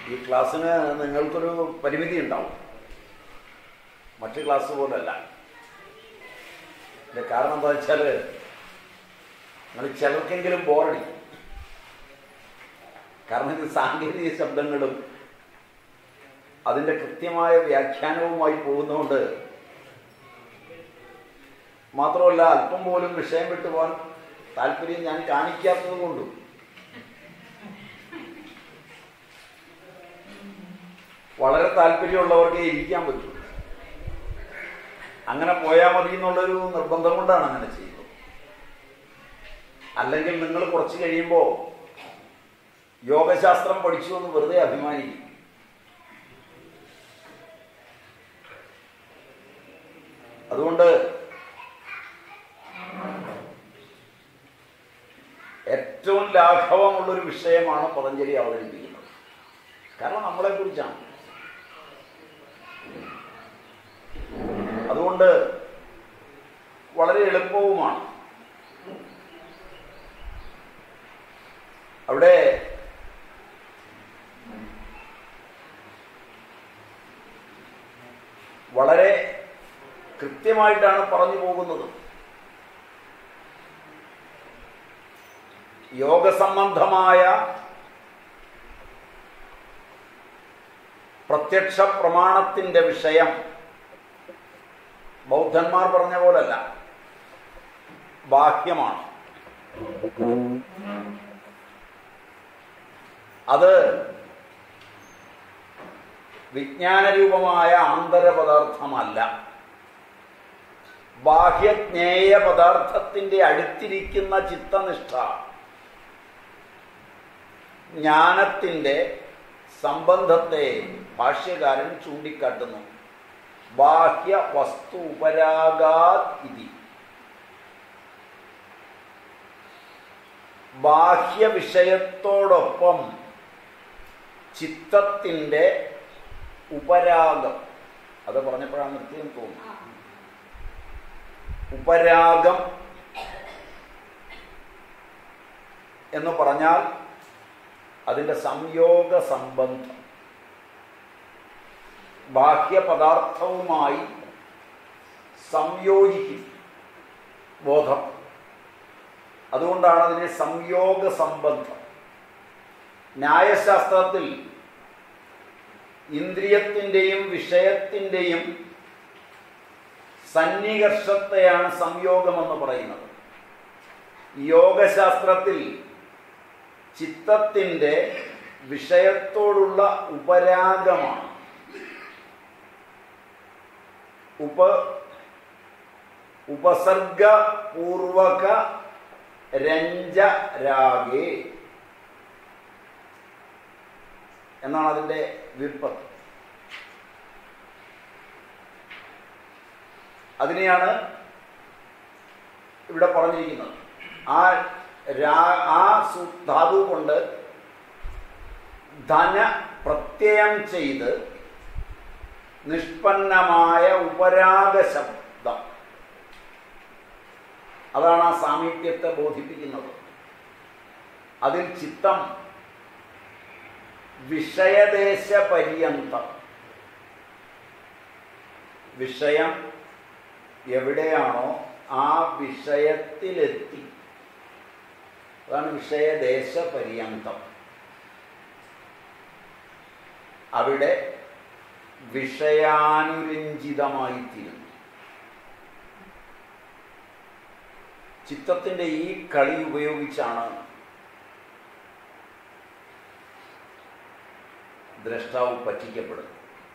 ഈ ക്ലാസ്സിന് നിങ്ങൾക്കൊരു പരിമിതി ഉണ്ടാവും മറ്റ് ക്ലാസ് പോലല്ല ഇതിന്റെ കാരണം എന്താ വെച്ചാൽ നിങ്ങൾ ചിലർക്കെങ്കിലും ബോറടി കാരണം ഇത് സാങ്കേതിക ശബ്ദങ്ങളും അതിൻ്റെ കൃത്യമായ വ്യാഖ്യാനവുമായി പോകുന്നതുകൊണ്ട് മാത്രമല്ല അല്പം പോലും വിഷയം വിട്ടുപോകാൻ താല്പര്യം ഞാൻ കാണിക്കാത്തത് കൊണ്ടും വളരെ താല്പര്യമുള്ളവർക്കേ ഇരിക്കാൻ പറ്റൂ അങ്ങനെ പോയാൽ മതി എന്നുള്ളൊരു നിർബന്ധം കൊണ്ടാണ് അങ്ങനെ ചെയ്യുന്നത് അല്ലെങ്കിൽ നിങ്ങൾ കുറച്ച് കഴിയുമ്പോൾ യോഗശാസ്ത്രം പഠിച്ചു എന്ന് വെറുതെ അഭിമാനിക്കും അതുകൊണ്ട് ഏറ്റവും ലാഘവമുള്ളൊരു വിഷയമാണ് പതഞ്ജലി അവതരിപ്പിക്കുന്നത് കാരണം നമ്മളെ കുറിച്ചാണ് അതുകൊണ്ട് വളരെ എളുപ്പവുമാണ് അവിടെ വളരെ കൃത്യമായിട്ടാണ് പറഞ്ഞു പോകുന്നത് യോഗസംബന്ധമായ പ്രത്യക്ഷ പ്രമാണത്തിന്റെ വിഷയം ബൗദ്ധന്മാർ പറഞ്ഞ പോലല്ല ബാഹ്യമാണ് അത് വിജ്ഞാനരൂപമായ ആന്തരപദാർത്ഥമല്ല ബാഹ്യജ്ഞേയ പദാർത്ഥത്തിന്റെ അടുത്തിരിക്കുന്ന ചിത്തനിഷ്ഠ ജ്ഞാനത്തിന്റെ സംബന്ധത്തെ ഭാഷ്യകാരൻ ചൂണ്ടിക്കാട്ടുന്നു ബാഹ്യ വസ്തു ഉപരാഗാത് ഇതി ബാഹ്യ വിഷയത്തോടൊപ്പം ചിത്തത്തിന്റെ ഉപരാഗം അത് പറഞ്ഞപ്പോഴാണ് നിർത്തിയെന്ന് തോന്നുന്നു ഉപരാഗം എന്ന് പറഞ്ഞാൽ അതിൻ്റെ സംയോഗ സംബന്ധം ബാഹ്യപദാർത്ഥവുമായി സംയോജിക്കും ബോധം അതുകൊണ്ടാണ് അതിനെ സംയോഗ സംബന്ധം ന്യായശാസ്ത്രത്തിൽ ഇന്ദ്രിയത്തിൻ്റെയും വിഷയത്തിൻ്റെയും സന്നികർഷത്തെയാണ് സംയോഗമെന്ന് പറയുന്നത് യോഗശാസ്ത്രത്തിൽ ചിത്തത്തിൻ്റെ വിഷയത്തോടുള്ള ഉപരാഗമാണ് ഉപ ഉപസർഗപൂർവക രഞ്ജരാഗേ എന്നാണ് അതിൻ്റെ വ്യുൽപ്പത്തി അതിനെയാണ് ഇവിടെ പറഞ്ഞിരിക്കുന്നത് ആ രാ ആ സു- ധാതു കൊണ്ട് ധന പ്രത്യയം ചെയ്ത് നിഷ്പന്നമായ ഉപരാഗ ശബ്ദം അതാണ് ആ സാമീപ്യത്തെ ബോധിപ്പിക്കുന്നത് അതിൽ ചിത്തം വിഷയദേശ പര്യന്തം വിഷയം എവിടെയാണോ ആ വിഷയത്തിലെത്തി അതാണ് വിഷയദേശ പര്യന്തം അവിടെ വിഷയാനുരഞ്ജിതമായിത്തീരുന്നു ചിത്തത്തിന്റെ ഈ കളി ഉപയോഗിച്ചാണ് ദ്രഷ്ടാവ് പറ്റിക്കപ്പെടുന്നത്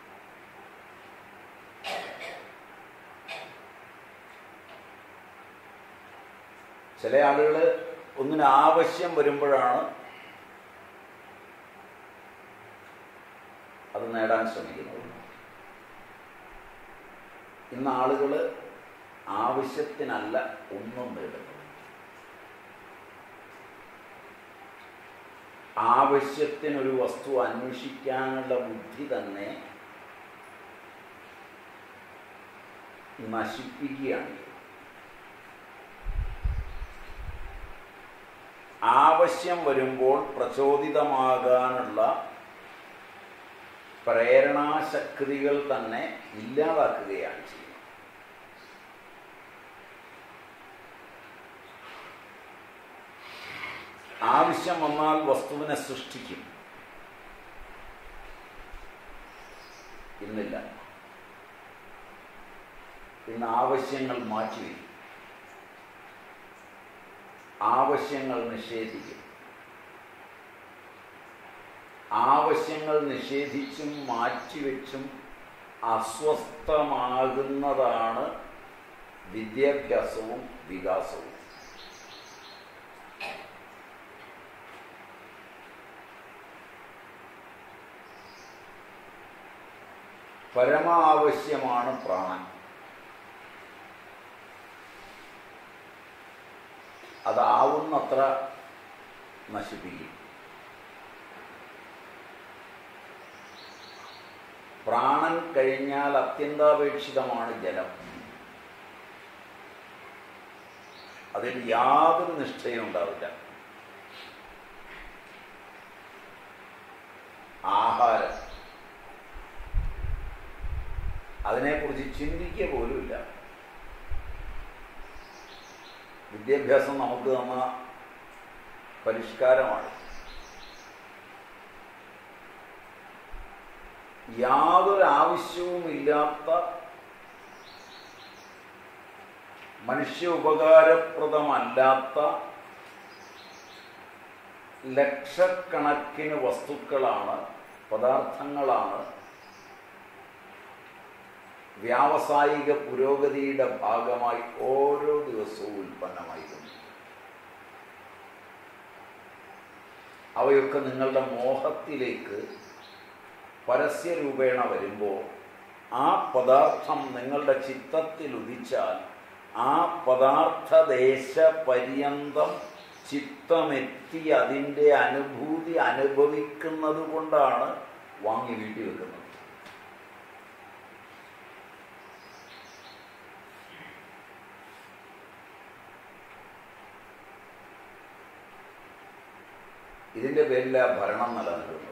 ചില ആളുകൾ ഒന്നിന് ആവശ്യം വരുമ്പോഴാണ് അത് നേടാൻ ശ്രമിക്കുന്നത് ഇന്ന് ആളുകൾ ആവശ്യത്തിനല്ല ഒന്നും നേടുന്നത് ആവശ്യത്തിനൊരു വസ്തു അന്വേഷിക്കാനുള്ള ബുദ്ധി തന്നെ നശിപ്പിക്കുകയാണ് ആവശ്യം വരുമ്പോൾ പ്രചോദിതമാകാനുള്ള പ്രേരണാശക്തികൾ തന്നെ ഇല്ലാതാക്കുകയാണ് ചെയ്യുന്നത് ആവശ്യം വന്നാൽ വസ്തുവിനെ സൃഷ്ടിക്കും ഇന്നില്ല ഇന്ന് ആവശ്യങ്ങൾ മാറ്റിവെക്കും ആവശ്യങ്ങൾ നിഷേധിക്കും ആവശ്യങ്ങൾ നിഷേധിച്ചും മാറ്റിവെച്ചും അസ്വസ്ഥമാകുന്നതാണ് വിദ്യാഭ്യാസവും വികാസവും പരമാവശ്യമാണ് പ്രാണൻ അതാവുന്നത്ര നശിപ്പിക്കും പ്രാണൻ കഴിഞ്ഞാൽ അത്യന്താപേക്ഷിതമാണ് ജലം അതിൽ യാതൊരു നിഷ്ഠയും ഉണ്ടാവില്ല ആഹാരം അതിനെക്കുറിച്ച് ചിന്തിക്കുക പോലുമില്ല വിദ്യാഭ്യാസം നമുക്ക് തന്ന പരിഷ്കാരമാണ് യാതൊരു ആവശ്യവുമില്ലാത്ത മനുഷ്യ ഉപകാരപ്രദമല്ലാത്ത ലക്ഷക്കണക്കിന് വസ്തുക്കളാണ് പദാർത്ഥങ്ങളാണ് വ്യാവസായിക പുരോഗതിയുടെ ഭാഗമായി ഓരോ ദിവസവും ഉൽപ്പന്നമായിരുന്നു അവയൊക്കെ നിങ്ങളുടെ മോഹത്തിലേക്ക് പരസ്യരൂപേണ വരുമ്പോൾ ആ പദാർത്ഥം നിങ്ങളുടെ ചിത്തത്തിൽ ഉദിച്ചാൽ ആ പദാർത്ഥദേശ പര്യന്തം ചിത്തമെത്തി അതിൻ്റെ അനുഭൂതി അനുഭവിക്കുന്നത് കൊണ്ടാണ് വാങ്ങി വീട്ടിൽ വെക്കുന്നത് ഇതിൻ്റെ പേരില ഭരണം നിലനിൽക്കുന്നത്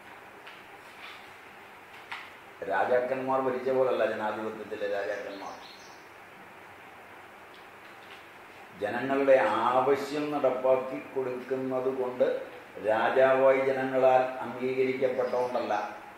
രാജാക്കന്മാർ ഭരിച്ച പോലല്ല ജനാധിപത്യത്തിലെ രാജാക്കന്മാർ ജനങ്ങളുടെ ആവശ്യം നടപ്പാക്കി കൊടുക്കുന്നത് കൊണ്ട് രാജാവായി ജനങ്ങളാൽ അംഗീകരിക്കപ്പെട്ടതുകൊണ്ടല്ല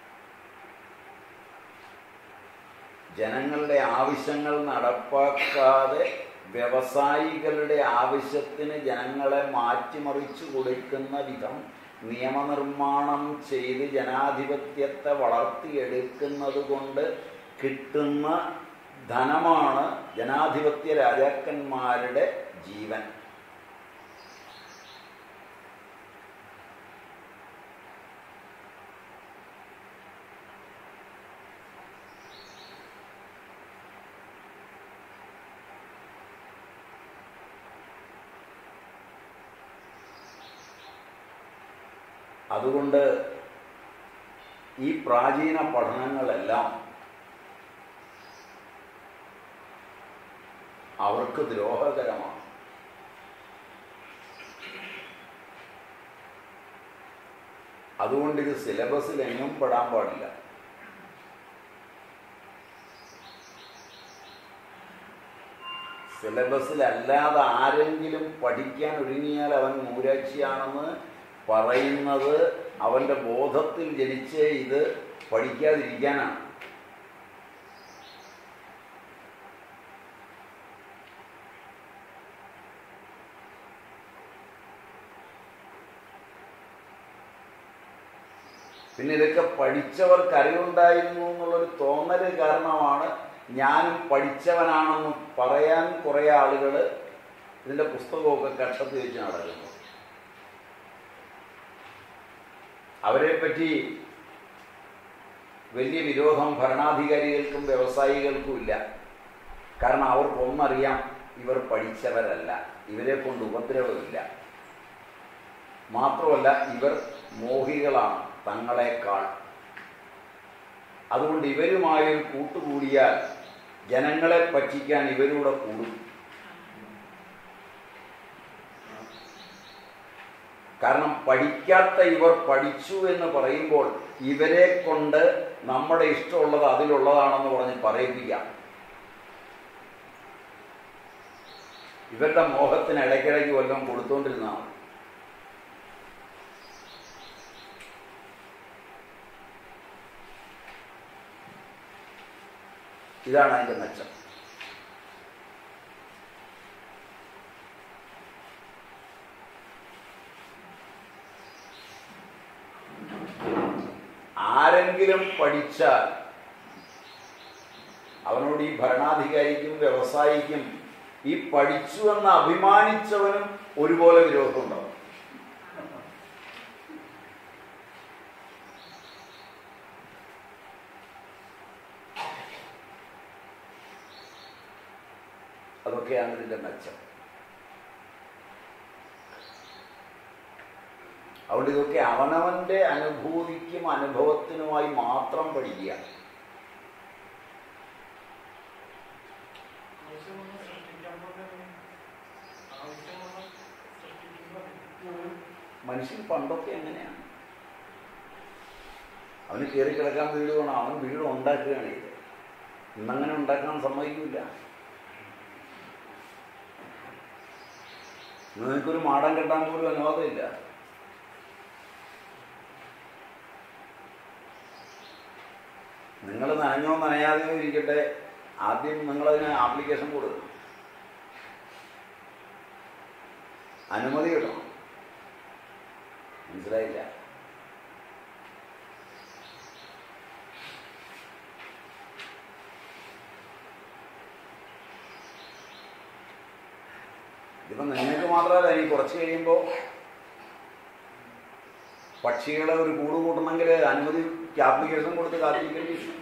ജനങ്ങളുടെ ആവശ്യങ്ങൾ നടപ്പാക്കാതെ വ്യവസായികളുടെ ആവശ്യത്തിന് ജനങ്ങളെ മാറ്റിമറിച്ചു കൊടുക്കുന്ന വിധം നിയമനിർമ്മാണം ചെയ്ത് ജനാധിപത്യത്തെ വളർത്തിയെടുക്കുന്നത് കൊണ്ട് കിട്ടുന്ന ധനമാണ് ജനാധിപത്യ രാജാക്കന്മാരുടെ ജീവൻ അതുകൊണ്ട് ഈ പ്രാചീന പഠനങ്ങളെല്ലാം അവർക്ക് ദ്രോഹകരമാണ് അതുകൊണ്ട് ഇത് സിലബസിൽ എങ്ങും പെടാൻ പാടില്ല സിലബസിൽ അല്ലാതെ ആരെങ്കിലും പഠിക്കാൻ ഒരുങ്ങിയാൽ അവൻ മൂരാക്ഷിയാണെന്ന് പറയുന്നത് അവന്റെ ബോധത്തിൽ ജനിച്ച് ഇത് പഠിക്കാതിരിക്കാനാണ് പിന്നെ ഇതൊക്കെ പഠിച്ചവർക്ക് അറിവുണ്ടായിരുന്നു എന്നുള്ളൊരു തോന്നല് കാരണമാണ് ഞാനും പഠിച്ചവനാണെന്ന് പറയാൻ കുറേ ആളുകൾ ഇതിൻ്റെ പുസ്തകമൊക്കെ കക്ഷത്തിൽ വെച്ച് നടക്കുന്നു അവരെ പറ്റി വലിയ വിരോധം ഭരണാധികാരികൾക്കും വ്യവസായികൾക്കും ഇല്ല കാരണം അവർക്കൊന്നറിയാം ഇവർ പഠിച്ചവരല്ല ഇവരെ കൊണ്ട് ഉപദ്രവമില്ല മാത്രമല്ല ഇവർ മോഹികളാണ് തങ്ങളെക്കാൾ അതുകൊണ്ട് ഇവരുമായി ഒരു കൂട്ടുകൂടിയാൽ ജനങ്ങളെ പറ്റിക്കാൻ ഇവരൂടെ കൂടും കാരണം പഠിക്കാത്ത ഇവർ പഠിച്ചു എന്ന് പറയുമ്പോൾ ഇവരെ കൊണ്ട് നമ്മുടെ ഇഷ്ടമുള്ളത് അതിലുള്ളതാണെന്ന് പറഞ്ഞ് പറയിപ്പിക്കാം ഇവരുടെ മോഹത്തിന് ഇടയ്ക്കിടയ്ക്ക് വല്ലതും കൊടുത്തുകൊണ്ടിരുന്നതാണ് ഇതാണ് അതിൻ്റെ മെച്ചം ആരെങ്കിലും പഠിച്ചാൽ അവനോട് ഈ ഭരണാധികാരിക്കും വ്യവസായിക്കും ഈ പഠിച്ചു എന്ന് അഭിമാനിച്ചവനും ഒരുപോലെ വിരോധമുണ്ടാവും അതൊക്കെയാണ് ഇതിന്റെ മെച്ചം അതുകൊണ്ട് ഇതൊക്കെ അവനവന്റെ അനുഭൂതിക്കും അനുഭവത്തിനുമായി മാത്രം പഠിക്കുക ആവശ്യമുള്ള സൃഷ്ടിക്കാൻ പോലെ ആവശ്യമുള്ള സൃഷ്ടിക്കുമ്പോൾ മനുഷ്യൻ പണ്ടൊക്കെ എങ്ങനെയാണ് അവന് കയറി കിടക്കാൻ വീട് വേണം അവൻ വീട് ഉണ്ടാക്കുകയാണ് ഇത് ഇന്നങ്ങനെ ഉണ്ടാക്കാൻ സമ്മതിക്കില്ല ഇന്ന് നിനക്കൊരു മാടം കെട്ടാൻ പോലും അനുവാദമില്ല നിങ്ങൾ നനഞ്ഞോ നനയാതെയോ ഇരിക്കട്ടെ ആദ്യം നിങ്ങളതിന് ആപ്ലിക്കേഷൻ കൊടുക്കണം അനുമതി കിട്ടണം മനസ്സിലായില്ല ഇതിപ്പോ നിങ്ങൾക്ക് മാത്രമല്ല ഇനി കുറച്ച് കഴിയുമ്പോൾ പക്ഷികളെ ഒരു കൂട് കൂട്ടണമെങ്കിൽ അനുമതി ആപ്ലിക്കേഷൻ കൊടുത്ത് കാത്തിരിക്കേണ്ടി വരും.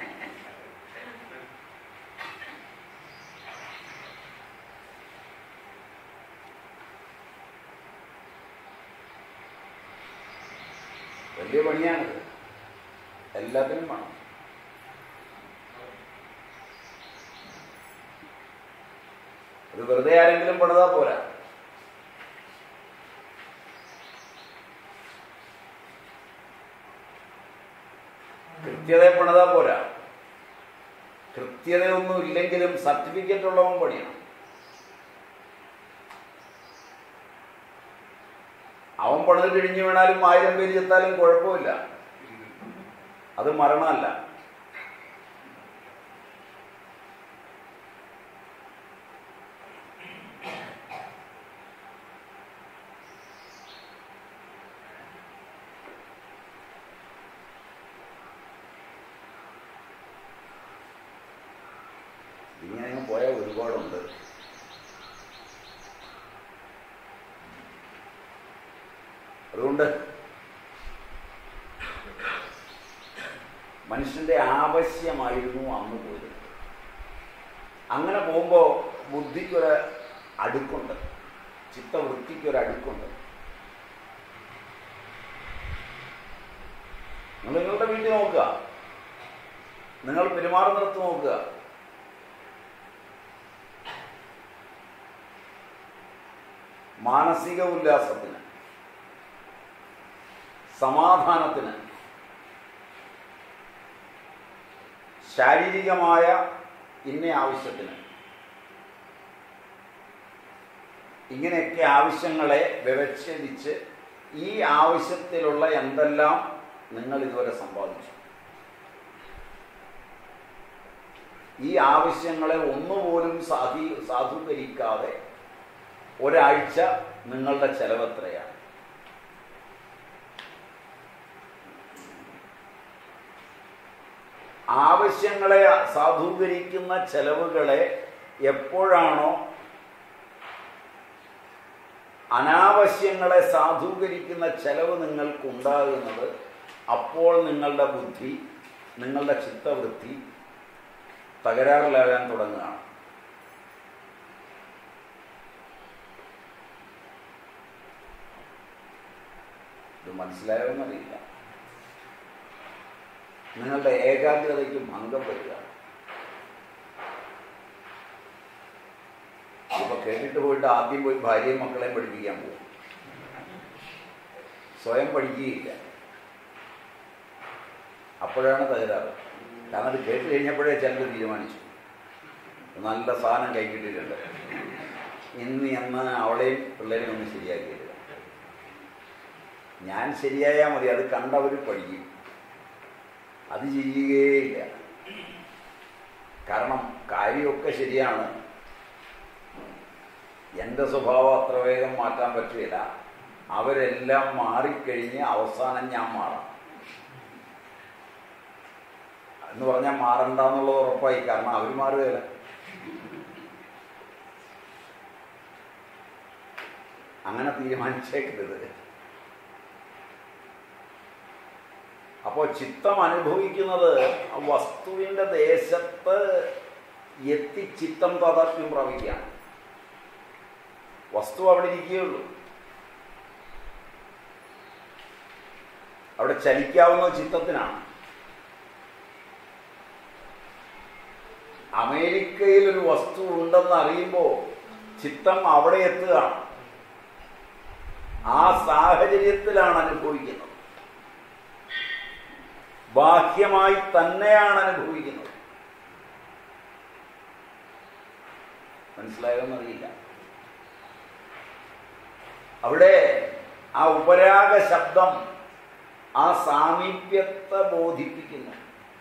വലിയ പണിയാണിത് എല്ലാത്തിനും വേണം അത് വെറുതെ ആരെങ്കിലും പണിതാ പോരാ കൃത്യത പണിതാ പോരാ കൃത്യതയൊന്നും ഇല്ലെങ്കിലും സർട്ടിഫിക്കറ്റ് ഉള്ളവൻ പണിയണം അവൻ പണിത് കിഴിഞ്ഞു വീണാലും ആയിരം പേര് ചെത്താലും കുഴപ്പമില്ല അത് മരണമല്ല ഇങ്ങനെ അങ്ങ് പോയാൽ ഒരുപാടുണ്ട് അതുകൊണ്ട് മനുഷ്യന്റെ ആവശ്യമായിരുന്നു അന്ന് പോയത് അങ്ങനെ പോകുമ്പോൾ ബുദ്ധിക്കൊരു അടുക്കുണ്ട് ചിത്തവൃത്തിക്കൊരു അടുക്കുണ്ട് നിങ്ങൾ നിങ്ങളുടെ വീട്ടിൽ നോക്കുക നിങ്ങൾ പെരുമാറുന്നിടത്ത് നോക്കുക മാനസിക ഉല്ലാസത്തിന് സമാധാനത്തിന് ശാരീരികമായ ഇന്ന ആവശ്യത്തിന് ഇങ്ങനെയൊക്കെ ആവശ്യങ്ങളെ വ്യവച്ഛേദിച്ച് ഈ ആവശ്യത്തിലുള്ള എന്തെല്ലാം നിങ്ങൾ ഇതുവരെ സമ്പാദിച്ചു ഈ ആവശ്യങ്ങളെ ഒന്നുപോലും സാധീ സാധൂകരിക്കാതെ ഒരാഴ്ച നിങ്ങളുടെ ചെലവെത്രയാണ് ആവശ്യങ്ങളെ സാധൂകരിക്കുന്ന ചെലവുകളെ എപ്പോഴാണോ അനാവശ്യങ്ങളെ സാധൂകരിക്കുന്ന ചെലവ് നിങ്ങൾക്കുണ്ടാകുന്നത് അപ്പോൾ നിങ്ങളുടെ ബുദ്ധി നിങ്ങളുടെ ചിത്തവൃത്തി തകരാറിലാകാൻ തുടങ്ങുകയാണ് ഇത് മനസ്സിലായോന്നറിയില്ല നിങ്ങളുടെ ഏകാഗ്രതയ്ക്ക് ഭംഗം വരിക ഇപ്പൊ കേട്ടിട്ട് പോയിട്ട് ആദ്യം പോയി ഭാര്യയും മക്കളെയും പഠിപ്പിക്കാൻ പോകും സ്വയം പഠിക്കുകയില്ല അപ്പോഴാണ് തകരാറ് കാരണം അത് കേട്ട് കഴിഞ്ഞപ്പോഴേ ചിലർ തീരുമാനിച്ചു നല്ല സാധനം കൈ കിട്ടിയിട്ടുണ്ട് ഇന്ന് എന്ന് അവളെയും പിള്ളേരെയും ഒന്ന് ശരിയാക്കിയിട്ടില്ല ഞാൻ ശരിയായാൽ മതി അത് കണ്ടവർ പഠിക്കും അത് ചെയ്യുകയില്ല കാരണം കാര്യമൊക്കെ ശരിയാണ് എൻ്റെ സ്വഭാവം അത്ര വേഗം മാറ്റാൻ പറ്റില്ല അവരെല്ലാം മാറിക്കഴിഞ്ഞ് അവസാനം ഞാൻ മാറാം എന്ന് പറഞ്ഞാൽ മാറണ്ട എന്നുള്ളത് ഉറപ്പായി കാരണം അവർ മാറുകയില്ല അങ്ങനെ തീരുമാനിച്ചേക്കരുത് അപ്പോൾ ചിത്തം അനുഭവിക്കുന്നത് ആ വസ്തുവിൻ്റെ ദേശത്ത് എത്തി ചിത്തം താതാത്മ്യം പ്രാപിക്കുകയാണ് വസ്തു അവിടെ ഇരിക്കുകയുള്ളൂ അവിടെ ചലിക്കാവുന്ന ചിത്തത്തിനാണ് അമേരിക്കയിൽ ഒരു വസ്തു ഉണ്ടെന്ന് അറിയുമ്പോൾ ചിത്തം അവിടെ എത്തുകയാണ് ആ സാഹചര്യത്തിലാണ് അനുഭവിക്കുന്നത് ബാഹ്യമായി തന്നെയാണ് അനുഭവിക്കുന്നത് മനസ്സിലായോന്നറിയില്ല അവിടെ ആ ഉപരാഗ ശബ്ദം ആ സാമീപ്യത്തെ ബോധിപ്പിക്കുന്നു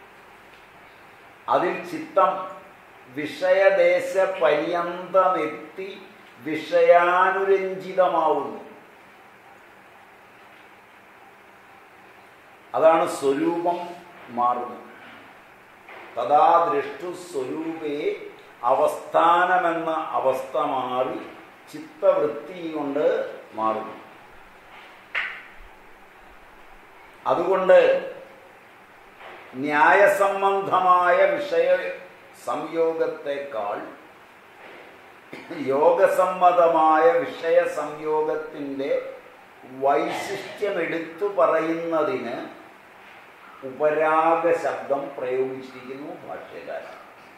അതിൽ ചിത്തം വിഷയദേശ പര്യന്തമെത്തി വിഷയാനുരഞ്ജിതമാവുന്നു അതാണ് സ്വരൂപം മാറുന്നത് തഥാ ദൃഷ്ടു സ്വരൂപേ അവസ്ഥാനമെന്ന അവസ്ഥ മാറി ചിത്തവൃത്തി കൊണ്ട് മാറുന്നു അതുകൊണ്ട് ന്യായസംബന്ധമായ വിഷയ സംയോഗത്തെക്കാൾ യോഗസമ്മതമായ വിഷയ സംയോഗത്തിൻ്റെ വൈശിഷ്ട്യം എടുത്തു പറയുന്നതിന് ഉപരാഗ ശബ്ദം പ്രയോഗിച്ചിരിക്കുന്നു ഭാഷ്യകാരൻ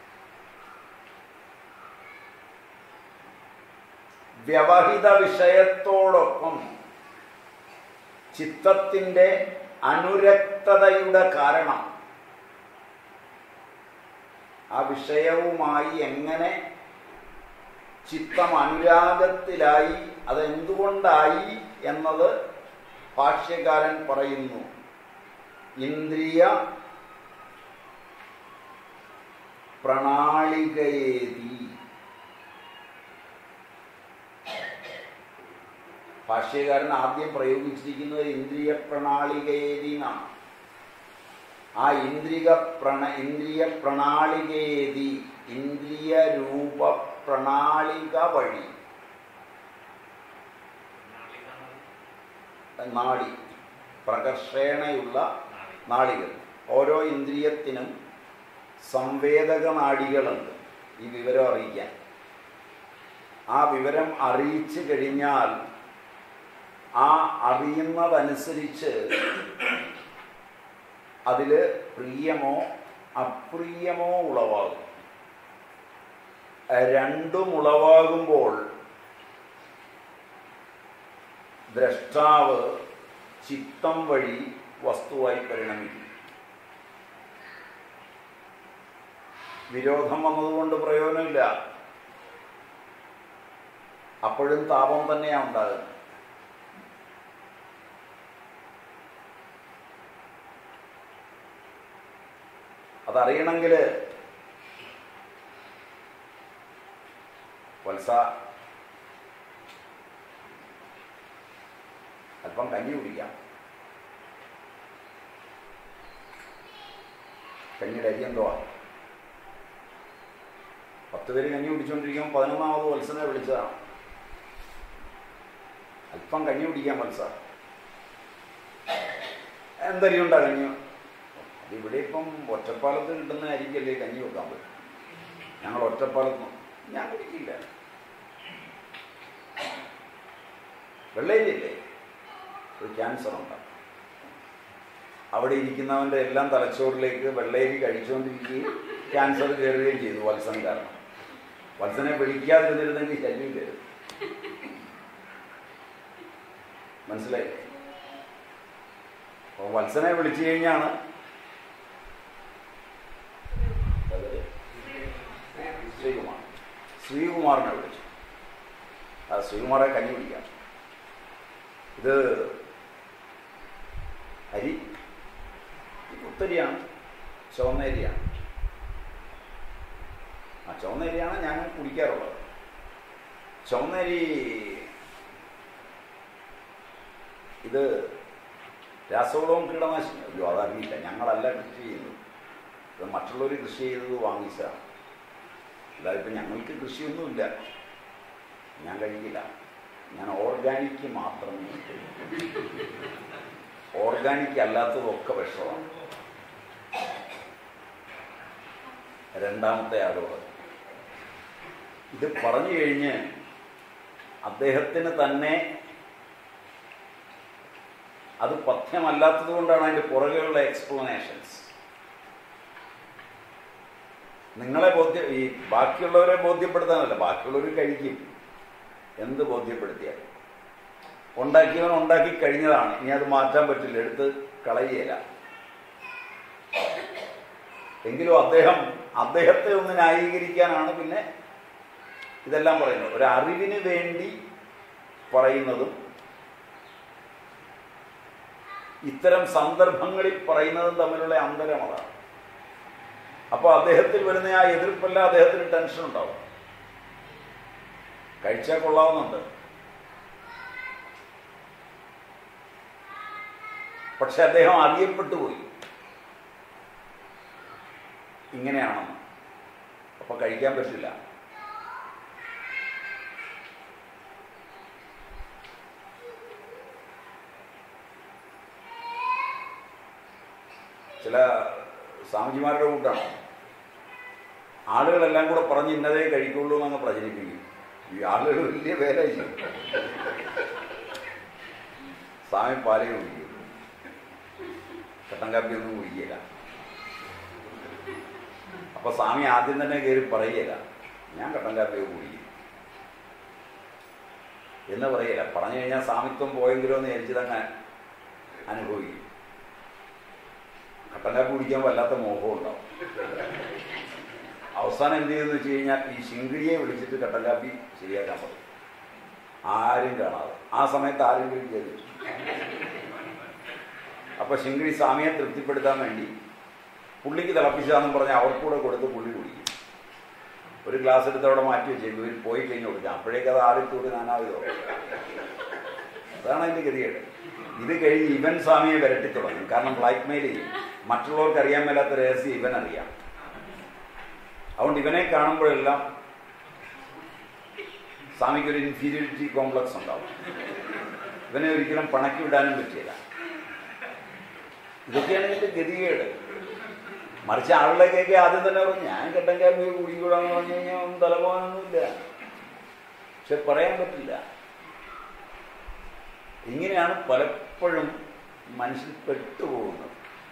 വ്യവഹിത വിഷയത്തോടൊപ്പം ചിത്തത്തിൻ്റെ അനുരക്തതയുടെ കാരണം ആ വിഷയവുമായി എങ്ങനെ ചിത്തം അനുരാഗത്തിലായി അതെന്തുകൊണ്ടായി എന്നത് ഭാഷ്യകാരൻ പറയുന്നു ഇന്ദ്രിയ പ്രണാളികയേതി ഭാഷ്യകാരൻ ആദ്യം പ്രയോഗിച്ചിരിക്കുന്നത് ഇന്ദ്രിയ പ്രണാളികയേതി എന്നാണ് ആ ഇന്ദ്രിക പ്രണ ഇന്ദ്രിയ പ്രണാളികയേതി ഇന്ദ്രിയ രൂപ പ്രണാളിക വഴി നാടി പ്രകർഷേണയുള്ള നാടികൾ ഓരോ ഇന്ദ്രിയത്തിനും സംവേദക നാടികളുണ്ട് ഈ വിവരം അറിയിക്കാൻ ആ വിവരം അറിയിച്ചു കഴിഞ്ഞാൽ ആ അറിയുന്നതനുസരിച്ച് അതിൽ പ്രിയമോ അപ്രിയമോ ഉളവാകും രണ്ടും ഉളവാകുമ്പോൾ ദ്രഷ്ടാവ് ചിത്തം വഴി വസ്തുവായി പരിണമിക്കും വിരോധം വന്നതുകൊണ്ട് പ്രയോജനമില്ല അപ്പോഴും താപം തന്നെയാണ് ഉണ്ടാകുന്നത് അതറിയണമെങ്കിൽ വത്സ അല്പം കഞ്ഞി കുടിക്കാം കഞ്ഞിയുടെ അരി എന്തുവാ പത്ത് പേര് കഞ്ഞി കുടിച്ചുകൊണ്ടിരിക്കുമ്പോൾ പതിനൊന്നാമത് വത്സനെ വിളിച്ചതാണ് അല്പം കഞ്ഞി കുടിക്കാം വത്സ എന്തരിയുണ്ടാ കഞ്ഞി അതിവിടെ ഇപ്പം ഒറ്റപ്പാലത്ത് കിട്ടുന്ന അരിക്കല്ലേ കഞ്ഞി വെക്കാൻ പറ്റും ഞങ്ങൾ ഒറ്റപ്പാലത്ത് ഞാൻ കുടിക്കില്ല വെള്ളയിലില്ലേ ഒരു ക്യാൻസർ ഉണ്ടാകും അവിടെ ഇരിക്കുന്നവൻ്റെ എല്ലാം തലച്ചോറിലേക്ക് വെള്ളയരി കഴിച്ചുകൊണ്ടിരിക്കുകയും ക്യാൻസർ കയറുകയും ചെയ്തു വത്സൻ കാരണം വത്സനെ വിളിക്കാതിരുന്നിരുന്നെങ്കിൽ ശല്യം കയറും മനസ്സിലായി അപ്പോൾ വത്സനെ വിളിച്ചു കഴിഞ്ഞാണ് ശ്രീകുമാറിനെ വിളിച്ചു ആ ശ്രീകുമാറെ കഞ്ഞി പിടിക്കാം ഇത് അരി ഈ കുത്തരിയാണ് ചുവന്നരിയാണ് ആ ചുവന്നരിയാണ് ഞാൻ കുടിക്കാറുള്ളത് ചുവന്നരി ഇത് രാസവളവും കീടനാശിനി അയ്യോ അതറിയില്ല ഞങ്ങളല്ല കൃഷി ചെയ്യുന്നത് ഇത് മറ്റുള്ളവർ കൃഷി ചെയ്തത് വാങ്ങിച്ചതാണ് അല്ലാതെ ഇപ്പം ഞങ്ങൾക്ക് കൃഷിയൊന്നുമില്ല ഞാൻ കഴിക്കില്ല ഞാൻ ഓർഗാനിക് മാത്രമേ കഴിക്കൂ. ഓർഗാനിക് അല്ലാത്തതൊക്കെ വിഷമാണ് രണ്ടാമത്തെ ആളോട് ഇത് പറഞ്ഞു കഴിഞ്ഞ് അദ്ദേഹത്തിന് തന്നെ അത് പഥ്യമല്ലാത്തത് കൊണ്ടാണ് അതിൻ്റെ പുറകെയുള്ള എക്സ്പ്ലനേഷൻസ് നിങ്ങളെ ബോധ്യ ഈ ബാക്കിയുള്ളവരെ ബോധ്യപ്പെടുത്താനല്ല ബാക്കിയുള്ളവർ കഴിക്കും എന്ത് ബോധ്യപ്പെടുത്തിയാൽ ഉണ്ടാക്കിയവൻ ഉണ്ടാക്കി കഴിഞ്ഞതാണ് ഇനി അത് മാറ്റാൻ പറ്റില്ല എടുത്ത് കളയുകയില്ല എങ്കിലും അദ്ദേഹം അദ്ദേഹത്തെ ഒന്ന് ന്യായീകരിക്കാനാണ് പിന്നെ ഇതെല്ലാം പറയുന്നത് ഒരു അറിവിന് വേണ്ടി പറയുന്നതും ഇത്തരം സന്ദർഭങ്ങളിൽ പറയുന്നതും തമ്മിലുള്ള അന്തരം അതാണ് അപ്പോൾ അദ്ദേഹത്തിൽ വരുന്ന ആ എതിർപ്പല്ല അദ്ദേഹത്തിന് ടെൻഷൻ ഉണ്ടാവും കഴിച്ചാൽ കൊള്ളാവുന്നുണ്ട് പക്ഷെ അദ്ദേഹം അറിയപ്പെട്ടു പോയി ഇങ്ങനെയാണെന്ന് അപ്പൊ കഴിക്കാൻ പറ്റില്ല ചില സ്വാമിജിമാരുടെ കൂട്ടാണ് ആളുകളെല്ലാം കൂടെ പറഞ്ഞ് ഇന്നതേ കഴിക്കുള്ളൂ എന്നങ്ങ് പ്രചരിപ്പിക്കും ഈ ആളുകൾ വലിയ വേല ചെയ്യും സ്വാമി പാലേ കുടിക്കും കട്ടൻ കാപ്പിയൊന്നും കുടിക്കില്ല അപ്പൊ സ്വാമി ആദ്യം തന്നെ കയറി പറയുകയില്ല ഞാൻ കട്ടൻ കാപ്പിയൊക്കെ കുടിക്കും എന്ന് പറയില്ല പറഞ്ഞു കഴിഞ്ഞാൽ സ്വാമിത്വം പോയെങ്കിലോ എന്ന് വിചാരിച്ചതങ്ങ് അനുഭവിക്കും കട്ടൻ കാപ്പി കുടിക്കാൻ വല്ലാത്ത മോഹം ഉണ്ടാവും അവസാനം എന്ത് ചെയ്യുമെന്ന് വെച്ച് കഴിഞ്ഞാൽ ഈ ശിങ്കിടിയെ വിളിച്ചിട്ട് കട്ടൻ കാപ്പി ശരിയാക്കാൻ പറയും ആരും കാണാതെ ആ സമയത്ത് ആരെങ്കിലും കയറി അപ്പൊ ശിങ്കിടി സ്വാമിയെ തൃപ്തിപ്പെടുത്താൻ വേണ്ടി പുള്ളിക്ക് തിളപ്പിച്ചാന്നും പറഞ്ഞ് അവർക്കൂടെ കൊടുത്ത് പുള്ളി കുടിക്കും ഒരു ഗ്ലാസ് എടുത്ത് അവിടെ മാറ്റി വെച്ചേക്കും ഇവർ പോയി കഴിഞ്ഞ് കൊടുക്കാം അപ്പോഴേക്ക് അത് ആറിത്തൂടി നാനാവിധോ അതാണ് അതിന്റെ ഗതികേട് ഇത് കഴിഞ്ഞ് ഇവൻ സ്വാമിയെ വരട്ടി തുടങ്ങും കാരണം ബ്ലാക്ക് മെയിൽ ചെയ്യും മറ്റുള്ളവർക്ക് അറിയാൻ മേലാത്ത രഹസ്യം ഇവൻ അറിയാം അതുകൊണ്ട് ഇവനെ കാണുമ്പോഴെല്ലാം സ്വാമിക്ക് ഒരു ഇൻഫീരിയോറിറ്റി കോംപ്ലക്സ് ഉണ്ടാവും ഇവനെ ഒരിക്കലും പണക്കി വിടാനും പറ്റിയില്ല ഇതൊക്കെയാണ് ഇതിന്റെ ഗതികേട് മറിച്ച് ആളുകളൊക്കെ ആദ്യം തന്നെ പറഞ്ഞു ഞാൻ കെട്ടൻ കാപ്പി കുടിക്കൂടാന്ന് പറഞ്ഞു കഴിഞ്ഞാൽ ഒന്നും തലപോകാനൊന്നുമില്ല പക്ഷെ പറയാൻ പറ്റില്ല ഇങ്ങനെയാണ് പലപ്പോഴും മനുഷ്യൻ പെട്ടുപോകുന്നത്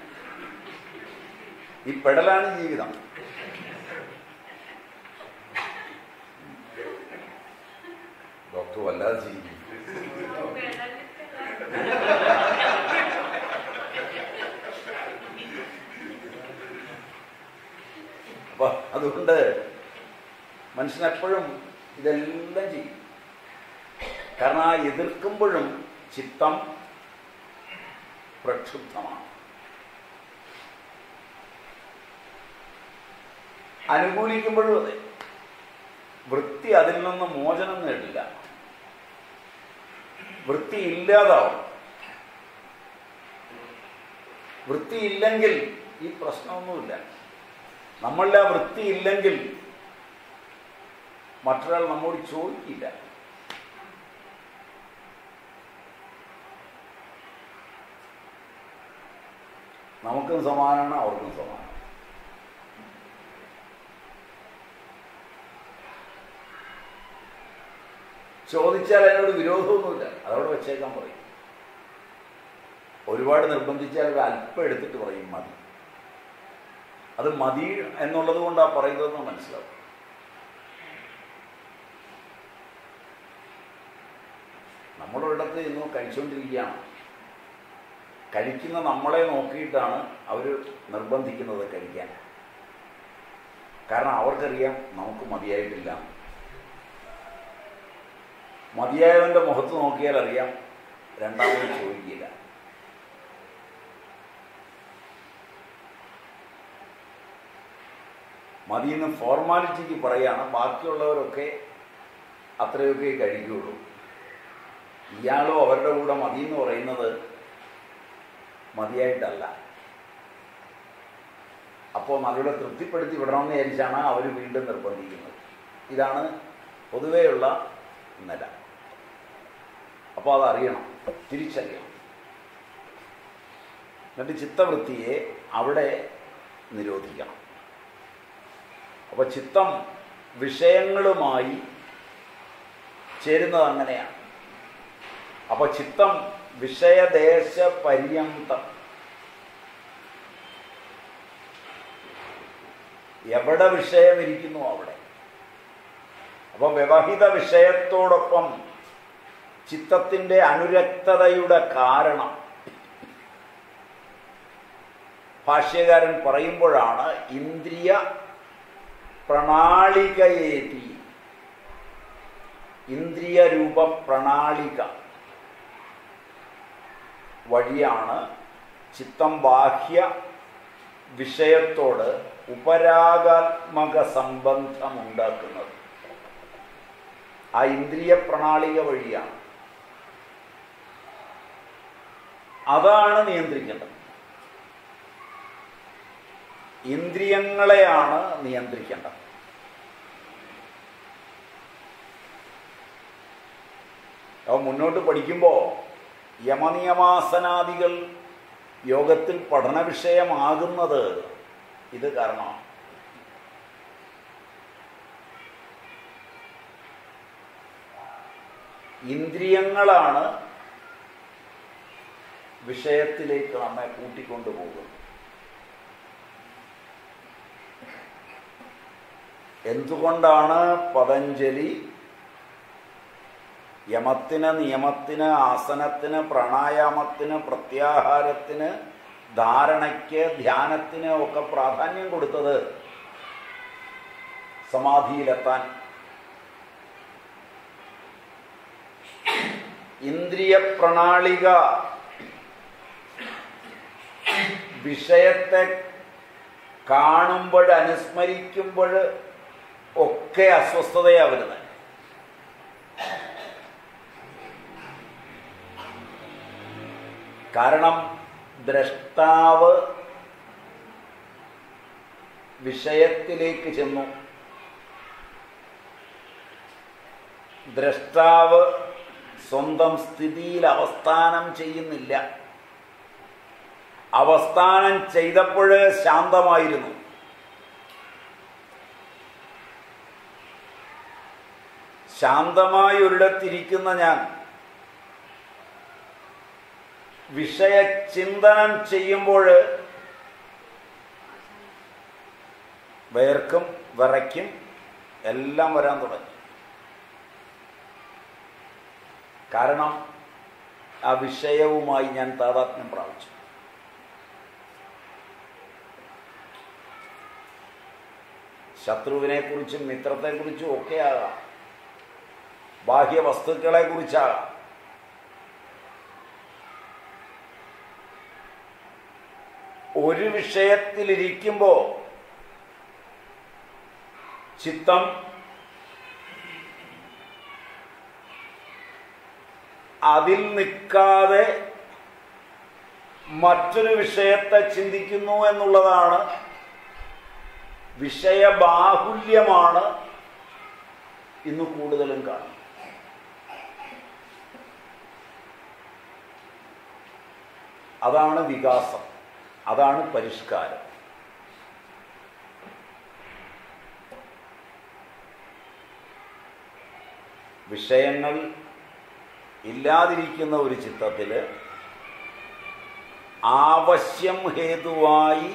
ഈ പെടലാണ് ജീവിതം ഡോക്ടർ വല്ലാതെ ജീവിക്കും അപ്പൊ അതുകൊണ്ട് മനുഷ്യൻ എപ്പോഴും ഇതെല്ലാം ചെയ്യും കാരണം ആ എതിർക്കുമ്പോഴും ചിത്തം പ്രക്ഷുബ്ധമാണ് അനുകൂലിക്കുമ്പോഴും അതെ വൃത്തി അതിൽ നിന്ന് മോചനം നേടില്ല വൃത്തി ഇല്ലാതാവും വൃത്തിയില്ലെങ്കിൽ ഈ പ്രശ്നമൊന്നുമില്ല നമ്മളുടെ ആ വൃത്തിയില്ലെങ്കിൽ മറ്റൊരാൾ നമ്മോട് ചോദിക്കില്ല നമുക്കും സമാനമാണ് അവർക്കും സമാനം ചോദിച്ചാൽ അതിനോട് വിരോധമൊന്നുമില്ല അതവിടെ വെച്ചേക്കാൻ പറയും ഒരുപാട് നിർബന്ധിച്ചാൽ ഒരു അല്പം എടുത്തിട്ട് പറയും മതി അത് മതി എന്നുള്ളത് കൊണ്ടാണ് പറയുന്നതെന്ന് മനസ്സിലാവും നമ്മളൊരിടത്ത് ഇന്ന് കഴിച്ചുകൊണ്ടിരിക്കുകയാണ് കഴിക്കുന്ന നമ്മളെ നോക്കിയിട്ടാണ് അവർ നിർബന്ധിക്കുന്നത് കഴിക്കാൻ കാരണം അവർക്കറിയാം നമുക്ക് മതിയായിട്ടില്ല മതിയായവന്റെ മുഖത്ത് നോക്കിയാൽ അറിയാം രണ്ടാമത് ചോദിക്കില്ല മതിയെന്ന് ഫോർമാലിറ്റിക്ക് പറയാണ് ബാക്കിയുള്ളവരൊക്കെ അത്രയൊക്കെ കഴിക്കുകയുള്ളൂ ഇയാളും അവരുടെ കൂടെ മതി എന്ന് പറയുന്നത് മതിയായിട്ടല്ല അപ്പോൾ മതിയുടെ തൃപ്തിപ്പെടുത്തി വിടണമെന്ന് വിചാരിച്ചാണ് അവർ വീണ്ടും നിർബന്ധിക്കുന്നത് ഇതാണ് പൊതുവെയുള്ള നില അപ്പോൾ അതറിയണം തിരിച്ചറിയണം എന്നിട്ട് ചിത്തവൃത്തിയെ അവിടെ നിരോധിക്കണം അപ്പോൾ ചിത്തം വിഷയങ്ങളുമായി ചേരുന്നത് അങ്ങനെയാണ് അപ്പോൾ ചിത്തം വിഷയദേശ പര്യന്തം എവിടെ വിഷയം ഇരിക്കുന്നു അവിടെ അപ്പോൾ വ്യവഹിത വിഷയത്തോടൊപ്പം ചിത്തത്തിൻ്റെ അനുരക്തതയുടെ കാരണം ഭാഷ്യകാരൻ പറയുമ്പോഴാണ് ഇന്ദ്രിയ പ്രണാളികയേതി ഇന്ദ്രിയ രൂപ പ്രണാളിക വഴിയാണ് ചിത്തം ബാഹ്യ വിഷയത്തോട് ഉപരാഗാത്മക സംബന്ധമുണ്ടാക്കുന്നത് ആ ഇന്ദ്രിയ പ്രണാളിക വഴിയാണ് അതാണ് നിയന്ത്രിക്കേണ്ടത് ഇന്ദ്രിയങ്ങളെയാണ് നിയന്ത്രിക്കേണ്ടത് അപ്പോൾ മുന്നോട്ട് പഠിക്കുമ്പോൾ യമനിയമാസനാദികൾ യോഗത്തിൽ പഠന വിഷയമാകുന്നത് ഇത് കാരണമാണ് ഇന്ദ്രിയങ്ങളാണ് വിഷയത്തിലേക്ക് നമ്മെ കൂട്ടിക്കൊണ്ടുപോകുന്നത് എന്തുകൊണ്ടാണ് പതഞ്ജലി യമത്തിന് നിയമത്തിന് ആസനത്തിന് പ്രാണായാമത്തിന് പ്രത്യാഹാരത്തിന് ധാരണയ്ക്ക് ധ്യാനത്തിന് ഒക്കെ പ്രാധാന്യം കൊടുത്തത് സമാധിയിലെത്താൻ ഇന്ദ്രിയ പ്രണാളിക വിഷയത്തെ കാണുമ്പോൾ അനുസ്മരിക്കുമ്പോൾ ഒക്കെ അസ്വസ്ഥതയാ വരുന്നത് കാരണം ദ്രഷ്ടാവ് വിഷയത്തിലേക്ക് ചെന്നു ദ്രഷ്ടാവ് സ്വന്തം സ്ഥിതിയിൽ അവസ്ഥാനം ചെയ്യുന്നില്ല അവസ്ഥാനം ചെയ്തപ്പോൾ ശാന്തമായിരുന്നു ശാന്തമായി ഒരിടത്തിരിക്കുന്ന ഞാൻ വിഷയചിന്തനം ചെയ്യുമ്പോൾ വേർക്കും വിറയ്ക്കും എല്ലാം വരാൻ തുടങ്ങി കാരണം ആ വിഷയവുമായി ഞാൻ താതാത്മ്യം പ്രാപിച്ചു ശത്രുവിനെ കുറിച്ചും മിത്രത്തെക്കുറിച്ചും ഒക്കെ ആകാം ബാഹ്യ വസ്തുക്കളെ കുറിച്ചാകാം ഒരു വിഷയത്തിലിരിക്കുമ്പോൾ ചിത്തം അതിൽ നിൽക്കാതെ മറ്റൊരു വിഷയത്തെ ചിന്തിക്കുന്നു എന്നുള്ളതാണ് വിഷയബാഹുല്യമാണ് ഇന്ന് കൂടുതലും കാണുന്നത് അതാണ് വികാസം അതാണ് പരിഷ്കാരം വിഷയങ്ങൾ ഇല്ലാതിരിക്കുന്ന ഒരു ചിത്രത്തിൽ ആവശ്യം ഹേതുവായി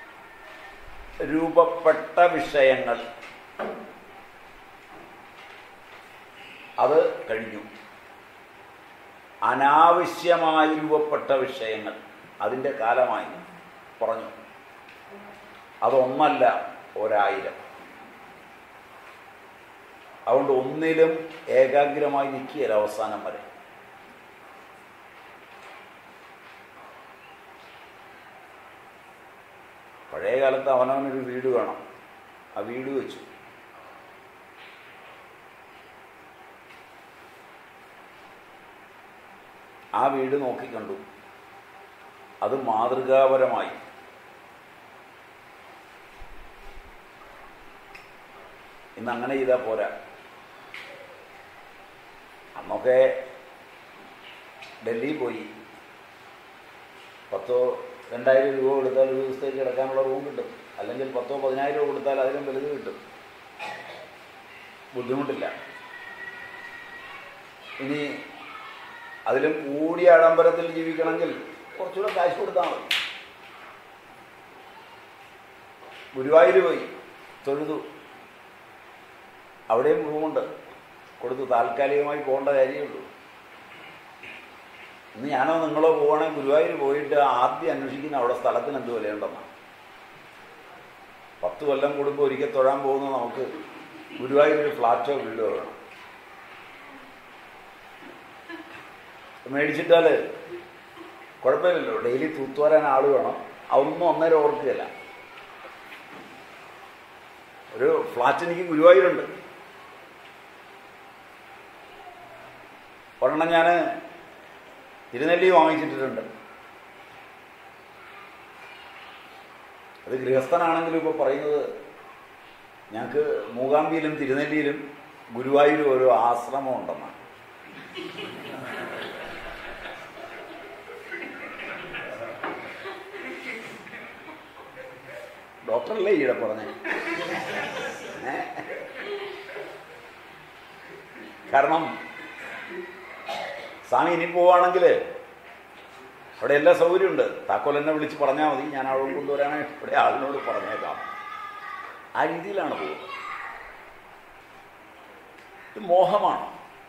രൂപപ്പെട്ട വിഷയങ്ങൾ അത് കഴിഞ്ഞു അനാവശ്യമായി രൂപപ്പെട്ട വിഷയങ്ങൾ അതിൻ്റെ കാലമായി പറഞ്ഞു അതൊന്നല്ല ഒരായിരം അതുകൊണ്ട് ഒന്നിലും ഏകാഗ്രമായി നിൽക്കുകയില്ല അവസാനം വരെ പഴയ കാലത്ത് അവനവനൊരു വീട് വേണം ആ വീട് വെച്ചു ആ വീട് നോക്കിക്കണ്ടു അത് മാതൃകാപരമായി ഇന്ന് അങ്ങനെ ചെയ്താൽ പോരാ അന്നൊക്കെ ഡൽഹി പോയി പത്തോ രണ്ടായിരം രൂപ കൊടുത്താൽ ഒരു ദിവസത്തേക്ക് കിടക്കാനുള്ള റൂം കിട്ടും അല്ലെങ്കിൽ പത്തോ പതിനായിരം രൂപ കൊടുത്താൽ അതിലും വലുത് കിട്ടും ബുദ്ധിമുട്ടില്ല ഇനി അതിലും കൂടിയ ആഡംബരത്തിൽ ജീവിക്കണമെങ്കിൽ കുറച്ചുകൂടെ കാശ് കൊടുത്താൽ മതി ഗുരുവായൂർ പോയി തൊഴുതു അവിടെയും റൂമുണ്ട് കൊടുത്തു താൽക്കാലികമായി പോകേണ്ട കാര്യമുള്ളൂ ഇന്ന് ഞാനോ നിങ്ങളോ പോവുകയാണെങ്കിൽ ഗുരുവായൂർ പോയിട്ട് ആദ്യം അന്വേഷിക്കുന്ന അവിടെ സ്ഥലത്തിന് എന്ത് വിലയുണ്ടെന്നാണ് പത്ത് കൊല്ലം കൂടുമ്പോൾ ഒരിക്കൽ തൊഴാൻ പോകുന്ന നമുക്ക് ഗുരുവായൂർ ഒരു ഫ്ലാറ്റോ വീടോ വേണം മേടിച്ചിട്ടാൽ കുഴപ്പമില്ലല്ലോ ഡെയിലി തൂത്തുവരാൻ ആൾ വേണം അതൊന്നും അന്നേരം ഓർക്കുകയല്ല ഒരു ഫ്ലാറ്റ് എനിക്ക് ഗുരുവായൂരുണ്ട് ഒരെണ്ണം ഞാൻ തിരുനെല്ലി വാങ്ങിച്ചിട്ടിട്ടുണ്ട് അത് ഗൃഹസ്ഥനാണെങ്കിലും ഇപ്പോൾ പറയുന്നത് ഞങ്ങൾക്ക് മൂകാംബിയിലും തിരുനെല്ലിയിലും ഗുരുവായൂരും ഓരോ ആശ്രമം ഉണ്ടെന്നാണ് ഡോക്ടറല്ലേ ഈയിടെ പറഞ്ഞേ ഏ? കാരണം സ്വാമി ഇനി പോവാണെങ്കിൽ അവിടെ എല്ലാ സൗകര്യമുണ്ട് താക്കോൽ എന്നെ വിളിച്ച് പറഞ്ഞാൽ മതി ഞാൻ അവിടെ കൊണ്ടുവരാനായിട്ട് ഇവിടെ ആളിനോട് പറഞ്ഞേക്കാം ആ രീതിയിലാണ് പോകുന്നത് ഇത് മോഹമാണ്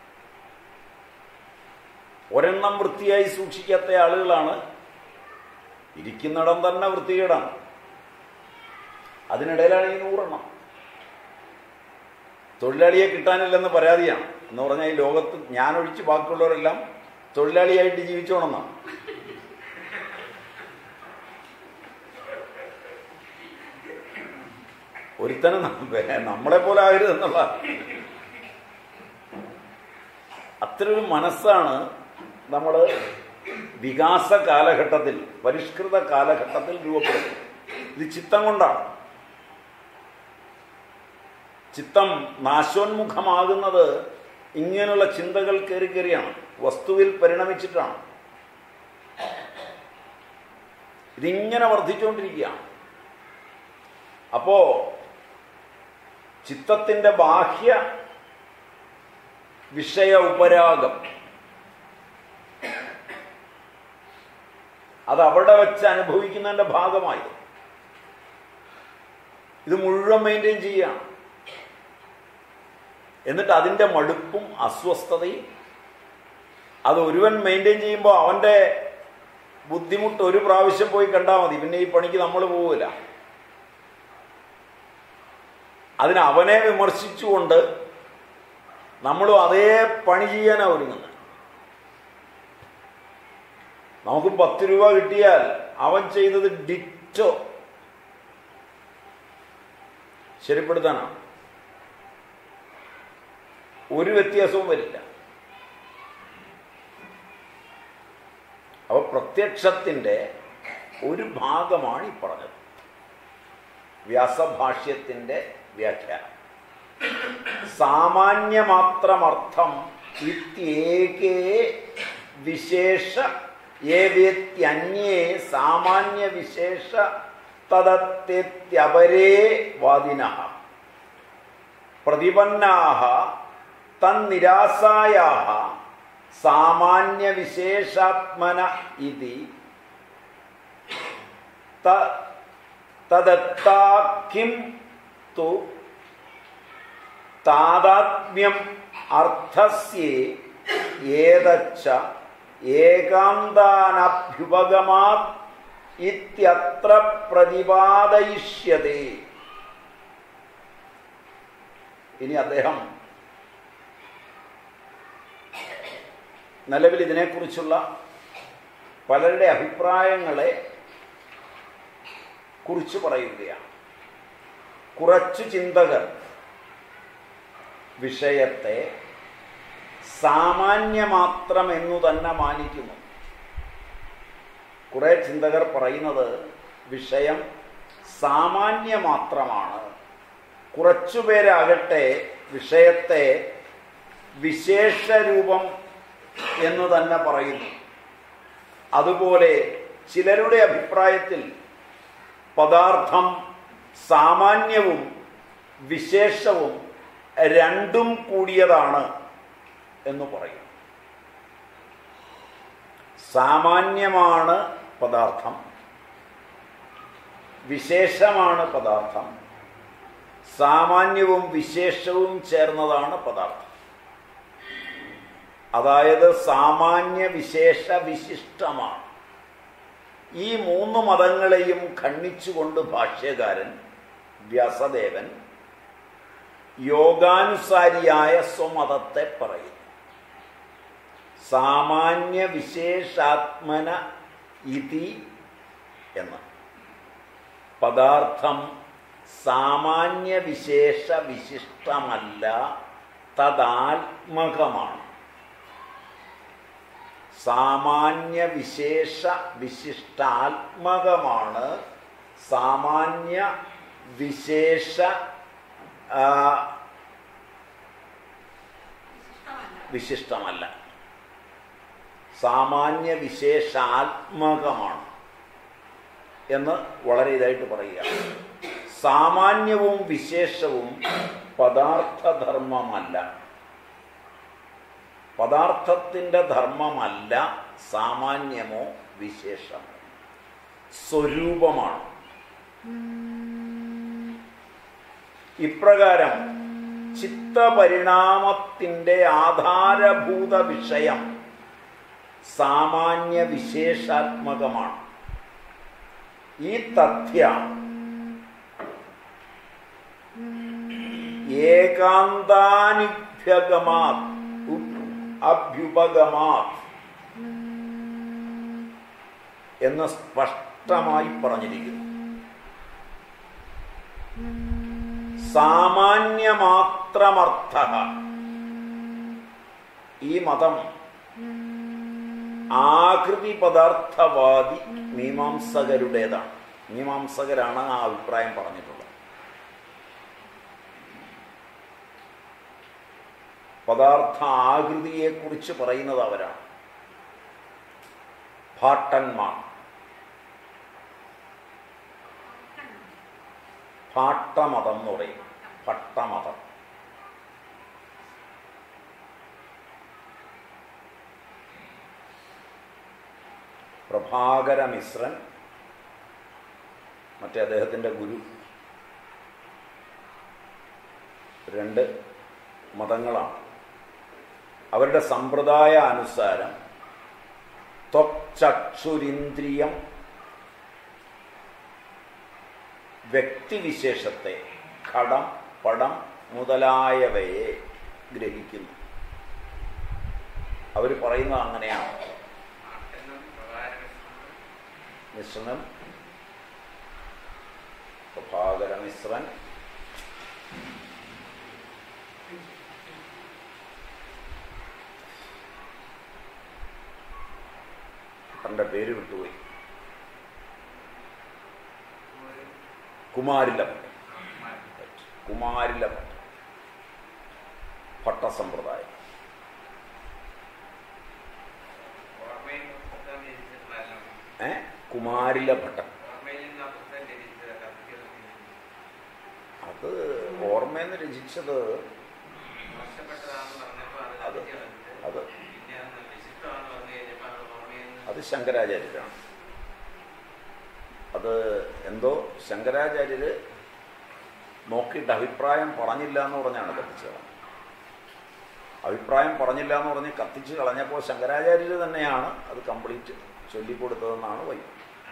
ഒരെണ്ണം വൃത്തിയായി സൂക്ഷിക്കാത്ത ആളുകളാണ് ഇരിക്കുന്നിടം തന്നെ വൃത്തികേടാണ് അതിനിടയിലാണ് ഈ നൂറെണ്ണം തൊഴിലാളിയെ കിട്ടാനില്ലെന്ന് പരാതിയാണ് എന്ന് പറഞ്ഞാൽ ഈ ലോകത്ത് ഞാനൊഴിച്ച് ബാക്കിയുള്ളവരെല്ലാം തൊഴിലാളിയായിട്ട് ജീവിച്ചോണമെന്നാണ് ഒരുത്തനും ന- നമ്മളെ പോലെ ആകരുത് എന്നുള്ള അത്തരൊരു മനസ്സാണ് നമ്മൾ വികാസ കാലഘട്ടത്തിൽ പരിഷ്കൃത കാലഘട്ടത്തിൽ രൂപപ്പെടുന്നത് ഇത് ചിത്തം കൊണ്ടാണ് ചിത്തം നാശോന്മുഖമാകുന്നത് ഇങ്ങനെയുള്ള ചിന്തകൾ കയറി കയറിയാണ് വസ്തുവിൽ പരിണമിച്ചിട്ടാണ് ഇതിങ്ങനെ വർദ്ധിച്ചുകൊണ്ടിരിക്കുകയാണ് അപ്പോ ചിത്തത്തിന്റെ ബാഹ്യ വിഷയ ഉപരാഗം അത് അവിടെ വെച്ച് അനുഭവിക്കുന്നതിന്റെ ഭാഗമായി ഇത് മുഴുവൻ മെയിൻറ്റെയിൻ ചെയ്യുകയാണ് എന്നിട്ട് അതിൻ്റെ മടുപ്പും അസ്വസ്ഥതയും അത് ഒരുവൻ മെയിൻറ്റെയിൻ ചെയ്യുമ്പോൾ അവൻ്റെ ബുദ്ധിമുട്ട് ഒരു പ്രാവശ്യം പോയി കണ്ടാൽ മതി പിന്നെ ഈ പണിക്ക് നമ്മൾ പോവില്ല അതിന് അവനെ വിമർശിച്ചുകൊണ്ട് നമ്മളും അതേ പണി ചെയ്യാനാണ് ഒരുങ്ങുന്നത് നമുക്ക് പത്ത് രൂപ കിട്ടിയാൽ അവൻ ചെയ്തത് ഡിറ്റോ ശരിപ്പെടുത്താനാണ് ഒരു വ്യത്യാസവും വരില്ല അപ്പൊ പ്രത്യക്ഷത്തിന്റെ ഒരു ഭാഗമാണ് ഈ പറഞ്ഞത് വ്യാസഭാഷ്യത്തിന്റെ വ്യാഖ്യാനം സാമാന്യമാത്രമർത്ഥം ഇത്യേകേ വിശേഷ ഏവേത്യന്യേ സാമാന്യ വിശേഷ തദത്യപരേ വാദിന പ്രതിപന്നാഹ തന്നിരാസായാഹ സാമാന്യ വിശേഷാത്മന ഇതി തദത്താക്കിം തു താതാത്മ്യം അർത്ഥസ്യേ ഏതച്ച ഏകാന്താനഭ്യുപഗമാത് ഇത്യത്ര പ്രതിപാദയിഷ്യതേ ഇനി അദ്ദേഹം നിലവിൽ ഇതിനെക്കുറിച്ചുള്ള പലരുടെ അഭിപ്രായങ്ങളെ കുറിച്ച് പറയുകയാണ് കുറച്ചു ചിന്തകർ വിഷയത്തെ സാമാന്യമാത്രം എന്നു തന്നെ മാനിക്കുന്നു കുറെ ചിന്തകർ പറയുന്നത് വിഷയം സാമാന്യമാത്രമാണ് കുറച്ചുപേരാകട്ടെ വിഷയത്തെ വിശേഷരൂപം എന്ന് തന്നെ പറയുന്നു അതുപോലെ ചിലരുടെ അഭിപ്രായത്തിൽ പദാർത്ഥം സാമാന്യവും വിശേഷവും രണ്ടും കൂടിയതാണ് എന്ന് പറയും സാമാന്യമാണ് പദാർത്ഥം വിശേഷമാണ് പദാർത്ഥം സാമാന്യവും വിശേഷവും ചേർന്നതാണ് പദാർത്ഥം അതായത് സാമാന്യ വിശേഷ വിശിഷ്ടമാണ് ഈ മൂന്ന് മതങ്ങളെയും ഖണ്ഡിച്ചുകൊണ്ട് ഭാഷ്യകാരൻ വ്യാസദേവൻ യോഗാനുസാരിയായ സ്വമതത്തെ പറയുന്നു സാമാന്യ വിശേഷാത്മന ഇതി എന്ന് പദാർത്ഥം സാമാന്യ വിശേഷ വിശിഷ്ടമല്ല തദാത്മകമാണ് സാമാന്യ വിശേഷ വിശിഷ്ടാത്മകമാണ് സാമാന്യ വിശേഷ ആ, വിശിഷ്ടമല്ല സാമാന്യ വിശേഷാത്മകമാണ് എന്ന് വളരെ ഇതായിട്ട് പറയുക സാമാന്യവും വിശേഷവും പദാർത്ഥധർമ്മമല്ല പദാർത്ഥത്തിൻ്റെ ധർമ്മമല്ല സാമാന്യമോ വിശേഷമോ സ്വരൂപമാണ് ഇപ്രകാരം ചിത്തപരിണാമത്തിൻ്റെ ആധാരഭൂത വിഷയം സാമാന്യ വിശേഷാത്മകമാണ് ഈ തഥ്യ ഏകാന്താനിഭ്യഗമാത് അഭ്യുപഗമാത് എന്ന് സ്പഷ്ടമായി പറഞ്ഞിരിക്കുന്നു സാമാന്യമാത്രമർത്ഥ ഈ മതം ആകൃതി പദാർത്ഥവാദി മീമാംസകരുടേതാണ് മീമാംസകരാണ് ആ അഭിപ്രായം പറഞ്ഞിട്ടുള്ളത് പദാർത്ഥ ആകൃതിയെക്കുറിച്ച് പറയുന്നത് അവരാണ് ഭാട്ടന്മാർ ഭാട്ടമതം എന്ന് പറയും ഭട്ടമതം പ്രഭാകര മിശ്രൻ മറ്റേ അദ്ദേഹത്തിൻ്റെ ഗുരു രണ്ട് മതങ്ങളാണ് അവരുടെ സമ്പ്രദായ അനുസാരം ത്വക്ചക്ഷുരിന്ദ്രിയം വ്യക്തിവിശേഷത്തെ ഘടം പടം മുതലായവയെ ഗ്രഹിക്കുന്നു അവർ പറയുന്നത് അങ്ങനെയാണ് മിശ്രനും പ്രഭാകര മിശ്രൻ തൻ്റെ പേര് വിട്ടുപോയി കുമാരിലഭട്ട കുമാരിലഭട്ട ഭട്ടസമ്പ്രദായം ഏ കുമാരിലഭട്ടൻ അത് ഓർമ്മയെന്ന് രചിച്ചത് അത് അത് അത് ശങ്കരാചാര്യരാണ് അത് എന്തോ ശങ്കരാചാര്യര് നോക്കിയിട്ട് അഭിപ്രായം പറഞ്ഞില്ല എന്ന് പറഞ്ഞാണ് കത്തിച്ച് കളഞ്ഞത് അഭിപ്രായം പറഞ്ഞില്ല എന്ന് പറഞ്ഞ് കത്തിച്ച് കളഞ്ഞപ്പോൾ ശങ്കരാചാര്യർ തന്നെയാണ് അത് കംപ്ലീറ്റ് ചൊല്ലിക്കൊടുത്തതെന്നാണ് വൈ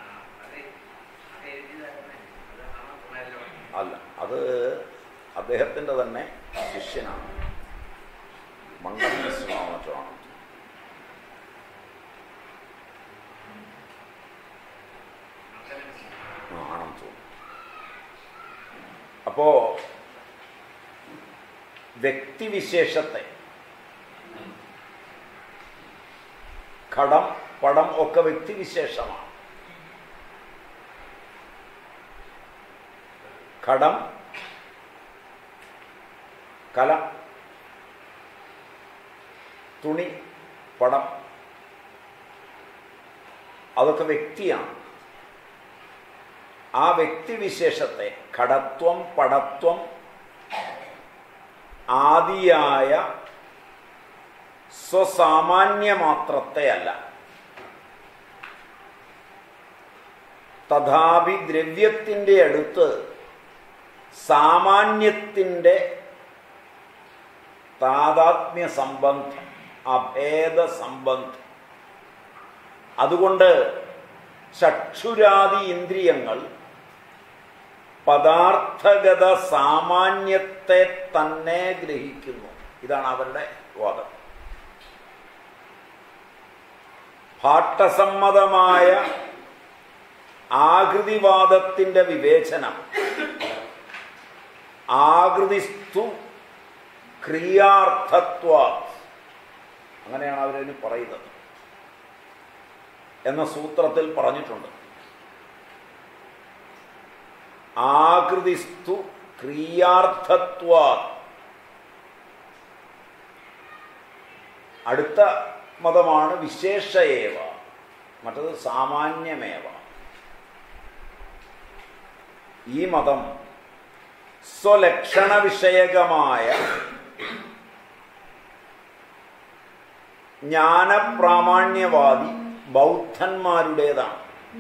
അല്ല അത് അദ്ദേഹത്തിൻ്റെ തന്നെ ശിഷ്യനാണ് മണ്ഡലം മിശ്രമോ മറ്റോ ആണ് അപ്പോ വ്യക്തിവിശേഷത്തെ ഘടം പടം ഒക്കെ വ്യക്തിവിശേഷമാണ് ഘടം കല തുണി പടം അതൊക്കെ വ്യക്തിയാണ് ആ വ്യക്തിവിശേഷത്തെ ഘടത്വം പടത്വം ആദിയായ സ്വസാമാന്യ മാത്രത്തെ അല്ല തഥാപി ദ്രവ്യത്തിൻ്റെ അടുത്ത് സാമാന്യത്തിൻ്റെ താതാത്മ്യ സംബന്ധം അഭേദ സംബന്ധം അതുകൊണ്ട് ചക്ഷുരാദി ഇന്ദ്രിയങ്ങൾ പദാർത്ഥഗത സാമാന്യത്തെ തന്നെ ഗ്രഹിക്കുന്നു ഇതാണ് അവരുടെ വാദം ഭാട്ടസമ്മതമായ ആകൃതിവാദത്തിന്റെ വിവേചനം ആകൃതിസ്തു ക്രിയാർത്ഥത്വ അങ്ങനെയാണ് അവരതിന് പറയുന്നത് എന്ന സൂത്രത്തിൽ പറഞ്ഞിട്ടുണ്ട് ആകൃതിസ്തു ക്രിയാർത്ഥത്വ അടുത്ത മതമാണ് വിശേഷയേവ മറ്റത് സാമാന്യമേവ ഈ മതം സ്വലക്ഷണ വിഷയകമായ ജ്ഞാനപ്രാമാണ്യവാദി ബൗദ്ധന്മാരുടേതാണ്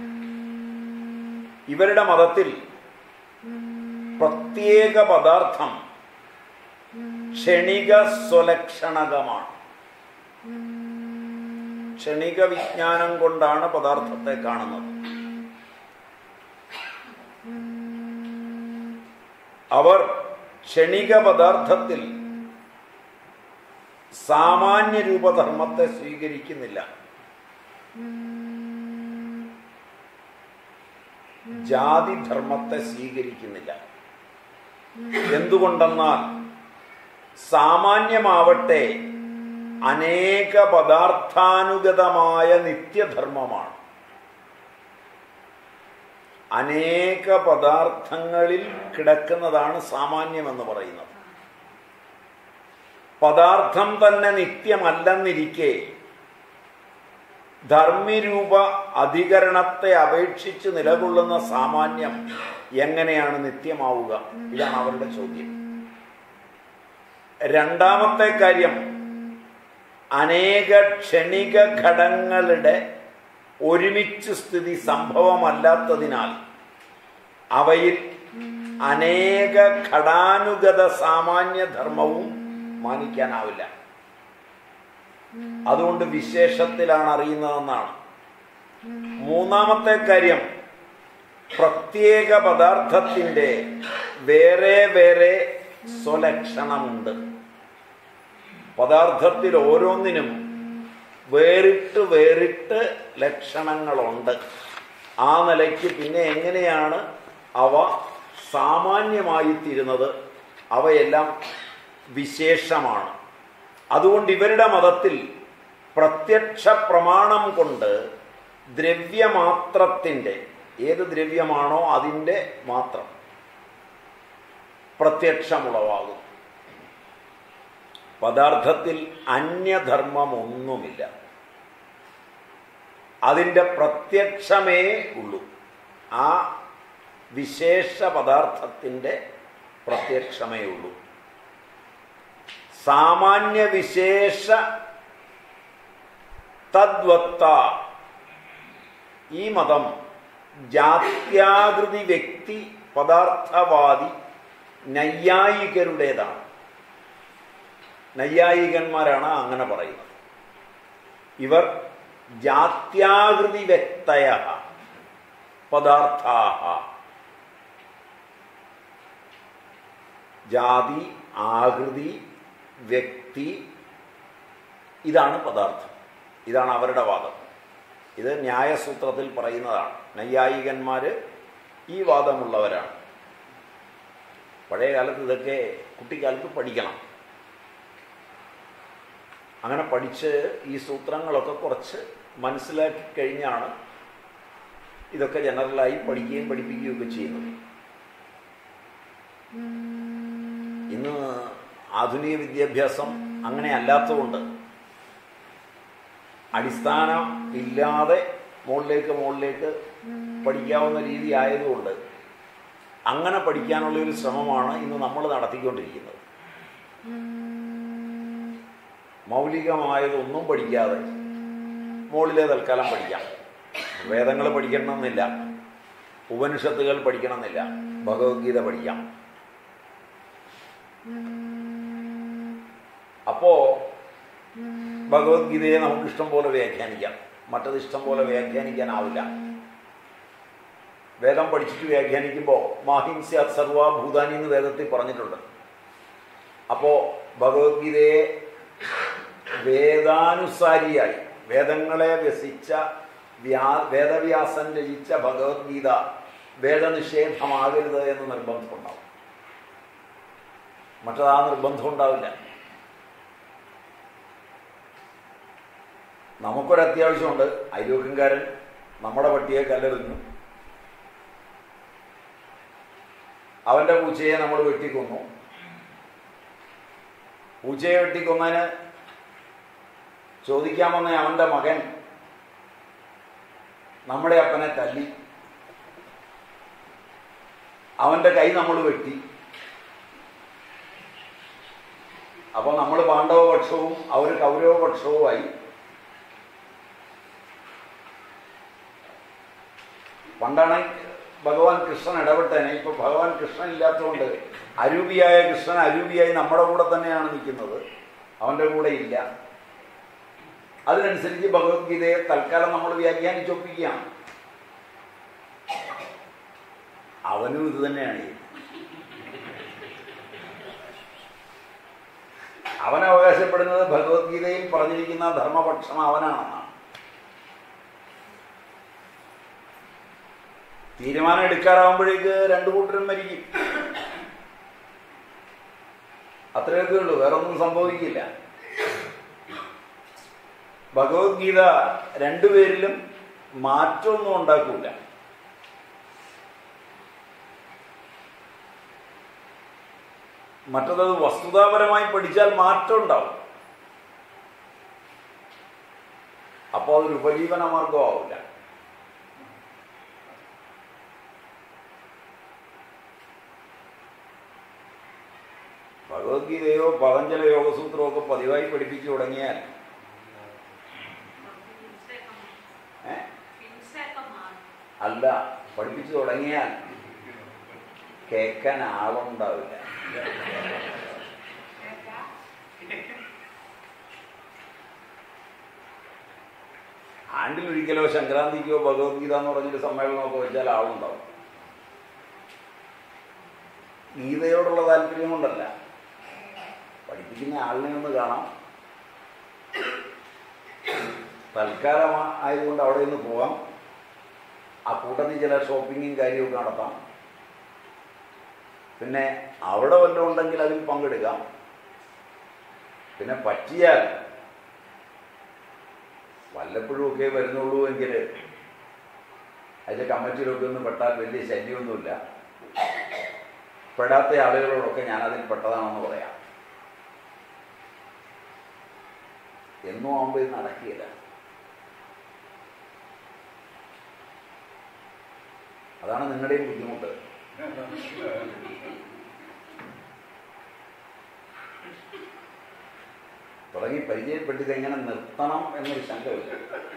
ഇവരുടെ മതത്തിൽ പ്രത്യേക പദാർത്ഥം ക്ഷണിക സ്വലക്ഷണകമാണ് ക്ഷണിക വിജ്ഞാനം കൊണ്ടാണ് പദാർത്ഥത്തെ കാണുന്നത് അവർ ക്ഷണിക പദാർത്ഥത്തിൽ സാമാന്യ രൂപധർമ്മത്തെ സ്വീകരിക്കുന്നില്ല ജാതിധർമ്മത്തെ സ്വീകരിക്കുന്നില്ല എന്തുകൊണ്ടെന്നാൽ സാമാന്യമാവട്ടെ അനേക പദാർത്ഥാനുഗതമായ നിത്യധർമ്മമാണ് അനേക പദാർത്ഥങ്ങളിൽ കിടക്കുന്നതാണ് സാമാന്യമെന്ന് പറയുന്നത് പദാർത്ഥം തന്നെ നിത്യമല്ലെന്നിരിക്കെ ധർമ്മിരൂപ അധികരണത്തെ അപേക്ഷിച്ച് നിലകൊള്ളുന്ന സാമാന്യം എങ്ങനെയാണ് നിത്യമാവുക ഇതാണ് അവരുടെ ചോദ്യം രണ്ടാമത്തെ കാര്യം അനേക ക്ഷണിക ഘടങ്ങളുടെ ഒരുമിച്ച് സ്ഥിതി സംഭവമല്ലാത്തതിനാൽ അവയിൽ അനേക ഘടാനുഗത സാമാന്യധർമ്മവും മാനിക്കാനാവില്ല അതുകൊണ്ട് വിശേഷത്തിലാണ് അറിയുന്നതെന്നാണ് മൂന്നാമത്തെ കാര്യം പ്രത്യേക പദാർത്ഥത്തിന്റെ വേറെ വേറെ സ്വലക്ഷണമുണ്ട് പദാർത്ഥത്തിൽ ഓരോന്നിനും വേറിട്ട് വേറിട്ട് ലക്ഷണങ്ങളുണ്ട് ആ നിലയ്ക്ക് പിന്നെ എങ്ങനെയാണ് അവ സാമാന്യമായി തീരുന്നത് അവയെല്ലാം വിശേഷമാണ് അതുകൊണ്ട് ഇവരുടെ മതത്തിൽ പ്രത്യക്ഷ പ്രമാണം കൊണ്ട് ദ്രവ്യമാത്രത്തിൻ്റെ ഏത് ദ്രവ്യമാണോ അതിൻ്റെ മാത്രം പ്രത്യക്ഷമുളവാകും പദാർത്ഥത്തിൽ അന്യധർമ്മമൊന്നുമില്ല അതിൻ്റെ പ്രത്യക്ഷമേ ഉള്ളൂ ആ വിശേഷ പദാർത്ഥത്തിൻ്റെ പ്രത്യക്ഷമേ ഉള്ളൂ സാമാന്യ വിശേഷ തദ്വത്ത ഈ മതം ജാത്യാകൃതി വ്യക്തി പദാർത്ഥവാദി നൈയായികരുടേതാണ് നൈയായികന്മാരാണ് അങ്ങനെ പറയുന്നത് ഇവർ ജാത്യാകൃതി വ്യക്തയ പദാർത്ഥാ ജാതി ആകൃതി വ്യക്തി ഇതാണ് പദാർത്ഥം ഇതാണ് അവരുടെ വാദം ഇത് ന്യായസൂത്രത്തിൽ പറയുന്നതാണ് നൈയായികന്മാർ ഈ വാദമുള്ളവരാണ് പഴയ കാലത്ത് ഇതൊക്കെ കുട്ടിക്കാലത്ത് പഠിക്കണം അങ്ങനെ പഠിച്ച് ഈ സൂത്രങ്ങളൊക്കെ കുറച്ച് മനസ്സിലാക്കി കഴിഞ്ഞാണ് ഇതൊക്കെ ജനറലായി പഠിക്കുകയും പഠിപ്പിക്കുകയും ഒക്കെ ചെയ്യുന്നത് ഇന്ന് ആധുനിക വിദ്യാഭ്യാസം അങ്ങനെ അല്ലാത്തതുകൊണ്ട് അടിസ്ഥാനം ഇല്ലാതെ മുകളിലേക്ക് മുകളിലേക്ക് പഠിക്കാവുന്ന രീതി ആയതുകൊണ്ട് അങ്ങനെ പഠിക്കാനുള്ള ഒരു ശ്രമമാണ് ഇന്ന് നമ്മൾ നടത്തിക്കൊണ്ടിരിക്കുന്നത് മൗലികമായതൊന്നും പഠിക്കാതെ മുകളിലെ തൽക്കാലം പഠിക്കാം വേദങ്ങൾ പഠിക്കണമെന്നില്ല ഉപനിഷത്തുകൾ പഠിക്കണമെന്നില്ല ഭഗവത്ഗീത പഠിക്കാം അപ്പോ ഭഗവത്ഗീതയെ നമുക്ക് ഇഷ്ടം പോലെ വ്യാഖ്യാനിക്കാം മറ്റത് ഇഷ്ടം പോലെ വ്യാഖ്യാനിക്കാനാവില്ല വേദം പഠിച്ചിട്ട് വ്യാഖ്യാനിക്കുമ്പോൾ മാഹിംസ്യ സർവാഭൂതാനി എന്ന് വേദത്തിൽ പറഞ്ഞിട്ടുണ്ട് അപ്പോൾ ഭഗവത്ഗീതയെ വേദാനുസാരിയായി വേദങ്ങളെ വ്യസിച്ച വ്യാ വേദവ്യാസൻ രചിച്ച ഭഗവത്ഗീത വേദനിഷേധമാകരുത് എന്ന് നിർബന്ധമുണ്ടാവും മറ്റത് ആ നിർബന്ധം ഉണ്ടാവില്ല നമുക്കൊരു അത്യാവശ്യമുണ്ട് അയൽവക്കംകാരൻ നമ്മുടെ പട്ടിയെ കല്ലെറിഞ്ഞു അവന്റെ പൂച്ചയെ നമ്മൾ വെട്ടിക്കൊന്നു പൂച്ചയെ വെട്ടിക്കൊന്നതിന് ചോദിക്കാമെന്ന അവന്റെ മകൻ നമ്മുടെ അപ്പനെ തല്ലി അവന്റെ കൈ നമ്മൾ വെട്ടി അപ്പൊ നമ്മൾ പാണ്ഡവപക്ഷവും അവർ കൗരവപക്ഷവുമായി പണ്ടാണ് ഭഗവാൻ കൃഷ്ണൻ ഇടപെട്ടേനെ ഇപ്പൊ ഭഗവാൻ കൃഷ്ണൻ ഇല്ലാത്തതുകൊണ്ട് അരൂപിയായ കൃഷ്ണൻ അരൂപിയായി നമ്മുടെ കൂടെ തന്നെയാണ് നിൽക്കുന്നത് അവന്റെ കൂടെ ഇല്ല അതിനനുസരിച്ച് ഭഗവത്ഗീതയെ തൽക്കാലം നമ്മൾ വ്യാഖ്യാനിച്ചൊപ്പിക്കുകയാണ് അവനും ഇത് തന്നെയാണ് ചെയ്യുന്നത് അവൻ അവകാശപ്പെടുന്നത് ഭഗവത്ഗീതയിൽ പറഞ്ഞിരിക്കുന്ന ധർമ്മപക്ഷം അവനാണെന്നാണ് തീരുമാനം എടുക്കാറാവുമ്പോഴേക്ക് രണ്ടു കൂട്ടരും മരിക്കും അത്രയൊക്കെ ഉള്ളൂ വേറൊന്നും സംഭവിക്കില്ല ഭഗവത്ഗീത രണ്ടുപേരിലും മാറ്റമൊന്നും ഉണ്ടാക്കൂല മറ്റത് വസ്തുതാപരമായി പഠിച്ചാൽ മാറ്റം ഉണ്ടാവും അപ്പോൾ അതൊരു ഉപജീവന മാർഗമാവില്ല ഭഗവത്ഗീതയോ പതഞ്ജല യോഗസൂത്രമോ ഒക്കെ പതിവായി പഠിപ്പിച്ചു തുടങ്ങിയാൽ ഏ? അല്ല പഠിപ്പിച്ചു തുടങ്ങിയാൽ കേൾക്കാൻ ആളുണ്ടാവില്ല ആണ്ടിലൊരിക്കലോ സംക്രാന്തിക്കോ ഭഗവത്ഗീത എന്ന് പറഞ്ഞൊരു സമ്മേളനമൊക്കെ വെച്ചാൽ ആളുണ്ടാവും ഗീതയോടുള്ള താല്പര്യം കൊണ്ടല്ല പഠിപ്പിക്കുന്ന ആളിനെ ഒന്ന് കാണാം തൽക്കാലം ആയതുകൊണ്ട് അവിടെ നിന്ന് പോവാം ആ കൂട്ടത്തിൽ ചില ഷോപ്പിങ്ങും കാര്യമൊക്കെ നടത്താം പിന്നെ അവിടെ വല്ലതും ഉണ്ടെങ്കിൽ അതിൽ പങ്കെടുക്കാം പിന്നെ പറ്റിയാൽ വല്ലപ്പോഴും ഒക്കെ വരുന്നുള്ളൂ എങ്കിൽ അതിൻ്റെ കമ്മിറ്റിയിലൊക്കെ ഒന്ന് പെട്ടാൽ വലിയ ശല്യമൊന്നുമില്ല പെടാത്ത ആളുകളോടൊക്കെ ഞാൻ അതിൽ പെട്ടതാണെന്ന് പറയാം എന്നും ആകുമ്പോൾ ഇത് നടക്കുകയില്ല അതാണ് നിങ്ങളുടെയും ബുദ്ധിമുട്ട് തുടങ്ങി പരിചയപ്പെട്ട് കഴിഞ്ഞാൽ നിർത്തണം എന്നൊരു ശങ്കമില്ല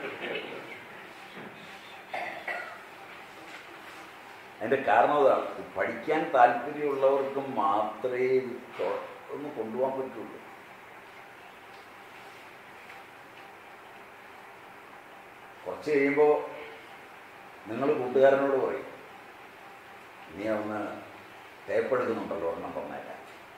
അതിന്റെ കാരണം അതാണ് ഇത് പഠിക്കാൻ താല്പര്യമുള്ളവർക്ക് മാത്രമേ ഇത് തൊ- ഒന്ന് കൊണ്ടുപോകാൻ പറ്റുള്ളൂ കുറച്ച് കഴിയുമ്പോൾ നിങ്ങൾ കൂട്ടുകാരനോട് പറയും നീ ഒന്ന് ടേപ്പെടുക്കുന്നുണ്ടല്ലോ ഒരെണ്ണം പറഞ്ഞേക്കാം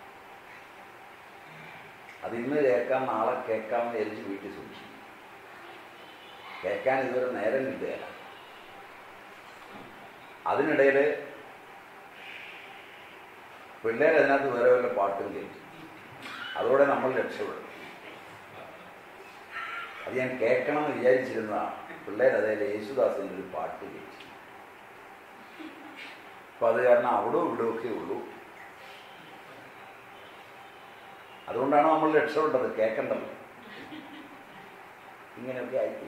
അത് ഇന്ന് കേൾക്കാം നാളെ കേൾക്കാമെന്ന് വിചാരിച്ച് വീട്ടിൽ സൂക്ഷിക്കും കേൾക്കാൻ ഇതുവരെ നേരം കിട്ടുകയില്ല അതിനിടയിൽ പിള്ളേർ അതിനകത്ത് വേറെ വല്ല പാട്ടും കേൾക്കും അതോടെ നമ്മൾ രക്ഷപ്പെടും അത് ഞാൻ കേൾക്കണം എന്ന് വിചാരിച്ചിരുന്നതാണ് പിള്ളേർ അതായത് യേശുദാസിൻ്റെ ഒരു പാട്ട് കേട്ടു അപ്പം അത് കാരണം അവിടെ ഇവിടെ ഒക്കെ ഉള്ളൂ അതുകൊണ്ടാണ് നമ്മൾ രക്ഷപ്പെട്ടത് കേൾക്കേണ്ടത് ഇങ്ങനെയൊക്കെ ആയിപ്പോയി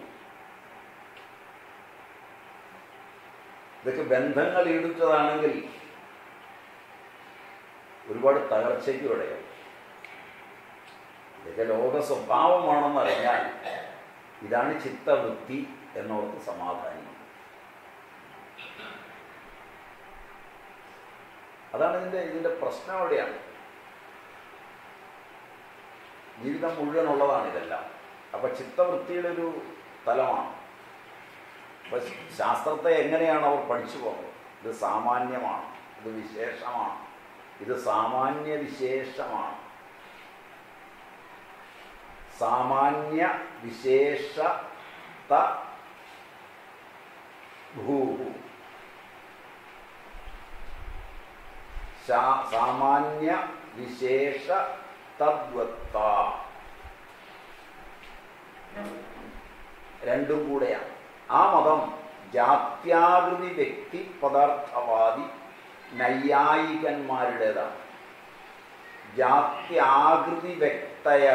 ഇതൊക്കെ ബന്ധങ്ങൾ ഈടുത്തതാണെങ്കിൽ ഒരുപാട് തകർച്ചയ്ക്ക് ഇടയാവും ഇതൊക്കെ ലോക സ്വഭാവമാണെന്നറിഞ്ഞാൽ ഇതാണ് ചിത്തവൃത്തി എന്നോർത്ത് സമാധാനം അതാണ് ഇതിൻ്റെ ഇതിൻ്റെ പ്രശ്നം എവിടെയാണ് ജീവിതം മുഴുവനുള്ളതാണ് ഇതെല്ലാം അപ്പം ചിത്തവൃത്തിയുടെ ഒരു തലമാണ് അപ്പം ശാസ്ത്രത്തെ എങ്ങനെയാണ് അവർ പഠിച്ചു പോകുന്നത് ഇത് സാമാന്യമാണ് ഇത് വിശേഷമാണ് ഇത് സാമാന്യ വിശേഷമാണ് സാമാന്യ വിശേഷത ഭൂ സാമാന്യ വിശേഷ തദ്വത്ത രണ്ടും കൂടെയാണ് ആ മതം ജാത്യാകൃതി വ്യക്തി പദാർത്ഥവാദി നൈയായികന്മാരുടേതാണ് ജാത്യാകൃതി വ്യക്തയ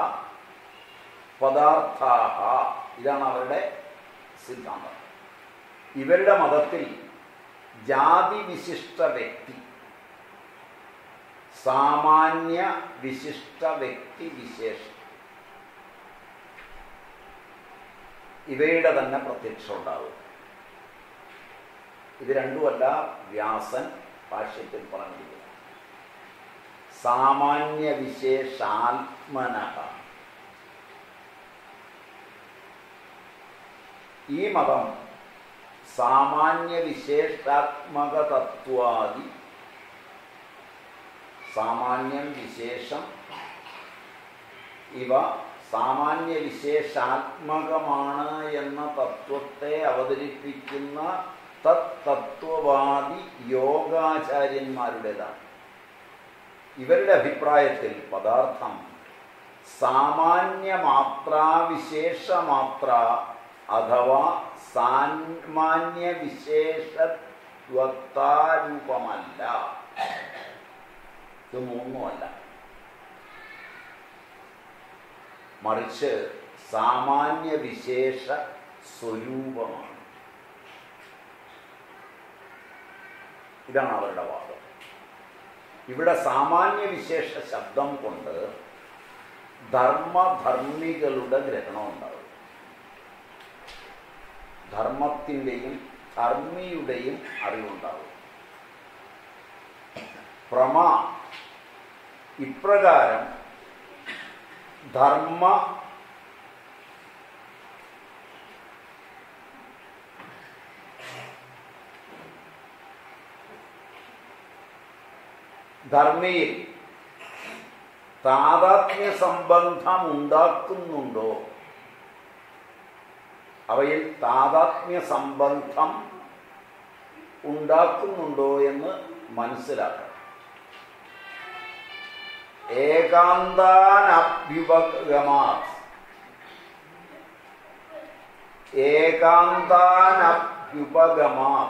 പദാർത്ഥാഹ ഇതാണ് അവരുടെ സിദ്ധാന്തം ഇവരുടെ മതത്തിൽ ജാതി വിശിഷ്ട വ്യക്തി സാമാന്യ വിശിഷ്ട വ്യക്തി വിശേഷം ഇവയുടെ തന്നെ പ്രത്യക്ഷം ഉണ്ടാവും ഇത് രണ്ടുമല്ല വ്യാസൻ ഭാഷ്യത്തിൽ പറഞ്ഞിരിക്കുന്നത് സാമാന്യ വിശേഷാത്മന ഈ മതം സാമാന്യ വിശേഷാത്മക തത്വാദി സാമാന്യം വിശേഷം ഇവ സാമാന്യ വിശേഷാത്മകമാണ് എന്ന തത്വത്തെ അവതരിപ്പിക്കുന്ന തത്വവാദി യോഗാചാര്യന്മാരുടേതാണ് ഇവരുടെ അഭിപ്രായത്തിൽ പദാർത്ഥം സാമാന്യമാത്ര വിശേഷമാത്ര അഥവാ സാമാന്യ വിശേഷത്വത്താരൂപമല്ല ഇത് മൂന്നുമല്ല മറിച്ച് സാമാന്യ വിശേഷ സ്വരൂപമാണ് ഇതാണ് അവരുടെ വാദം ഇവിടെ സാമാന്യ വിശേഷ ശബ്ദം കൊണ്ട് ധർമ്മധർമ്മികളുടെ ഗ്രഹണം ഉണ്ടാകും ധർമ്മത്തിൻ്റെയും ധർമ്മിയുടെയും അറിവുണ്ടാകും പ്രമ ഇപ്രകാരം ധർമ്മ ധർമ്മിയിൽ താതാത്മ്യ സംബന്ധം ഉണ്ടാക്കുന്നുണ്ടോ അവയിൽ താതാത്മ്യ സംബന്ധം ഉണ്ടാക്കുന്നുണ്ടോ എന്ന് മനസ്സിലാക്കണം ഏകാന്താനഭ്യുപഗമാ ഏകാന്താനഭ്യുപഗമാ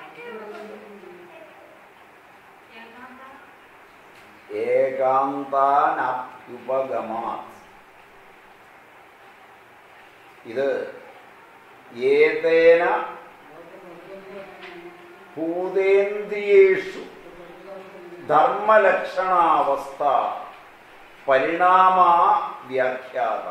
ഏകാന്താനഭ്യുപഗമാ ഇത് ഏതേന ഭൂതേന്ദ്രിയേഷു ധർമ്മലക്ഷണാവസ്ഥ പരിണാമ വ്യാഖ്യാത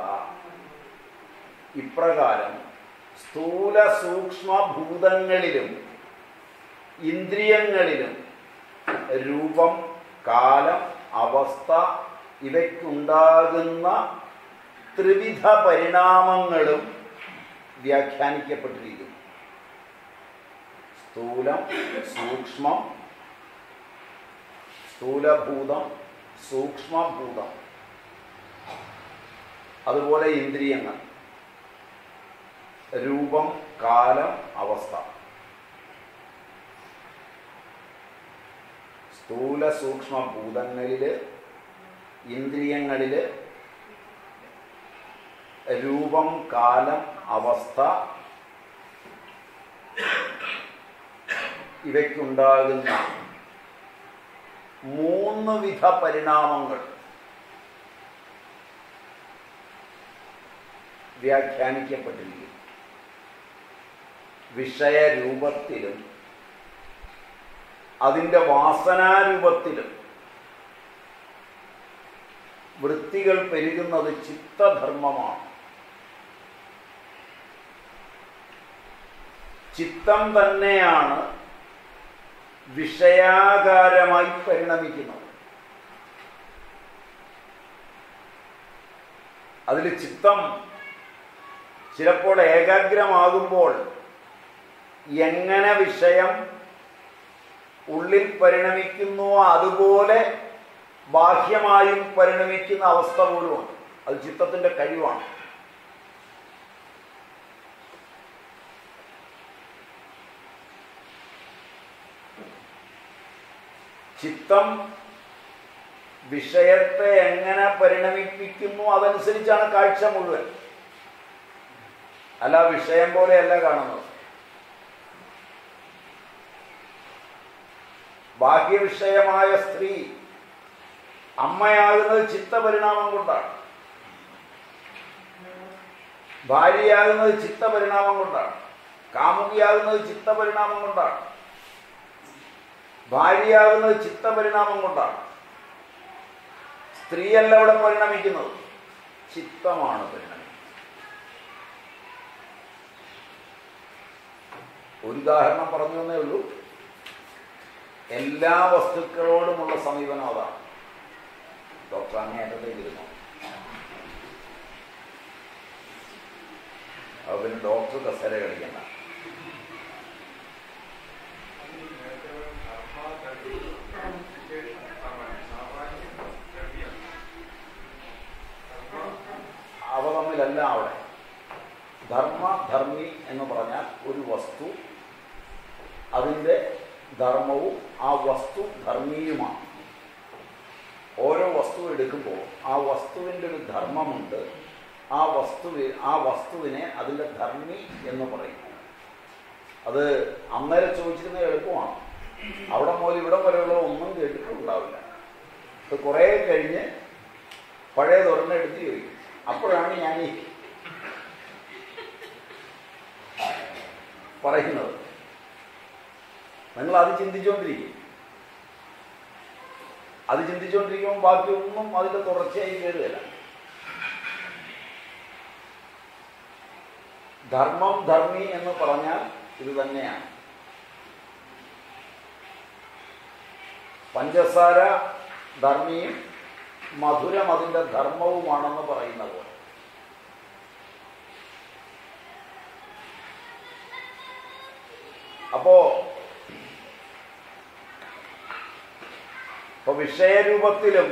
ഇപ്രകാരം സ്ഥൂല സൂക്ഷ്മഭൂതങ്ങളിലും ഇന്ദ്രിയങ്ങളിലും രൂപം കാലം അവസ്ഥ ഇവയ്ക്കുണ്ടാകുന്ന ത്രിവിധ പരിണാമങ്ങളും വ്യാഖ്യാനിക്കപ്പെട്ടിരിക്കുന്നു സ്ഥൂലം സൂക്ഷ്മം സ്ഥൂലഭൂതം സൂക്ഷ്മഭൂതം അതുപോലെ ഇന്ദ്രിയങ്ങൾ രൂപം കാലം അവസ്ഥ സ്ഥൂല സൂക്ഷ്മ ഭൂതങ്ങളിൽ ഇന്ദ്രിയങ്ങളിൽ രൂപം കാലം അവസ്ഥ ഇവയ്ക്കുണ്ടാകുന്ന മൂന്ന് വിധ പരിണാമങ്ങൾ വ്യാഖ്യാനിക്കപ്പെട്ടിരിക്കുന്നു വിഷയരൂപത്തിലും അതിൻ്റെ വാസനാരൂപത്തിലും വൃത്തികൾ പെരുകുന്നത് ചിത്തധർമ്മമാണ് ചിത്തം തന്നെയാണ് വിഷയാകാരമായി പരിണമിക്കുന്നത് അതിൽ ചിത്തം ചിലപ്പോൾ ഏകാഗ്രമാകുമ്പോൾ എങ്ങനെ വിഷയം ഉള്ളിൽ പരിണമിക്കുന്നുവോ അതുപോലെ ബാഹ്യമായും പരിണമിക്കുന്ന അവസ്ഥ പോലുമുണ്ട് അത് ചിത്തത്തിന്റെ കഴിവാണ് ചിത്തം വിഷയത്തെ എങ്ങനെ പരിണമിപ്പിക്കുന്നു അതനുസരിച്ചാണ് കാഴ്ച മുഴുവൻ അല്ല വിഷയം പോലെയല്ല കാണുന്നത് ബാഹ്യവിഷയമായ സ്ത്രീ അമ്മയാകുന്നത് ചിത്തപരിണാമം കൊണ്ടാണ് ഭാര്യയാകുന്നത് ചിത്തപരിണാമം കൊണ്ടാണ് കാമുകിയാകുന്നത് ചിത്തപരിണാമം കൊണ്ടാണ് ഭാര്യയാകുന്നത് ചിത്തപരിണാമം കൊണ്ടാണ് സ്ത്രീയല്ല അവിടെ പരിണമിക്കുന്നത് ചിത്തമാണ് പരിണമിക്കുന്നത് ഒരു ഉദാഹരണം പറഞ്ഞു എന്നേ ഉള്ളൂ എല്ലാ വസ്തുക്കളോടുമുള്ള സമീപനം അതാണ് ഡോക്ടർ അങ്ങേയറ്റത്തേക്ക് ഇരുന്നു അത് പിന്നെ ഡോക്ടർ കസേര കളിക്കണ്ട അവ തമ്മിലല്ല അവിടെ ധർമ്മ ധർമ്മി എന്ന് പറഞ്ഞാൽ ഒരു വസ്തു അതിൻ്റെ ധർമ്മവും ആ വസ്തു ധർമ്മിയുമാണ് ഓരോ വസ്തു എടുക്കുമ്പോൾ ആ വസ്തുവിൻ്റെ ഒരു ധർമ്മമുണ്ട് ആ വസ്തുവി ആ വസ്തുവിനെ അതിൻ്റെ ധർമ്മി എന്ന് പറയും അത് അന്നേരം ചോദിച്ചിരുന്ന എളുപ്പമാണ് അവിടെ മുതൽ ഇവിടം വരെയുള്ള ഒന്നും കേട്ടിട്ടുണ്ടാവില്ല ഇത് കുറേ കഴിഞ്ഞ് പഴയ തുറന്നെടുത്ത് ചോദിക്കും അപ്പോഴാണ് ഞാൻ ഈ പറയുന്നത് നിങ്ങൾ അത് ചിന്തിച്ചുകൊണ്ടിരിക്കും അത് ചിന്തിച്ചുകൊണ്ടിരിക്കുമ്പോൾ ബാക്കിയൊന്നും അതിൻ്റെ തുടർച്ചയായി കയറുകയില്ല ധർമ്മം ധർമ്മി എന്ന് പറഞ്ഞാൽ ഇത് തന്നെയാണ് പഞ്ചസാര ധർമ്മിയും മധുരം അതിൻ്റെ ധർമ്മവുമാണെന്ന് പറയുന്ന പോലെ അപ്പോ ഇപ്പൊ വിഷയരൂപത്തിലും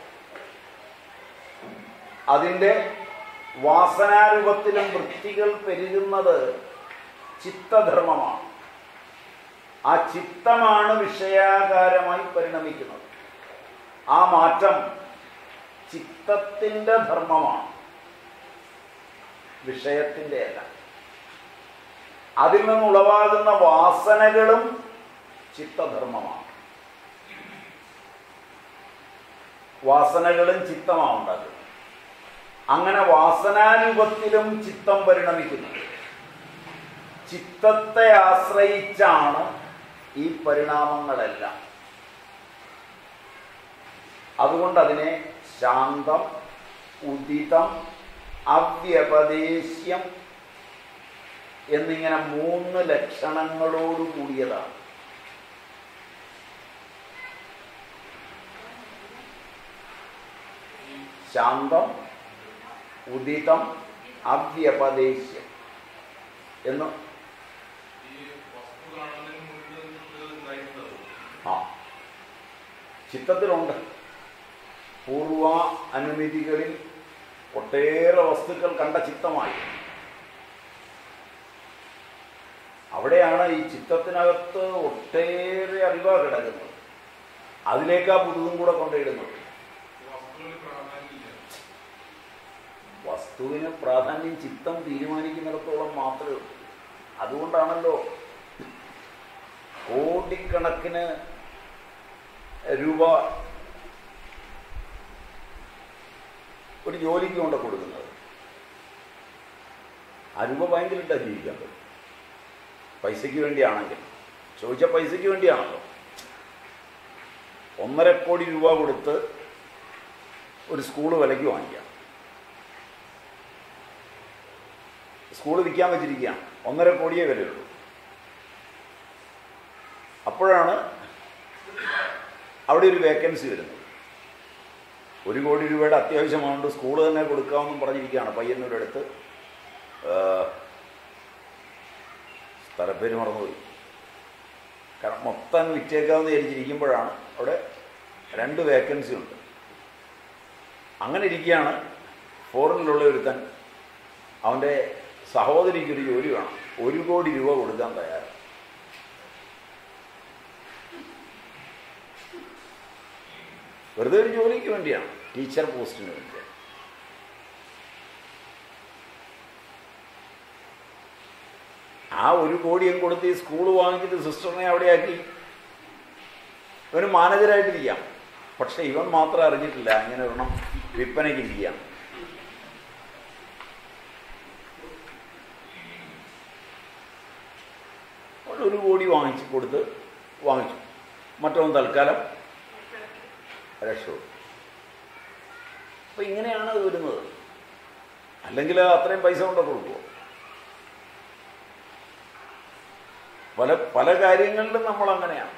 അതിൻ്റെ വാസനാരൂപത്തിലും വൃത്തികൾ പെരുകുന്നത് ചിത്തധർമ്മമാണ് ആ ചിത്തമാണ് വിഷയാകാരമായി പരിണമിക്കുന്നത് ആ മാറ്റം ചിത്തത്തിൻ്റെ ധർമ്മമാണ് വിഷയത്തിൻ്റെ അല്ല അതിൽ നിന്നുളവാകുന്ന വാസനകളും ചിത്തധർമ്മമാണ് വാസനകളും ചിത്തമാണ് ഉണ്ടാക്കുന്നത് അങ്ങനെ വാസനാരൂപത്തിലും ചിത്തം പരിണമിക്കുന്നു ചിത്തത്തെ ആശ്രയിച്ചാണ് ഈ പരിണാമങ്ങളെല്ലാം അതുകൊണ്ട് അതിനെ ശാന്തം ഉദിതം അവ്യപദേശം എന്നിങ്ങനെ മൂന്ന് ലക്ഷണങ്ങളോട് കൂടിയതാണ് ശാന്തം ഉദിതം അവ്യപദേശം എന്ന് ആ ചിത്തത്തിലുണ്ട് പൂർവ അനുമതികളിൽ ഒട്ടേറെ വസ്തുക്കൾ കണ്ട ചിത്തമായി അവിടെയാണ് ഈ ചിത്തത്തിനകത്ത് ഒട്ടേറെ അറിവാ കിടക്കുന്നത് അതിലേക്കാ പുതുതും കൂടെ കൊണ്ടിടുന്നത് വസ്തുവിന് പ്രാധാന്യമില്ല വസ്തുവിന് പ്രാധാന്യം ചിത്തം തീരുമാനിക്കുന്നിടത്തോളം മാത്രമേ ഉള്ളൂ അതുകൊണ്ടാണല്ലോ കോടിക്കണക്കിന് രൂപ ഒരു ജോലിക്ക് കൊണ്ട് കൊടുക്കുന്നത് ആ രൂപ ബാങ്കിലിട്ടാ ജീവിക്കാൻ പറ്റും പൈസയ്ക്ക് വേണ്ടിയാണെങ്കിൽ ചോദിച്ച പൈസയ്ക്ക് വേണ്ടിയാണല്ലോ ഒന്നര കോടി രൂപ കൊടുത്ത് ഒരു സ്കൂള് വിലയ്ക്ക് വാങ്ങിക്കാം സ്കൂൾ വിൽക്കാൻ വെച്ചിരിക്കുകയാണ് ഒന്നര കോടിയേ വിലയുള്ളൂ അപ്പോഴാണ് അവിടെ ഒരു വേക്കൻസി വരുന്നത് ഒരു കോടി രൂപയുടെ അത്യാവശ്യമാകൊണ്ട് സ്കൂൾ തന്നെ കൊടുക്കാമെന്നും പറഞ്ഞിരിക്കുകയാണ് പയ്യന്നൂരുടെ അടുത്ത് സ്ഥലപ്പേര് മറന്നുപോയി കാരണം മൊത്തം വിറ്റേക്കാമെന്ന് വിചാരിച്ചിരിക്കുമ്പോഴാണ് അവിടെ രണ്ട് വേക്കൻസി ഉണ്ട് അങ്ങനെ ഇരിക്കുകയാണ് ഫോറിനിലുള്ള ഒരുത്തൻ അവൻ്റെ സഹോദരിക്കൊരു ജോലി വേണം ഒരു കോടി രൂപ കൊടുക്കാൻ തയ്യാറ് വെറുതെ ഒരു ജോലിക്ക് വേണ്ടിയാണ് ടീച്ചർ പോസ്റ്റിന് വേണ്ടിയാണ് ആ ഒരു കോടിയും കൊടുത്ത് ഈ സ്കൂൾ വാങ്ങിച്ചിട്ട് സിസ്റ്ററിനെ അവിടെയാക്കി ഇവന് മാനേജരായിട്ടിരിക്കാം പക്ഷെ ഇവൻ മാത്രം അറിഞ്ഞിട്ടില്ല ഇങ്ങനെ ഒരെണ്ണം വിൽപ്പനയ്ക്ക് ഇരിക്കുകയാണ് അവൻ ഒരു കോടി വാങ്ങിച്ച് കൊടുത്ത് വാങ്ങിച്ചു മറ്റവൻ തൽക്കാലം രക്ഷപ്പെട്ടു അപ്പൊ ഇങ്ങനെയാണ് അത് വരുന്നത് അല്ലെങ്കിൽ അത്രയും പൈസ കൊണ്ട് കൊടുക്കുമോ പല പല കാര്യങ്ങളിലും നമ്മൾ അങ്ങനെയാണ്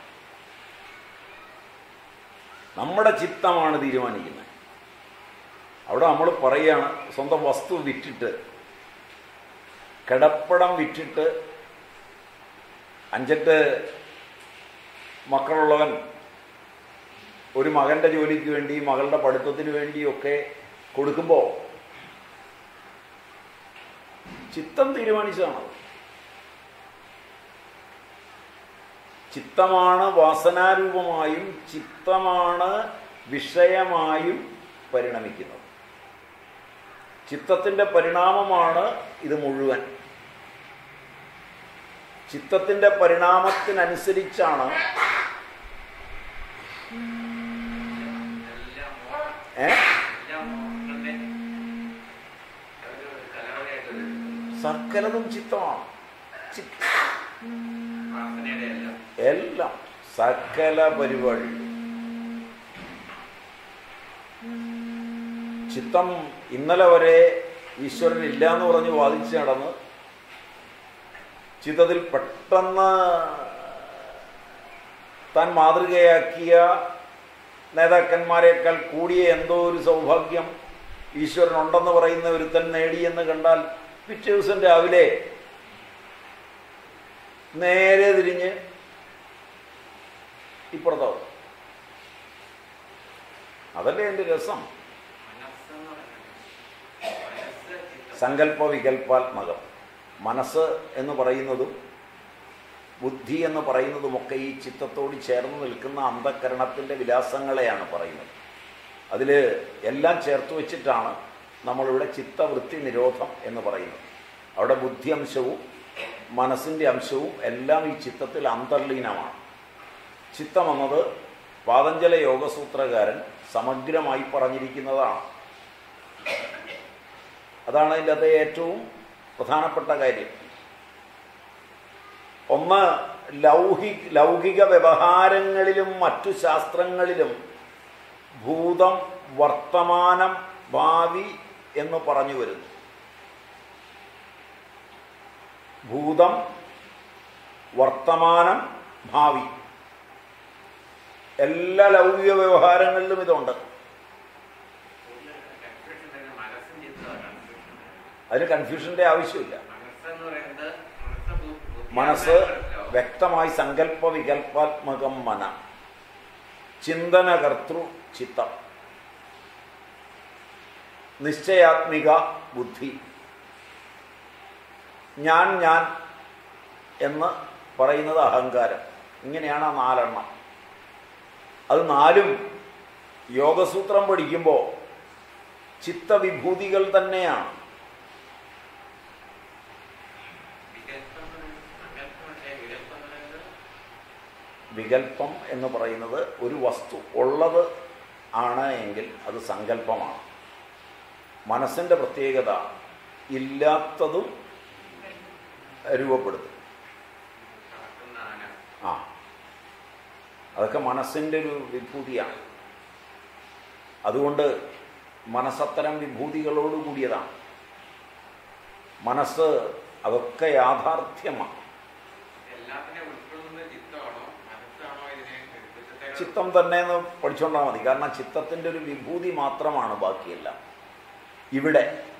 നമ്മുടെ ചിത്തമാണ് തീരുമാനിക്കുന്നത് അവിടെ നമ്മൾ പറയുകയാണ് സ്വന്തം വസ്തു വിറ്റിട്ട് കിടപ്പടം വിറ്റിട്ട് അഞ്ചെട്ട് മക്കളുള്ളവൻ ഒരു മകന്റെ ജോലിക്ക് വേണ്ടി മകളുടെ പഠിത്തത്തിന് വേണ്ടിയൊക്കെ കൊടുക്കുമ്പോൾ ചിത്തം തീരുമാനിച്ചതാണ് ചിത്തമാണ് വാസനാരൂപമായും ചിത്തമാണ് വിഷയമായും പരിണമിക്കുന്നത് ചിത്തത്തിന്റെ പരിണാമമാണ് ഇത് മുഴുവൻ ചിത്തത്തിന്റെ പരിണാമത്തിനനുസരിച്ചാണ് ഏ സകലതും ചിത്തമാണ് ചിത്ത എല്ലാം സകല പരിപാടി ചിത്തം ഇന്നലെ വരെ ഈശ്വരൻ ഇല്ല എന്ന് പറഞ്ഞ് വാദിച്ച് നടന്ന് ചിത്തത്തിൽ പെട്ടെന്ന് താൻ മാതൃകയാക്കിയ നേതാക്കന്മാരെക്കാൾ കൂടിയ എന്തോ ഒരു സൗഭാഗ്യം ഈശ്വരൻ ഉണ്ടെന്ന് പറയുന്ന ഒരുത്തൻ നേടിയെന്ന് കണ്ടാൽ പിറ്റേ ദിവസം രാവിലെ നേരെ തിരിഞ്ഞ് ഇപ്പുറത്താവും അതല്ലേ എൻ്റെ രസം സങ്കല്പ വികല്പാത്മകം മനസ്സ് എന്ന് പറയുന്നതും ബുദ്ധി എന്ന് പറയുന്നതുമൊക്കെ ഈ ചിത്തത്തോട് ചേർന്ന് നിൽക്കുന്ന അന്ധകരണത്തിൻ്റെ വിലാസങ്ങളെയാണ് പറയുന്നത് അതിൽ എല്ലാം ചേർത്ത് വെച്ചിട്ടാണ് നമ്മളിവിടെ ചിത്തവൃത്തി നിരോധം എന്ന് പറയുന്നത് അവിടെ ബുദ്ധി അംശവും മനസ്സിൻ്റെ അംശവും എല്ലാം ഈ ചിത്തത്തിൽ അന്തർലീനമാണ് ചിത്തം എന്നത് പാതഞ്ജല യോഗസൂത്രകാരൻ സമഗ്രമായി പറഞ്ഞിരിക്കുന്നതാണ് അതാണ് അതിൻ്റെ അകത്തെ ഏറ്റവും പ്രധാനപ്പെട്ട കാര്യം ഒന്ന് ലൗഹി ലൗകിക വ്യവഹാരങ്ങളിലും മറ്റു ശാസ്ത്രങ്ങളിലും ഭൂതം വർത്തമാനം ഭാവി എന്ന് പറഞ്ഞു വരുന്നു ഭൂതം വർത്തമാനം ഭാവി എല്ലാ ലൗകിക വ്യവഹാരങ്ങളിലും ഇതുണ്ട് അതിന് കൺഫ്യൂഷന്റെ ആവശ്യമില്ല മനസ്സ് വ്യക്തമായി സങ്കല്പ വികല്പാത്മകം മന ചിന്തനകർത്തൃ ചിത്തം നിശ്ചയാത്മിക ബുദ്ധി ഞാൻ ഞാൻ എന്ന് പറയുന്നത് അഹങ്കാരം ഇങ്ങനെയാണ് ആ നാലെണ്ണം അത് നാലും യോഗസൂത്രം പഠിക്കുമ്പോൾ ചിത്തവിഭൂതികൾ തന്നെയാണ് വികല്പം എന്ന് പറയുന്നത് ഒരു വസ്തു ഉള്ളത് ആണ് എങ്കിൽ അത് സങ്കല്പമാണ് മനസ്സിൻ്റെ പ്രത്യേകത ഇല്ലാത്തതും രൂപപ്പെടുത്തും ആ അതൊക്കെ മനസ്സിൻ്റെ ഒരു വിഭൂതിയാണ് അതുകൊണ്ട് മനസ്സത്തരം വിഭൂതികളോട് കൂടിയതാണ് മനസ്സ് അതൊക്കെ യാഥാർത്ഥ്യമാണ് എല്ലാത്തിനെ ഉൾക്കൊള്ളുന്ന ചിത്തമാണോ മനസ്സാണോ ഇതിനെ ചിത്തത്തെ ചിത്തം തന്നെ എന്ന് പഠിച്ചുകൊണ്ടാൽ മതി കാരണം ചിത്തത്തിൻ്റെ ഒരു വിഭൂതി മാത്രമാണ് ബാക്കിയെല്ലാം ഇവിടെ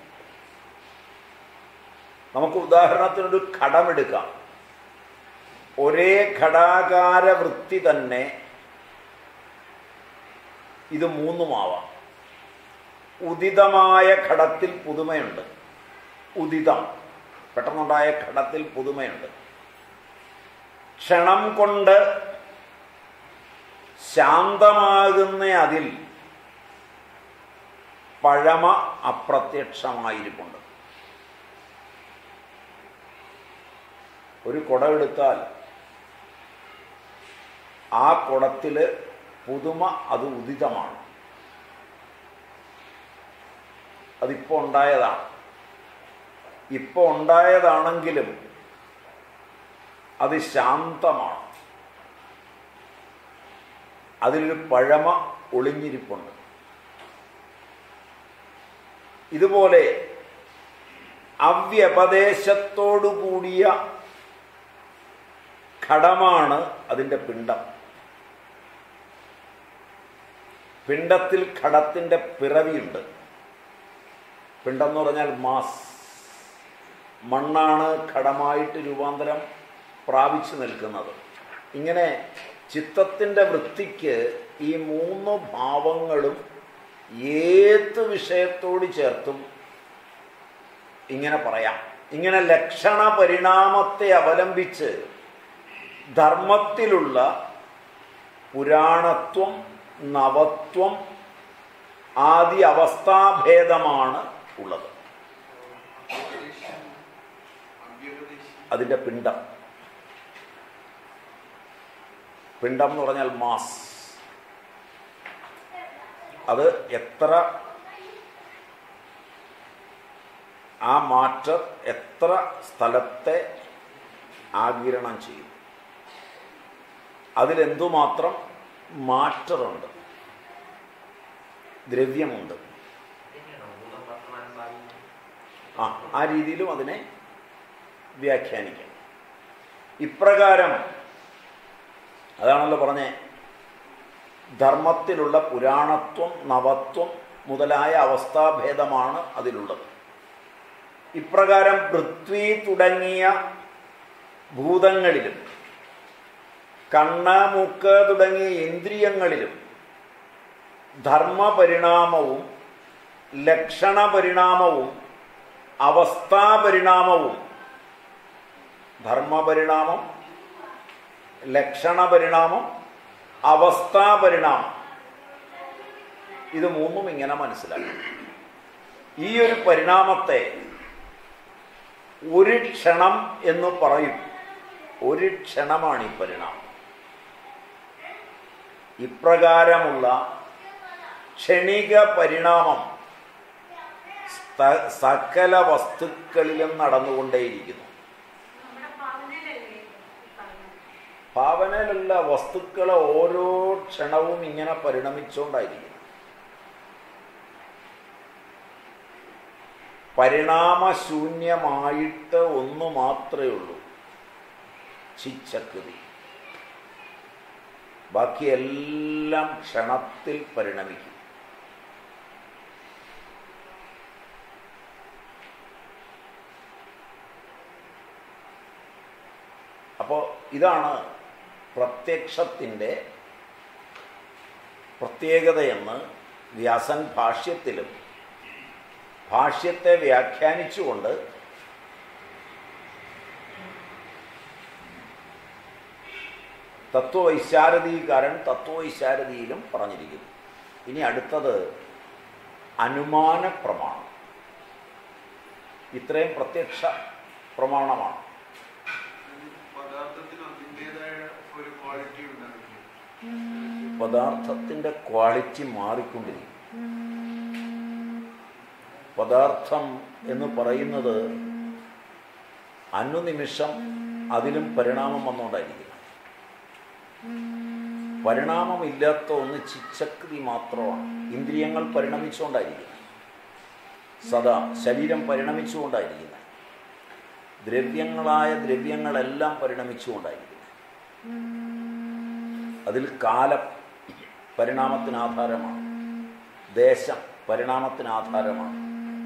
നമുക്ക് ഉദാഹരണത്തിനൊരു ഘടമെടുക്കാം ഒരേ ഘടാകാര വൃത്തി തന്നെ ഇത് മൂന്നുമാവാം ഉദിതമായ ഘടത്തിൽ പുതുമയുണ്ട് ഉദിതം പെട്ടെന്നുണ്ടായ ഘടത്തിൽ പുതുമയുണ്ട് ക്ഷണം കൊണ്ട് ശാന്തമാകുന്ന അതിൽ പഴമ അപ്രത്യക്ഷമായിരിപ്പുണ്ട് ഒരു കുടമെടുത്താൽ ആ കുടത്തിൽ പുതുമ അത് ഉദിതമാണ് അതിപ്പോൾ ഉണ്ടായതാണ് ഇപ്പോൾ ഉണ്ടായതാണെങ്കിലും അത് ശാന്തമാണ് അതിലൊരു പഴമ ഒളിഞ്ഞിരിപ്പുണ്ട് ഇതുപോലെ അവ്യപദേശത്തോടു കൂടിയ ഘടമാണ് അതിൻ്റെ പിണ്ടം പിണ്ടത്തിൽ ഘടത്തിൻ്റെ പിറവിയുണ്ട് പിണ്ടം എന്ന് പറഞ്ഞാൽ മാസ് മണ്ണാണ് ഘടമായിട്ട് രൂപാന്തരം പ്രാപിച്ചു നിൽക്കുന്നത് ഇങ്ങനെ ചിത്തത്തിൻ്റെ വൃത്തിക്ക് ഈ മൂന്ന് ഭാവങ്ങളും ഏത് വിഷയത്തോട് ചേർത്തും ഇങ്ങനെ പറയാം ഇങ്ങനെ ലക്ഷണ പരിണാമത്തെ അവലംബിച്ച് ധർമ്മത്തിലുള്ള പുരാണത്വം നവത്വം ആദി അവസ്ഥാഭേദമാണ് ഉള്ളത് അതിൻ്റെ പിണ്ടം പിണ്ടം എന്ന് പറഞ്ഞാൽ മാസ് അത് എത്ര ആ മാറ്റർ എത്ര സ്ഥലത്തെ ആകിരണം ചെയ്യും അതിലെന്തുമാത്രം മാറ്ററുണ്ട് ദ്രവ്യമുണ്ട് ആ ആ രീതിയിലും അതിനെ വ്യാഖ്യാനിക്കാം ഇപ്രകാരം അതാണല്ലോ പറഞ്ഞേ ധർമ്മത്തിലുള്ള പുരാണത്വം നവത്വം മുതലായ അവസ്ഥാഭേദമാണ് അതിലുള്ളത് ഇപ്രകാരം പൃഥ്വി തുടങ്ങിയ ഭൂതങ്ങളിലും കണ്ണ് മൂക്ക് തുടങ്ങിയ ഇന്ദ്രിയങ്ങളിലും ധർമ്മപരിണാമവും ലക്ഷണപരിണാമവും അവസ്ഥാപരിണാമവും ധർമ്മപരിണാമം ലക്ഷണപരിണാമം അവസ്ഥാപരിണാമം ഇത് മൂന്നും ഇങ്ങനെ മനസ്സിലാക്കണം ഈ ഒരു പരിണാമത്തെ ഒരു ക്ഷണം എന്ന് പറയും ഒരു ക്ഷണമാണ് ഈ പരിണാമം ഇപ്രകാരമുള്ള ക്ഷണിക പരിണാമം സ്ത- സകല വസ്തുക്കളിലും നടന്നുകൊണ്ടേയിരിക്കുന്നു നമ്മുടെ ഭാവനയിലല്ലേ ഈ പറഞ്ഞത്? ഭാവനയിലുള്ള വസ്തുക്കളെ ഓരോ ക്ഷണവും ഇങ്ങനെ പരിണമിച്ചുകൊണ്ടായിരിക്കുന്നു പരിണാമശൂന്യമായിട്ട് ഒന്ന് മാത്രമേ ഉള്ളൂ ചിച്ചക്കൃതി ബാക്കിയെല്ലാം ക്ഷണത്തിൽ പരിണമിക്കും അപ്പോൾ ഇതാണ് പ്രത്യക്ഷത്തിൻ്റെ പ്രത്യേകതയെന്ന് വ്യാസൻ ഭാഷ്യത്തിലും ഭാഷ്യത്തെ വ്യാഖ്യാനിച്ചുകൊണ്ട് തത്വവൈശാരദീകാരൻ തത്വവൈശാരദിയിലും പറഞ്ഞിരിക്കുന്നു ഇനി അടുത്തത് അനുമാന പ്രമാണം ഇത്രയും പ്രത്യക്ഷ പ്രമാണമാണ് പദാർത്ഥത്തിന് അതിൻ്റെതായ ഒരു ക്വാളിറ്റി ഉണ്ടാവില്ല പദാർത്ഥത്തിൻ്റെ ക്വാളിറ്റി മാറിക്കൊണ്ടിരിക്കും പദാർത്ഥം എന്ന് പറയുന്നത് അനുനിമിഷം അതിലും പരിണാമം വന്നുകൊണ്ടായിരിക്കും പരിണാമമില്ലാത്ത ഒന്ന് ചിച്ചക്തി മാത്രമാണ് ഇന്ദ്രിയങ്ങൾ പരിണമിച്ചുകൊണ്ടായിരിക്കും സദാ ശരീരം പരിണമിച്ചുകൊണ്ടായിരിക്കുന്നത് ദ്രവ്യങ്ങളായ ദ്രവ്യങ്ങളെല്ലാം പരിണമിച്ചുകൊണ്ടായിരിക്കുന്നത് അതിൽ കാലം പരിണാമത്തിന് ആധാരമാണ് ദേശം പരിണാമത്തിന് ആധാരമാണ്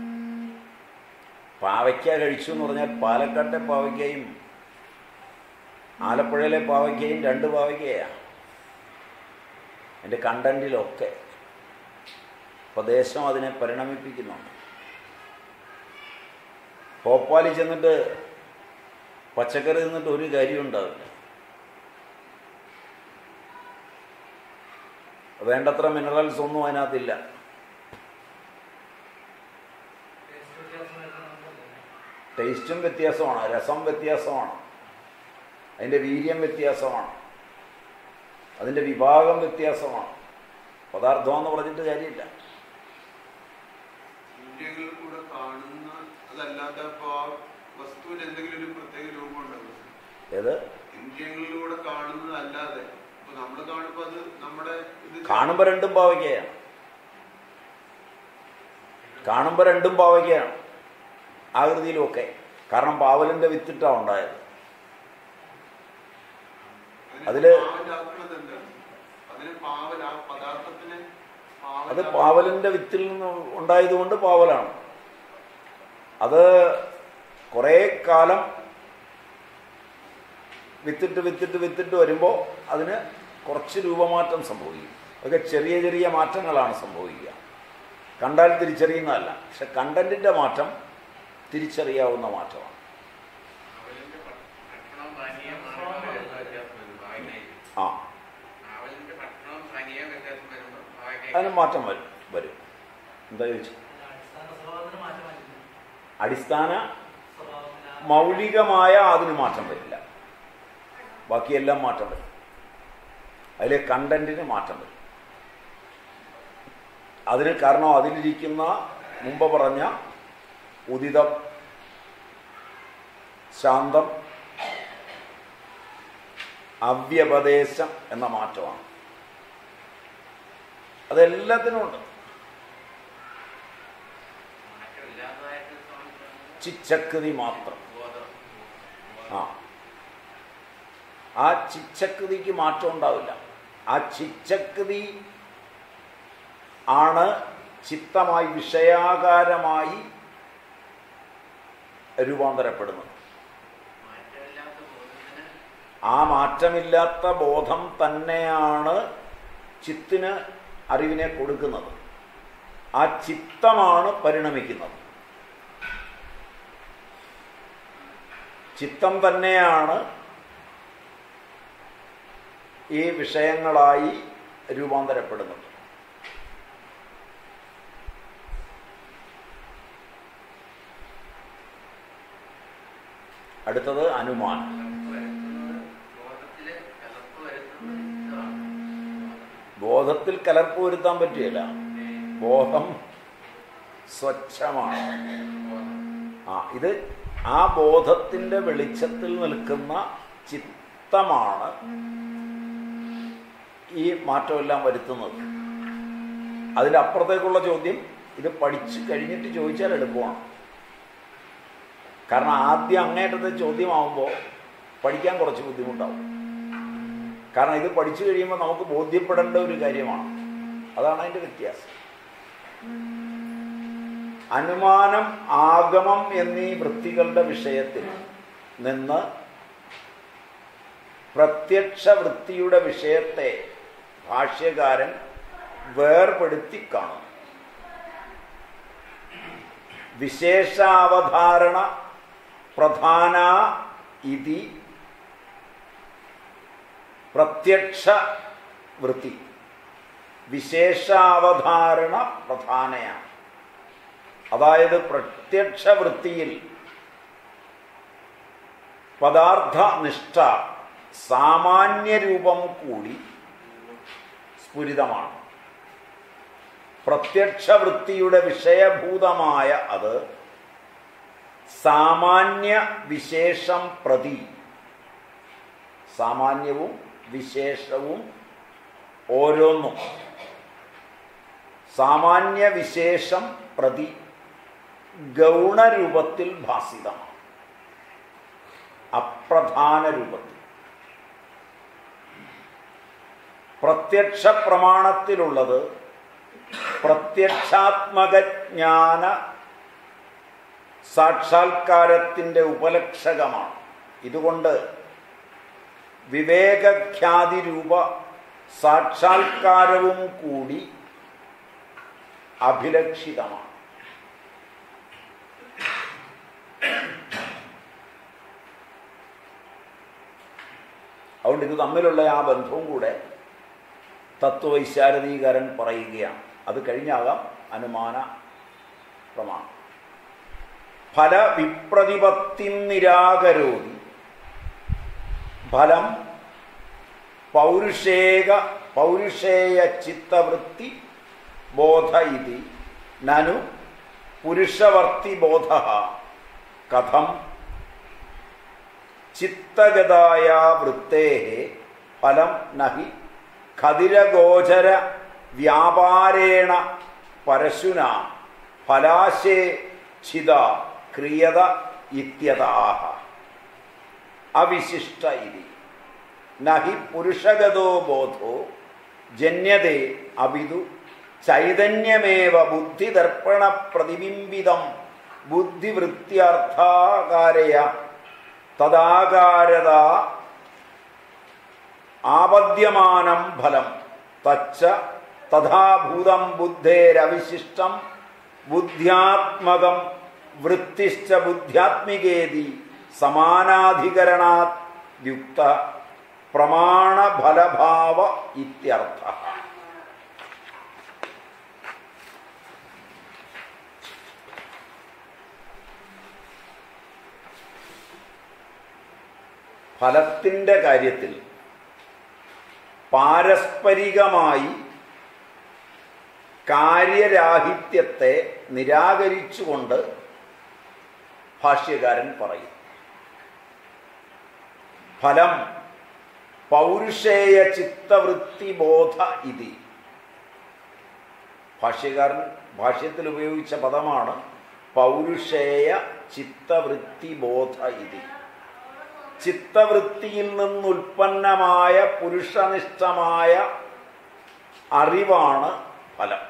പാവയ്ക്ക കഴിച്ചു എന്ന് പറഞ്ഞാൽ പാലക്കാട്ടെ പാവയ്ക്കയും ആലപ്പുഴയിലെ പാവയ്ക്കയും രണ്ട് പാവയ്ക്കയാണ് എൻ്റെ കണ്ടന്റിലൊക്കെ പ്രദേശം അതിനെ പരിണമിപ്പിക്കുന്നുണ്ട് ഭോപ്പാലിൽ ചെന്നിട്ട് പച്ചക്കറി തിന്നിട്ട് ഒരു കാര്യം ഉണ്ടാവില്ല വേണ്ടത്ര മിനറൽസ് ഒന്നും അതിനകത്തില്ല ടേസ്റ്റും വ്യത്യാസമാണ് രസം വ്യത്യാസമാണ് അതിൻ്റെ വീര്യം വ്യത്യാസമാണ് അതിൻ്റെ വിഭാഗം വ്യത്യാസമാണ് പദാർത്ഥം എന്ന് പറഞ്ഞിട്ട് കാര്യമില്ല ഇന്ദ്രിയങ്ങളിൽ കൂടെ കാണുന്ന അതല്ലാതെ അപ്പൊ ആ വസ്തുവിന് എന്തെങ്കിലും ഒരു പ്രത്യേക രൂപം ഉണ്ടാവും ഏത് ഇന്ദ്രിയങ്ങളിലൂടെ കാണുന്നതല്ലാതെ ഇപ്പൊ നമ്മൾ കാണുമ്പോ അത് നമ്മുടെ ഇത് കാണുമ്പോൾ രണ്ടും പാവയ്ക്കയാണ് കാണുമ്പോൾ രണ്ടും പാവയ്ക്കയാണ് ആകൃതിയിലുമൊക്കെ കാരണം പാവലിൻ്റെ വിത്തിട്ടാണ് ഉണ്ടായത് അതിന് അതില് പാവലാക്കുന്നത് എന്താണ് അതിന് പാവൽ ആ പദാർത്ഥത്തിന് അത് പാവലാ- പാവലിൻ്റെ വിത്തിൽ നിന്ന് ഉണ്ടായതുകൊണ്ട് പാവലാണ് അത് കുറേ കാലം വിത്തിട്ട് വിത്തിട്ട് വിത്തിട്ട് വരുമ്പോൾ അതിന് കുറച്ച് രൂപമാറ്റം സംഭവിക്കും അതൊക്കെ ചെറിയ ചെറിയ മാറ്റങ്ങളാണ് സംഭവിക്കുക കണ്ടാൽ തിരിച്ചറിയുന്നതല്ല പക്ഷെ കണ്ടന്റിൻ്റെ മാറ്റം തിരിച്ചറിയാവുന്ന മാറ്റമാണ് അവലിന്റെ ഭ- ഭക്ഷണവും പാനീയവും മാറുമ്പോൾ വ്യത്യാസം വരും വായനയിൽ ആ അവലിന്റെ ഭക്ഷണവും പാനീയവും വ്യത്യാസം വരുമ്പോൾ അതിന് വായനയിൽ മാറ്റം വരും വരും എന്താ ചോദിച്ചു അടിസ്ഥാന സ്വഭാവത്തിന് മാറ്റം വരില്ല അടിസ്ഥാന സ്വഭാവത്തിന് ആ മൗലികമായ അതിന് മാറ്റം വരില്ല ബാക്കിയെല്ലാം മാറ്റം വരും അതിലെ കണ്ടന്റിന് മാറ്റം വരും അതിന് കാരണം അതിലിരിക്കുന്ന മുമ്പ് പറഞ്ഞ ഉദിതം ശാന്തം അവ്യപദേശം എന്ന മാറ്റമാണ് അതെല്ലാത്തിനും ഉണ്ട് മാറ്റമില്ലാത്തതായിട്ട് തോന്നുന്നത് ചിച്ചക്കതി മാത്രം ബോധം ആ ആ ചിച്ചക്കൃതിക്ക് മാറ്റം ഉണ്ടാവില്ല ആ ചിച്ചക്കൃതി ആണ് ചിത്തമായി വിഷയാകാരമായി രൂപാന്തരപ്പെടുന്നത് മാറ്റമില്ലാത്ത ബോധത്തിന് ആ മാറ്റമില്ലാത്ത ബോധം തന്നെയാണ് ചിത്തിന് അറിവിനെ കൊടുക്കുന്നത് ആ ചിത്തമാണ് പരിണമിക്കുന്നത് ചിത്തം തന്നെയാണ് ഈ വിഷയങ്ങളായി രൂപാന്തരപ്പെടുന്നത് അടുത്തത് അനുമാനം കലർപ്പ് വരുത്തുന്നത് ബോധത്തില് കലർപ്പ് വരുത്തുന്നത് ഇതാണ് ബോധത്തിൽ കലർപ്പ് വരുത്താൻ പറ്റുകയില്ല ബോധം സ്വച്ഛമാണ് ബോധം ആ ഇത് ആ ബോധത്തിന്റെ വെളിച്ചത്തിൽ നിൽക്കുന്ന ചിത്തമാണ് ഈ മാറ്റമെല്ലാം വരുത്തുന്നത് അതിൻ്റെ അപ്പുറത്തേക്കുള്ള ചോദ്യം ഇത് പഠിച്ചു കഴിഞ്ഞിട്ട് ചോദിച്ചാൽ എളുപ്പമാണ് കാരണം ആദ്യം അങ്ങേറ്റത്തെ ചോദ്യമാവുമ്പോൾ പഠിക്കാൻ കുറച്ച് ബുദ്ധിമുട്ടാവും കാരണം ഇത് പഠിച്ചു കഴിയുമ്പോൾ നമുക്ക് ബോധ്യപ്പെടേണ്ട ഒരു കാര്യമാണ് അതാണ് അതിൻ്റെ വ്യത്യാസം അനുമാനം ആഗമം എന്നീ വൃത്തികളുടെ വിഷയത്തിൽ നിന്ന് പ്രത്യക്ഷ വൃത്തിയുടെ വിഷയത്തെ ഭാഷ്യകാരൻ വേർപെടുത്തി കാണും വിശേഷാവധാരണ പ്രധാന ഇതി പ്രത്യക്ഷ വൃത്തി വിശേഷാവധാരണ പ്രധാനയാണ് അതായത് പ്രത്യക്ഷ വൃത്തിയിൽ പദാർത്ഥനിഷ്ഠ സാമാന്യ രൂപം കൂടി സ്ഫുരിതമാണ് പ്രത്യക്ഷ വൃത്തിയുടെ വിഷയഭൂതമായ അത് സാമാന്യ വിശേഷം പ്രതി സാമാന്യവും വിശേഷവും ഓരോന്നും സാമാന്യ വിശേഷം പ്രതി ഗൗണരൂപത്തിൽ ഭാസിതമാണ് അപ്രധാന രൂപത്തിൽ പ്രത്യക്ഷ പ്രമാണത്തിലുള്ളത് പ്രത്യക്ഷാത്മകജ്ഞാന സാക്ഷാത്കാരത്തിൻ്റെ ഉപലക്ഷകമാണ് ഇതുകൊണ്ട് വിവേകഖ്യാതി രൂപ സാക്ഷാത്കാരവും കൂടി അഭിലഷിതമാണ് അതുകൊണ്ട് ഇത് തമ്മിലുള്ള ആ ബന്ധവും കൂടെ തത്വവൈശാരദീകരൻ പറയുകയാണ് അത് കഴിഞ്ഞാകാം അനുമാന പ്രമാണം ഫല വിപ്രതിപത്തി നിരാകരോതി ഫലം പൗരുഷേക പൗരുഷേയ ചിത്തവൃത്തി ബോധ ഇതി നനു പുരുഷവർത്തി ബോധ കഥം ചിത്തഗതായ വൃത്തേ ഫലം നഹി ഖതിരഗോചര വ്യാപാരേണ പരശുന ഫലാശേ ഛിത ക്രിയത ഇത്യതാഹ അവിശിഷ്ട ഇതി നഹി പുരുഷഗതോ ബോധോ ജന്യതേ അവിതു ചൈതന്യമേവ ബുദ്ധിദർപ്പണ പ്രതിബിംബിതം ബുദ്ധിവൃത്ത്യർത്ഥാകാരയ തദാകാരത ആപദ്യമാനം ഫലം തച്ച തഥാഭൂതം ബുദ്ധേരവിശിഷ്ടം ബുദ്ധ്യാത്മകം വൃത്തിശ്ച ബുദ്ധ്യാത്മികേതി സമാനാധികരണാത് യുക്ത പ്രമാണഫലഭാവ ഇത്യർത്ഥ ഫലത്തിൻ്റെ കാര്യത്തിൽ പാരസ്പരികമായി കാര്യരാഹിത്യത്തെ നിരാകരിച്ചുകൊണ്ട് ഭാഷ്യകാരൻ പറയും ഫലം പൗരുഷേയ ചിത്തവൃത്തി ബോധ ഇതി ഭാഷ്യകാരൻ ഭാഷ്യത്തിൽ ഉപയോഗിച്ച പദമാണ് പൗരുഷേയ ചിത്തവൃത്തി ബോധ ഇതി ചിത്തവൃത്തിയിൽ നിന്നുൽപ്പന്നമായ പുരുഷനിഷ്ഠമായ അറിവാണ് ഫലം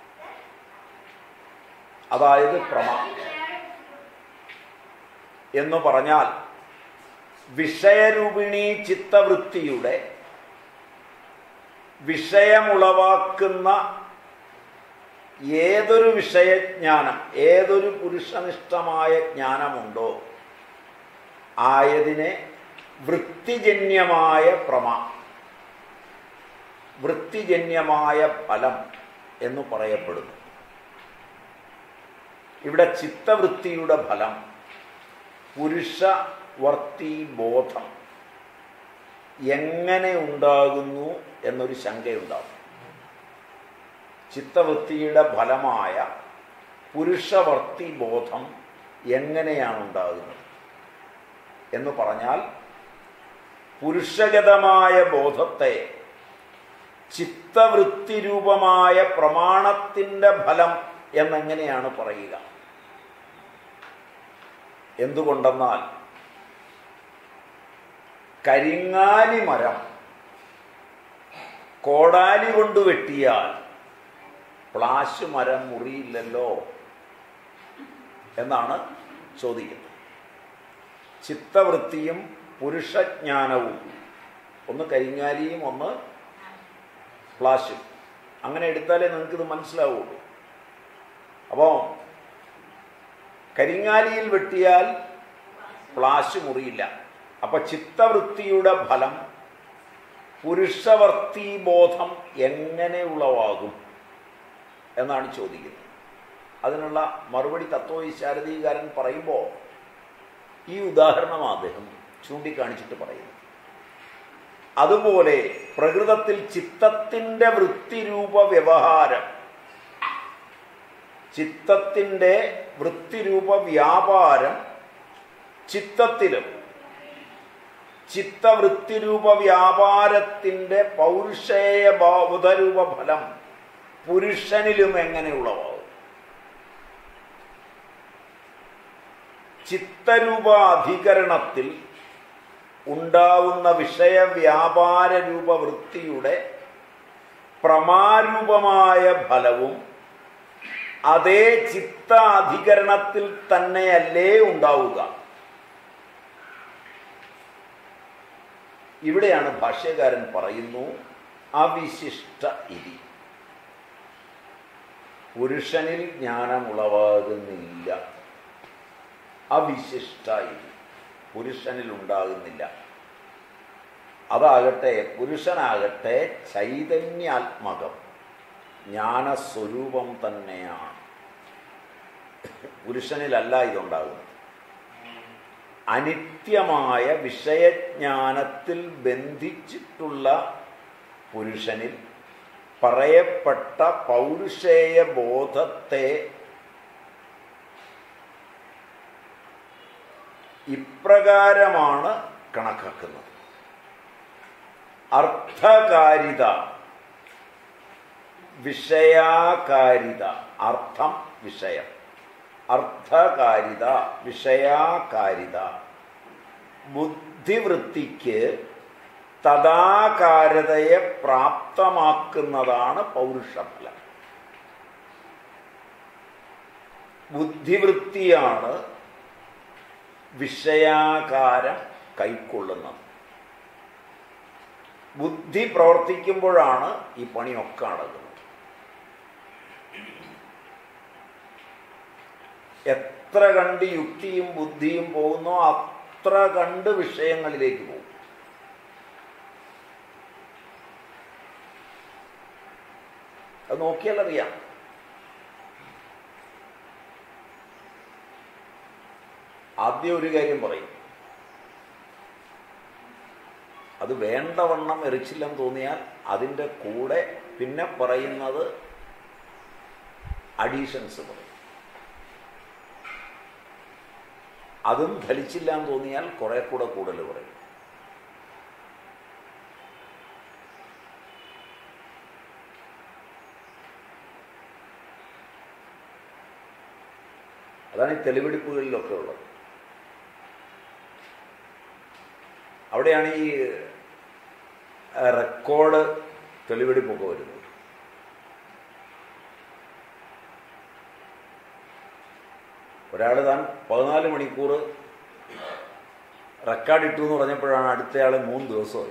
അതായത് പ്രമ എന്ന് പറഞ്ഞാൽ വിഷയരൂപിണി ചിത്തവൃത്തിയുടെ വിഷയമുളവാക്കുന്ന ഏതൊരു വിഷയജ്ഞാനം ഏതൊരു പുരുഷനിഷ്ഠമായ ജ്ഞാനമുണ്ടോ ആയതിനെ വൃത്തിജന്യമായ പ്രമ വൃത്തിജന്യമായ ഫലം എന്ന് പറയപ്പെടുന്നു ഇവിടെ ചിത്തവൃത്തിയുടെ ഫലം പുരുഷവർത്തി ബോധം എങ്ങനെ ഉണ്ടാകുന്നു എന്നൊരു ശങ്കയുണ്ടാകും ചിത്തവൃത്തിയുടെ ഫലമായ പുരുഷവർത്തി ബോധം എങ്ങനെയാണ് ഉണ്ടാകുന്നത് എന്ന് പറഞ്ഞാൽ പുരുഷഗതമായ ബോധത്തെ ചിത്തവൃത്തി രൂപമായ പ്രമാണത്തിൻ്റെ ഫലം എന്നെങ്ങനെയാണ് പറയുക എന്തുകൊണ്ടെന്നാൽ കരിങ്ങാലി മരം കോടാലി കൊണ്ട് വെട്ടിയാൽ പ്ലാശ് മരം മുറിയില്ലല്ലോ എന്നാണ് ചോദിക്കുന്നത് ചിത്തവൃത്തിയും പുരുഷജ്ഞാനവും ഒന്ന് കരിങ്ങാലിയും ഒന്ന് പ്ലാശും അങ്ങനെ എടുത്താലേ നിങ്ങൾക്കിത് മനസ്സിലാവുള്ളൂ അപ്പോൾ കരിങ്ങാലിയിൽ വെട്ടിയാൽ പ്ലാശ് മുറിയില്ല അപ്പൊ ചിത്തവൃത്തിയുടെ ഫലം പുരുഷവർത്തി ബോധം എങ്ങനെ ഉളവാകും എന്നാണ് ചോദിക്കുന്നത് അതിനുള്ള മറുപടി തത്വവിശാരദീകാരൻ പറയുമ്പോൾ ഈ ഉദാഹരണം അദ്ദേഹം ചൂണ്ടിക്കാണിച്ചിട്ട് പറയുന്നു അതുപോലെ പ്രകൃതത്തിൽ ചിത്തത്തിൻ്റെ വൃത്തിരൂപ വ്യവഹാരം ചിത്തത്തിൻ്റെ വൃത്തിരൂപ വ്യാപാരം ചിത്തത്തിലും ചിത്തവൃത്തിരൂപ വ്യാപാരത്തിൻ്റെ പൗരുഷേയ ബോധരൂപ ഫലം പുരുഷനിലും എങ്ങനെ ഉളവാകും ചിത്തരൂപ അധികരണത്തിൽ ഉണ്ടാവുന്ന വിഷയവ്യാപാര രൂപവൃത്തിയുടെ പ്രമാരൂപമായ ഫലവും അതേ ചിത്ത അധികരണത്തിൽ തന്നെയല്ലേ ഉണ്ടാവുക ഇവിടെയാണ് ഭാഷ്യകാരൻ പറയുന്നു അവിശിഷ്ട ഇതി പുരുഷനിൽ ജ്ഞാനം ഉളവാകുന്നില്ല അവിശിഷ്ട ഇതി പുരുഷനിൽ ഉണ്ടാകുന്നില്ല അതാകട്ടെ പുരുഷനാകട്ടെ ചൈതന്യാത്മകം ജ്ഞാനസ്വരൂപം തന്നെയാണ് പുരുഷനിലല്ല ഇതുണ്ടാകുന്നത് അനിത്യമായ വിഷയജ്ഞാനത്തിൽ ബന്ധിച്ചിട്ടുള്ള പുരുഷനിൽ പറയപ്പെട്ട പൗരുഷേയ ബോധത്തെ ഇപ്രകാരമാണ് കണക്കാക്കുന്നത് അർത്ഥകാരിത വിഷയാകാരിത അർത്ഥം വിഷയം അർത്ഥകാരിത വിഷയാകാരിത ബുദ്ധിവൃത്തിക്ക് തഥാകാരതയെ പ്രാപ്തമാക്കുന്നതാണ് പൗരുഷഫലം ബുദ്ധിവൃത്തിയാണ് വിഷയാകാരം കൈക്കൊള്ളുന്നത് ബുദ്ധി പ്രവർത്തിക്കുമ്പോഴാണ് ഈ പണിയൊക്കെ നടക്കുന്നത് എത്ര കണ്ട് യുക്തിയും ബുദ്ധിയും പോകുന്നോ അത്ര കണ്ട് വിഷയങ്ങളിലേക്ക് പോകും അത് നോക്കിയാൽ അറിയാം ആദ്യം ഒരു കാര്യം പറയും അത് വേണ്ടവണ്ണം എറിച്ചില്ലെന്ന് തോന്നിയാൽ അതിൻ്റെ കൂടെ പിന്നെ പറയുന്നത് അഡീഷൻസ് പറയും അതും ഫലിച്ചില്ല എന്ന് തോന്നിയാൽ കുറെ കൂടെ കൂടുതൽ പറയും അതാണ് ഈ തെളിവെടുപ്പുകളിലൊക്കെ ഉള്ളത് അവിടെയാണ് ഈ റെക്കോർഡ് തെളിവെടുപ്പൊക്കെ വരുന്നത് ഒരാൾ താൻ പതിനാല് മണിക്കൂർ റെക്കോർഡ് ഇട്ടു എന്ന് പറഞ്ഞപ്പോഴാണ് അടുത്തയാൾ മൂന്ന് ദിവസമായി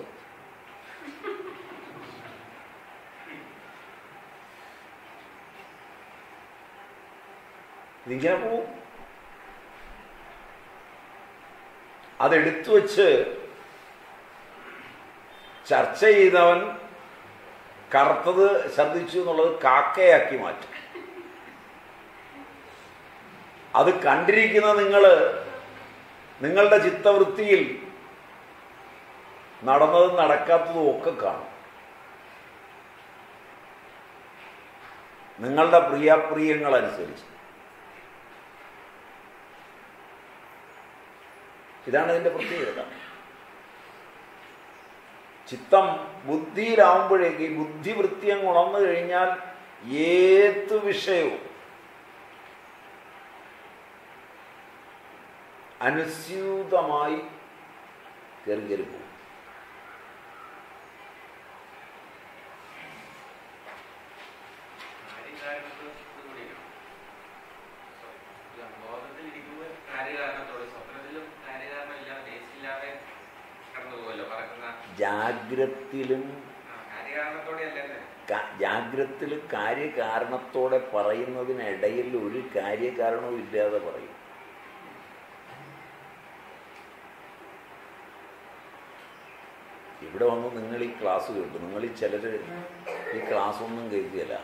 ഇതിങ്ങനെ പോവും അതെടുത്തു വച്ച് ചർച്ച ചെയ്തവൻ കറുത്തത് ഛർദ്ദിച്ചു എന്നുള്ളത് കാക്കയാക്കി മാറ്റും അത് കണ്ടിരിക്കുന്ന നിങ്ങൾ നിങ്ങളുടെ ചിത്തവൃത്തിയിൽ നടന്നതും നടക്കാത്തതും ഒക്കെ കാണും നിങ്ങളുടെ പ്രിയാപ്രിയങ്ങളനുസരിച്ച് ഇതാണ് ഇതിന്റെ പ്രത്യേകത ചിത്തം ബുദ്ധിയിലാവുമ്പോഴേക്ക് ഈ ബുദ്ധിവൃത്തി അങ്ങ് ഉണർന്നു കഴിഞ്ഞാൽ ഏത് വിഷയവും അനുസ്യൂതമായി കയറി കയറി പോകും കാര്യകാരണത്തോട് കൂടിയാണ്. സ്വ- ബോധത്തിലിരിക്കുമ്പോൾ കാര്യകാരണത്തോട് സ്വപ്നത്തിലും കാര്യകാരണമില്ലാതെ ബേസില്ലാതെ കടന്നു പോകുമല്ലോ പറക്കുന്ന ജാഗ്രത്തിലും ആ, കാര്യകാരണത്തോടെ അല്ലേ ക- ജാഗ്രത്തിൽ കാര്യകാരണത്തോടെ പറയുന്നതിനിടയിൽ ഒരു കാര്യകാരണവും ഇല്ലാതെ പറയും ഇവിടെ വന്ന് നിങ്ങൾ ഈ ക്ലാസ് കേട്ടു നിങ്ങൾ ഈ ചിലർ ഈ ക്ലാസ് ഒന്നും കേൾക്കുകയില്ല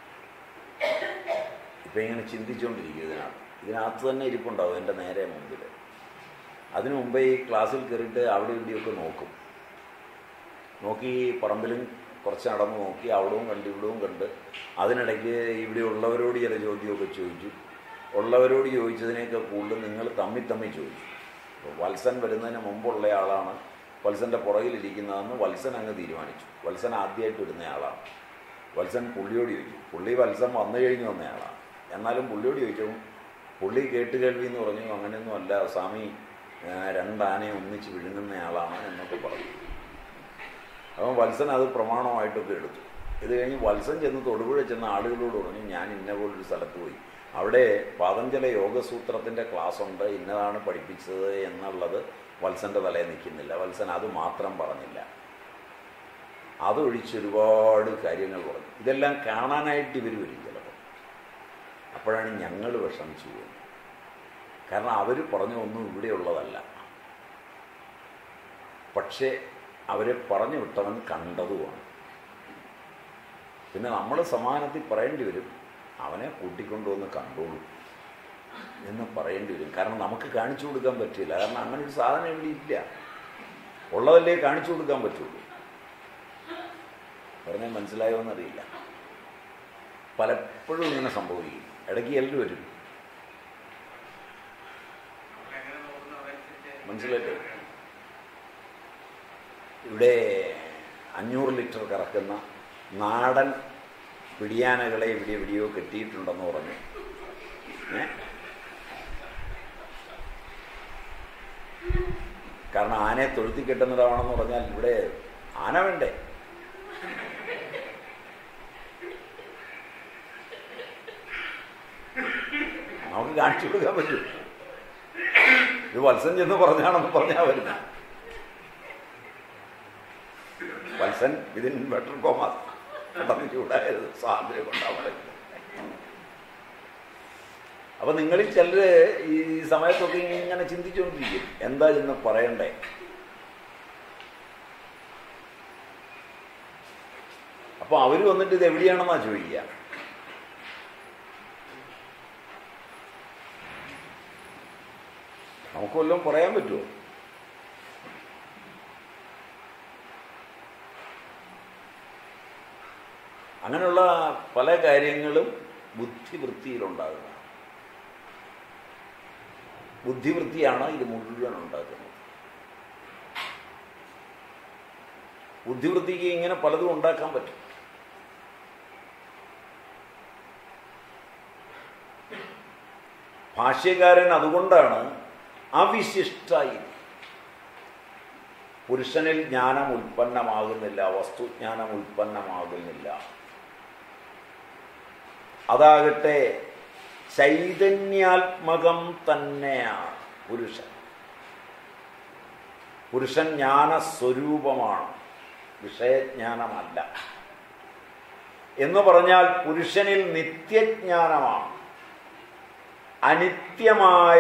ഇപ്പം ഇങ്ങനെ ചിന്തിച്ചുകൊണ്ടിരിക്കും ഇതിനകത്ത് ഇതിനകത്ത് തന്നെ ഇരിപ്പുണ്ടാവും എൻ്റെ നേരെ മുമ്പിൽ അതിനു മുമ്പേ ഈ ക്ലാസ്സിൽ കയറിയിട്ട് അവിടെ ഇവിടെയൊക്കെ നോക്കും നോക്കി ഈ പറമ്പിലും കുറച്ച് നടന്ന് നോക്കി അവിടവും കണ്ട് ഇവിടവും കണ്ട് അതിനിടയ്ക്ക് ഇവിടെ ഉള്ളവരോട് ചില ചോദ്യമൊക്കെ ചോദിച്ചു ഉള്ളവരോട് ചോദിച്ചതിനേക്കാൾ കൂടുതൽ നിങ്ങൾ തമ്മിൽ തമ്മിൽ ചോദിച്ചു അപ്പോൾ വത്സൻ വരുന്നതിന് മുമ്പുള്ള ആളാണ് വത്സൻ്റെ പുറകിലിരിക്കുന്നതെന്ന് വത്സൻ അങ്ങ് തീരുമാനിച്ചു വത്സൻ ആദ്യമായിട്ട് വരുന്ന ആളാണ് വത്സൻ പുള്ളിയോട് ചോദിച്ചു പുള്ളി വത്സൻ വന്നു കഴിഞ്ഞ് വന്നയാളാണ് എന്നാലും പുള്ളിയോട് ചോദിച്ചു പുള്ളി കേട്ട് കേൾവി എന്ന് പറഞ്ഞു അങ്ങനെയൊന്നും അല്ല സ്വാമി ആ, രണ്ടാനയെ ഒന്നിച്ച് വിഴുങ്ങുന്നയാളാണ് എന്നൊക്കെ പറഞ്ഞു അപ്പം വത്സൻ അത് പ്രമാണമായിട്ടൊക്കെ എടുത്തു ഇത് കഴിഞ്ഞ് വത്സൻ ചെന്ന് തൊടുപുഴ ചെന്ന ആളുകളോട് പറഞ്ഞു ഞാൻ ഇന്ന പോലൊരു സ്ഥലത്ത് പോയി അവിടെ പാതഞ്ജല യോഗസൂത്രത്തിൻ്റെ ക്ലാസ് ഉണ്ട് ഇന്നതാണ് പഠിപ്പിച്ചത് എന്നുള്ളത് വത്സൻ്റെ തലയിൽ നിൽക്കുന്നില്ല വത്സൻ അത് മാത്രം പറഞ്ഞില്ല അതൊഴിച്ച് ഒരുപാട് കാര്യങ്ങൾ പറഞ്ഞു ഇതെല്ലാം കാണാനായിട്ട് ഇവർ വരും ചിലപ്പോൾ അപ്പോഴാണ് ഞങ്ങൾ വിഷമിച്ചു പോകുന്നത് കാരണം അവർ പറഞ്ഞ ഒന്നും ഇവിടെയുള്ളതല്ല പക്ഷേ അവരെ പറഞ്ഞു വിട്ടവൻ കണ്ടതുമാണ് പിന്നെ നമ്മൾ സമാനത്തിൽ പറയേണ്ടി വരും അവനെ കൂട്ടിക്കൊണ്ടുവന്ന് കണ്ടോളൂ എന്ന് പറയേണ്ടി വരും കാരണം നമുക്ക് കാണിച്ചു കൊടുക്കാൻ പറ്റില്ല കാരണം അങ്ങനെ ഒരു സാധനം ഇവിടെ ഇല്ല ഉള്ളതല്ലേ കാണിച്ചു കൊടുക്കാൻ പറ്റുള്ളൂ പറഞ്ഞാൽ മനസ്സിലായോ എന്നറിയില്ല പലപ്പോഴും ഇങ്ങനെ സംഭവിക്കും ഇടയ്ക്ക് എല്ലാവരും വരും നമ്മളെങ്ങനെ നോക്കുന്നു അതനുസരിച്ച് മനസ്സിലായില്ലേ? ഇവിടെ അഞ്ഞൂറ് ലിറ്റർ കറക്കുന്ന നാടൻ പിടിയാനകളെ ഇവിടെ എവിടെയോ കെട്ടിയിട്ടുണ്ടെന്ന് പറഞ്ഞു ഏ കാരണം ആനയെ തൊഴുത്തി കെട്ടുന്നതാണെന്ന് പറഞ്ഞാൽ ഇവിടെ ആന വേണ്ടേ നമുക്ക് കാണിച്ചു കൊടുക്കാൻ പറ്റും ഇത് വത്സൻ ചെന്ന് പറഞ്ഞാണെന്ന് പറഞ്ഞാൽ വരുന്ന വത്സൻ ഇതിൻ ബെറ്റർ കോമാസ് പെട്ടെന്ന് ചൂടായത് സ്വാതന്ത്ര്യം കൊണ്ടാവണം അപ്പൊ നിങ്ങളിൽ ചിലര് ഈ സമയത്തൊക്കെ ഇങ്ങനെ ചിന്തിച്ചുകൊണ്ടിരിക്കും എന്താ ഇന്ന് പറയണ്ടേ അപ്പൊ അവര് വന്നിട്ട് ഇത് എവിടെയാണെന്നാ ചോദിക്കുക നമുക്ക് വല്ലതും പറയാൻ പറ്റുമോ അങ്ങനെയുള്ള പല കാര്യങ്ങളും ബുദ്ധിവൃത്തിയിലുണ്ടാകുന്നത് ബുദ്ധിവൃത്തിയാണ് ഇത് മുഴുവൻ ഉണ്ടാക്കുന്നത് ബുദ്ധിവൃത്തിക്ക് ഇങ്ങനെ പലതും ഉണ്ടാക്കാൻ പറ്റും ഭാഷ്യകാരൻ അതുകൊണ്ടാണ് അവിശിഷ്ടായി പുരുഷനിൽ ജ്ഞാനം ഉൽപ്പന്നമാകുന്നില്ല വസ്തുജ്ഞാനം ഉൽപ്പന്നമാകുന്നില്ല അതാകട്ടെ ചൈതന്യാത്മകം തന്നെയാണ് പുരുഷൻ പുരുഷൻ ജ്ഞാനസ്വരൂപമാണ് വിഷയജ്ഞാനമല്ല എന്ന് പറഞ്ഞാൽ പുരുഷനിൽ നിത്യജ്ഞാനമാണ് അനിത്യമായ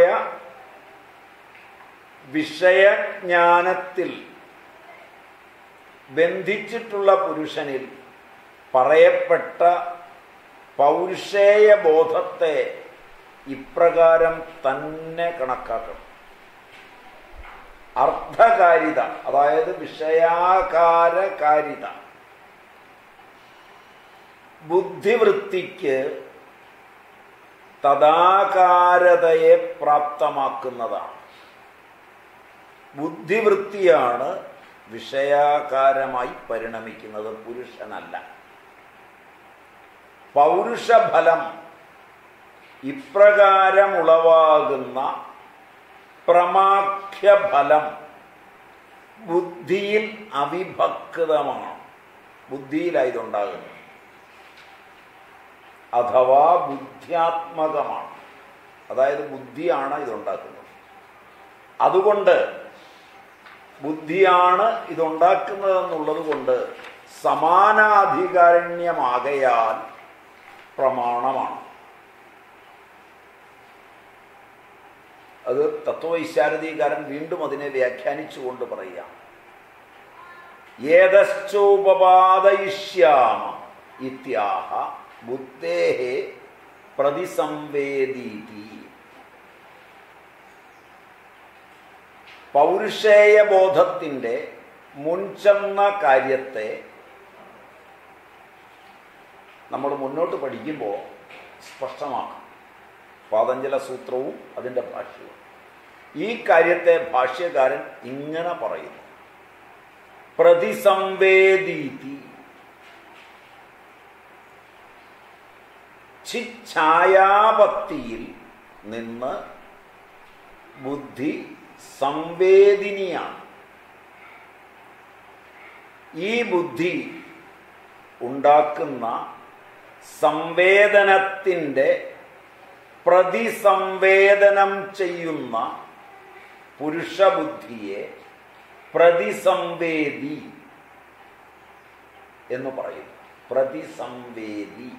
വിഷയജ്ഞാനത്തിൽ ബന്ധിച്ചിട്ടുള്ള പുരുഷനിൽ പറയപ്പെട്ട പൗരുഷേയ ബോധത്തെ ഇപ്രകാരം തന്നെ കണക്കാക്കണം അർദ്ധകാരിത അതായത് വിഷയാകാരകാരിത ബുദ്ധിവൃത്തിക്ക് തദാകാരതയെ പ്രാപ്തമാക്കുന്നതാണ് ബുദ്ധിവൃത്തിയാണ് വിഷയാകാരമായി പരിണമിക്കുന്നത് പുരുഷനല്ല പൗരുഷഫലം ഇപ്രകാരമുളവാകുന്ന പ്രമാഖ്യഫലം ബുദ്ധിയിൽ അവിഭക്തമാണ് ബുദ്ധിയിലായതുണ്ടാകുന്നത് അഥവാ ബുദ്ധ്യാത്മകമാണ് അതായത് ബുദ്ധിയാണ് ഇതുണ്ടാക്കുന്നത് അതുകൊണ്ട് ബുദ്ധിയാണ് ഇതുണ്ടാക്കുന്നതെന്നുള്ളത് കൊണ്ട് സമാനാധികാരണ്യമാകയാൽ പ്രമാണമാണ് അത് തത്വവൈശാരദീകാരൻ വീണ്ടും അതിനെ വ്യാഖ്യാനിച്ചുകൊണ്ട് പറയുക ഏതശ്ചോപപാദയിഷ്യാമ ഇത്യാഹ ബുദ്ധേः പ്രതിസംവേദീതി പൗരുഷേയ ബോധത്തിൻ്റെ മുൻചെന്ന കാര്യത്തെ നമ്മൾ മുന്നോട്ട് പഠിക്കുമ്പോൾ സ്പഷ്ടമാക്കും പാതഞ്ജല സൂത്രവും അതിൻ്റെ ഭാഷ്യവും ഈ കാര്യത്തെ ഭാഷ്യകാരൻ ഇങ്ങനെ പറയുന്നു പ്രതിസംവേദീതി ചിച്ഛായാപത്തിയിൽ നിന്ന് ബുദ്ധി സംവേദിനിയാണ് ഈ ബുദ്ധി ഉണ്ടാക്കുന്ന സംവേദനത്തിൻ്റെ പ്രതിസംവേദനം ചെയ്യുന്ന പുരുഷബുദ്ധിയെ പ്രതിസംവേദി എന്ന് പറയുന്നു പ്രതിസംവേദി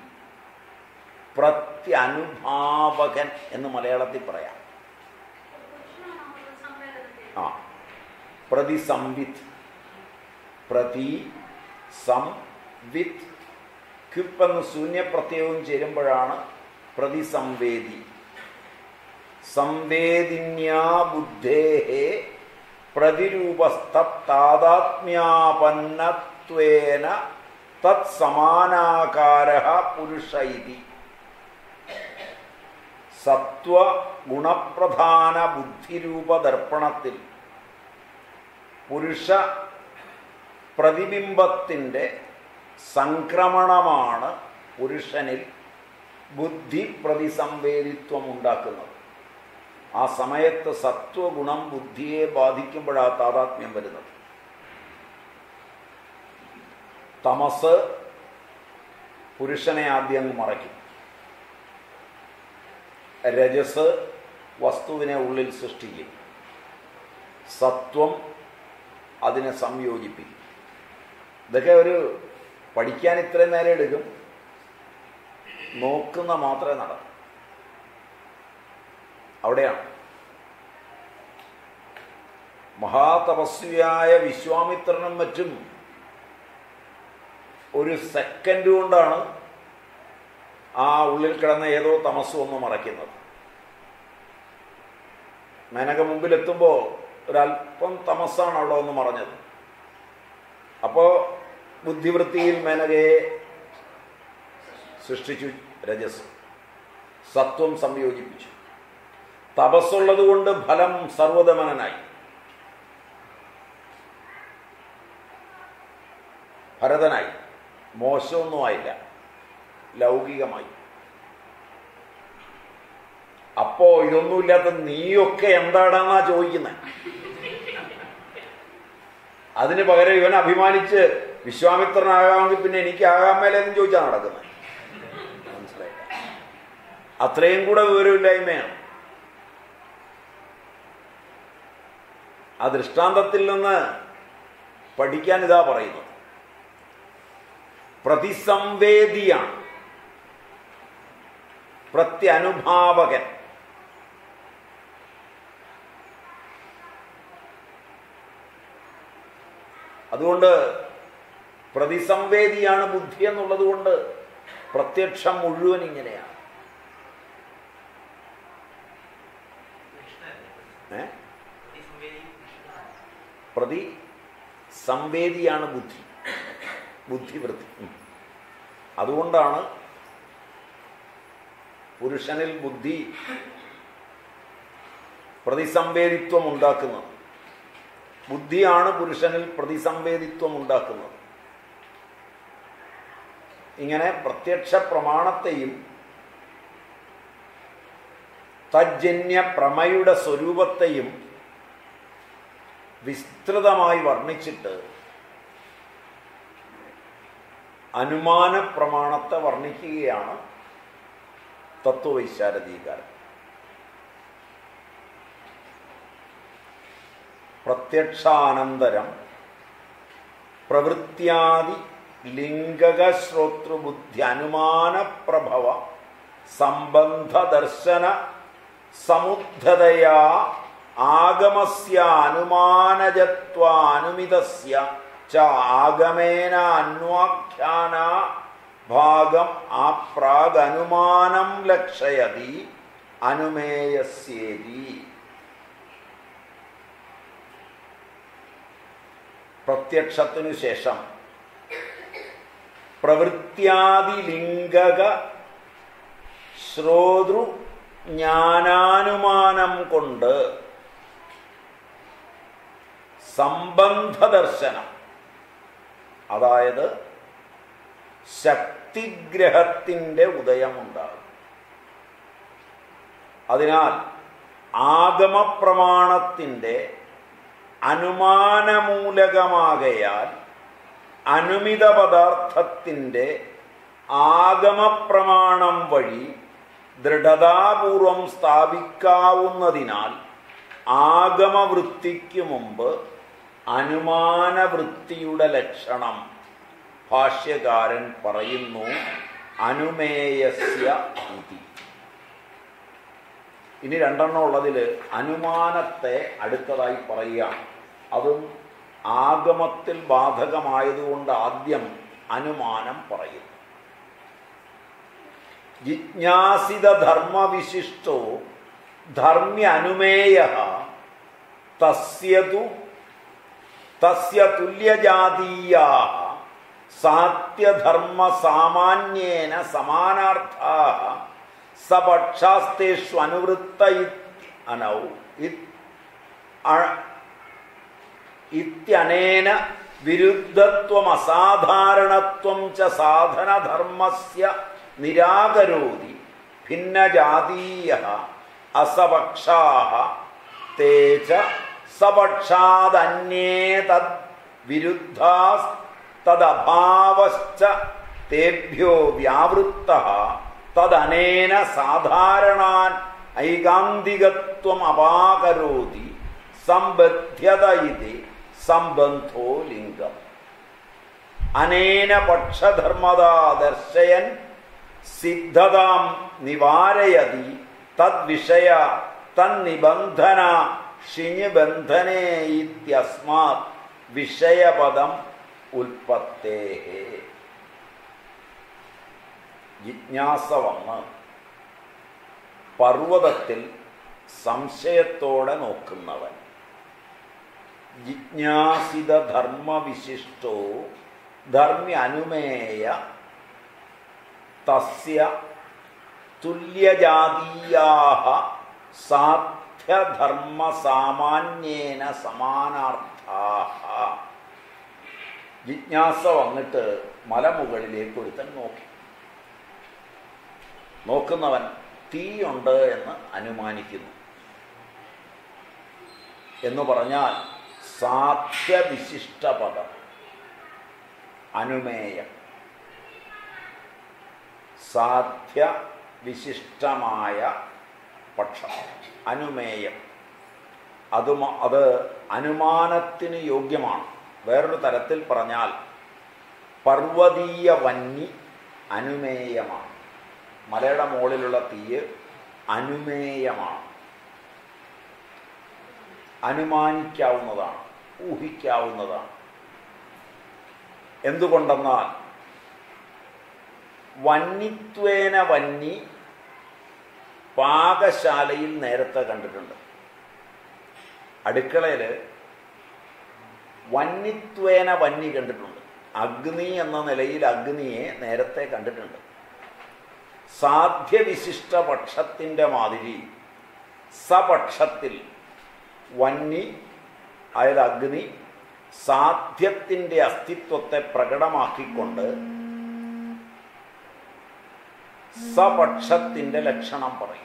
പ്രത്യനുഭാവകൻ എന്ന് മലയാളത്തിൽ പറയാം പുരുഷനാണ് സംവേദനത്തിൽ ആ പ്രതിസംവിത്ത് പ്രതി സം വിത്ത് ക്യുപ്പ് എന്ന് ശൂന്യപ്രത്യയവും ചേരുമ്പോഴാണ് പ്രതിസംവേദി സംവേദിന്യാ ബുദ്ധേ പ്രതിരൂപസ്താതാത്മ്യാപന്നത്വേന തത് സമാനാകാര പുരുഷ ഇതി സത്വ ഗുണപ്രധാന ബുദ്ധിരൂപ ദർപ്പണത്തിൽ പുരുഷ പ്രതിബിംബത്തിൻ്റെ സംക്രമണമാണ് പുരുഷനിൽ ബുദ്ധി പ്രതിസംവേദിത്വം ഉണ്ടാക്കുന്നത് ആ സമയത്ത് സത്വഗുണം ബുദ്ധിയെ ബാധിക്കുമ്പോഴാണ് താതാത്മ്യം വരുന്നത് തമസ് പുരുഷനെ ആദ്യം അങ്ങ് മറയ്ക്കും രജസ് വസ്തുവിനെ ഉള്ളിൽ സൃഷ്ടിക്കും സത്വം അതിനെ സംയോജിപ്പിക്കും ഇതൊക്കെ ഒരു പഠിക്കാൻ ഇത്രയും നേരം എടുക്കും നോക്കുന്ന മാത്രമേ നടക്കൂ അവിടെയാണ് മഹാതപസ്വിയായ വിശ്വാമിത്രനും മറ്റും ഒരു സെക്കൻഡ് കൊണ്ടാണ് ആ ഉള്ളിൽ കിടന്ന ഏതോ തമസ്സും ഒന്ന് മറയ്ക്കുന്നത് മേനക മുമ്പിലെത്തുമ്പോൾ ഒരല്പം തമസ്സാണ് അവിടെ ഒന്ന് മറഞ്ഞത് അപ്പോൾ ബുദ്ധിവൃത്തിയിൽ മേനകയെ സൃഷ്ടിച്ചു രജസ് സത്വം സംയോജിപ്പിച്ചു തപസ്സുള്ളത് കൊണ്ട് ഫലം സർവദമനനായി ഭരതനായി മോശമൊന്നും ആയില്ല ലൗകികമായി അപ്പോ ഇതൊന്നുമില്ലാത്ത നീയൊക്കെ എന്താടാന്നാ ചോദിക്കുന്നത് അതിന് പകരം ഇവൻ അഭിമാനിച്ച് വിശ്വാമിത്രനാകാമെങ്കിൽ പിന്നെ എനിക്ക് ആകാൻ മേലെന്ന് ചോദിച്ചാണ് നടക്കുന്നത് മനസ്സിലായി അത്രയും കൂടെ വിവരമില്ലായ്മയാണ് ആ ദൃഷ്ടാന്തത്തിൽ നിന്ന് പഠിക്കാൻ ഇതാ പറയുന്നത് പ്രതിസംവേദിയാണ് പ്രത്യനുഭാവകൻ അതുകൊണ്ട് പ്രതിസംവേദിയാണ് ബുദ്ധി എന്നുള്ളത് കൊണ്ട് പ്രത്യക്ഷം മുഴുവൻ ഇങ്ങനെയാണ് കൃഷ്ണനല്ലേ ഏ? പ്രതിസംവേദി കൃഷ്ണനാണ്. പ്രതി സംവേദിയാണ് ബുദ്ധി ബുദ്ധിവൃത്തി ഉം. അതുകൊണ്ടാണ് പുരുഷനിൽ ബുദ്ധി പ്രതിസംവേദിത്വം ഉണ്ടാക്കുന്നത് ബുദ്ധിയാണ് പുരുഷനിൽ പ്രതിസംവേദിത്വം ഉണ്ടാക്കുന്നത് ഇങ്ങനെ പ്രത്യക്ഷ പ്രമാണത്തെയും തജ്ജന്യ പ്രമയുടെ സ്വരൂപത്തെയും വിസ്തൃതമായി വർണ്ണിച്ചിട്ട് അനുമാന പ്രമാണത്തെ വർണ്ണിക്കുകയാണ് തത്വവൈശാരദീകാരം പ്രത്യക്ഷാനന്തരം പ്രവൃത്തിയാദി ലിംഗക ശ്രോതൃബുദ്ധി അനുമാന പ്രഭവ സംബന്ധ ദർശന സമുദ്ധതയാ ആഗമസ്യ അനുമാനജത്വാനുമിതസ്യ ച ആഗമേന അന്വാഖ്യാന ഭാഗം ആ പ്രാഗനുമാനം ലക്ഷയതി അനുമേയസ്യേതി പ്രത്യക്ഷത്തിനു ശേഷം പ്രവൃത്തിയാദിലിംഗക ശ്രോതൃ ജ്ഞാനാനുമാനം കൊണ്ട് സംബന്ധദർശനം അതായത് ശക്തിഗ്രഹത്തിൻ്റെ ഉദയമുണ്ടാകും അതിനാൽ ആഗമപ്രമാണത്തിൻ്റെ അനുമാനമൂലകമാകയാൽ അനുമിത പദാർത്ഥത്തിൻ്റെ ആഗമപ്രമാണം വഴി ദൃഢതാപൂർവം സ്ഥാപിക്കാവുന്നതിനാൽ ആഗമവൃത്തിക്ക് മുമ്പ് അനുമാനവൃത്തിയുടെ ലക്ഷണം ഭാഷ്യകാരൻ പറയുന്നു അനുമേയസ്യ ഇതി ഇനി രണ്ടെണ്ണം ഉള്ളതിൽ അനുമാനത്തെ അടുത്തതായി പറയുക അതും ആഗമത്തിൽ ബാധകമായതുകൊണ്ട് ആദ്യം അനുമാനം പറയുന്നു ജിജ്ഞാസിത ധർമ്മവിശിഷ്ടോ ധർമ്മ്യ അനുമേയ തസ്യതു തസ്യ തുല്യജാതീയാ സാത്യധർമ്മ സാമാന്യേന സമാനാർത്ഥാ സപക്ഷാസ്തേഷു അനുവൃത്ത അനൗ ഇത്യനേന വിരുദ്ധത്വം അസാധാരണത്വം ച സാധനധർമ്മസ്യ നിരാകരോതി ഭിന്നജാതീയ അസപക്ഷാ തേ ച സപക്ഷാദന്യേ തദ് വിരുദ്ധാസ്തദഭാവശ്ച തേഭ്യോ വ്യാവൃത്ത തദനേന സാധാരണാൻ ഐകാന്തികത്വം അപാകരോതി സംബദ്ധ്യത ഇത് സംബന്ധോ ലിംഗം അനേന പക്ഷധർമ്മതാ ദർശയൻ സിദ്ധതാം നിവാരയതി തദ്വിഷയ തന്നിബന്ധന ഷിഞ്ഞബന്ധനേ ഇത്യസ്മാത് വിഷയപദം ഉൽപ്പത്തേ ജിജ്ഞാസ വന്ന് പർവ്വതത്തിൽ സംശയത്തോടെ നോക്കുന്നവൻ ജിജ്ഞാസിത ധർമ്മവിശിഷ്ടോ ധർമ്മ അനുമേയ തസ്യ തുല്യജാതീയാ സാധ്യധർമ്മ സാമാന്യേന സമാനാർത്ഥാ ജിജ്ഞാസ വന്നിട്ട് മലമുകളിലേക്ക് ഒരുത്തൻ നോക്കി നോക്കുന്നവൻ തീയുണ്ട് എന്ന് അനുമാനിക്കുന്നു എന്ന് പറഞ്ഞാൽ സാധ്യവിശിഷ്ട പദം അനുമേയം സാധ്യ വിശിഷ്ടമായ പക്ഷം അനുമേയം അത് അത് അനുമാനത്തിന് യോഗ്യമാണ് വേറൊരു തരത്തിൽ പറഞ്ഞാൽ പർവ്വതീയ വന്നി അനുമേയമാണ് മലയുടെ മുകളിലുള്ള തീയ് അനുമേയമാണ് അനുമാനിക്കാവുന്നതാണ് ഊഹിക്കാവുന്നതാണ് എന്തുകൊണ്ടെന്നാൽ വന്നിത്വേന വന്നി പാകശാലയിൽ നേരത്തെ കണ്ടിട്ടുണ്ട് അടുക്കളയിൽ വന്നിത്വേന വന്നി കണ്ടിട്ടുണ്ട് അഗ്നി എന്ന നിലയിൽ അഗ്നിയെ നേരത്തെ കണ്ടിട്ടുണ്ട് സാധ്യവിശിഷ്ട പക്ഷത്തിൻ്റെ മാതിരി സപക്ഷത്തിൽ വന്നി അതായത് അഗ്നി സാധ്യത്തിൻ്റെ അസ്തിത്വത്തെ പ്രകടമാക്കിക്കൊണ്ട് സപക്ഷത്തിൻ്റെ ലക്ഷണം പറയും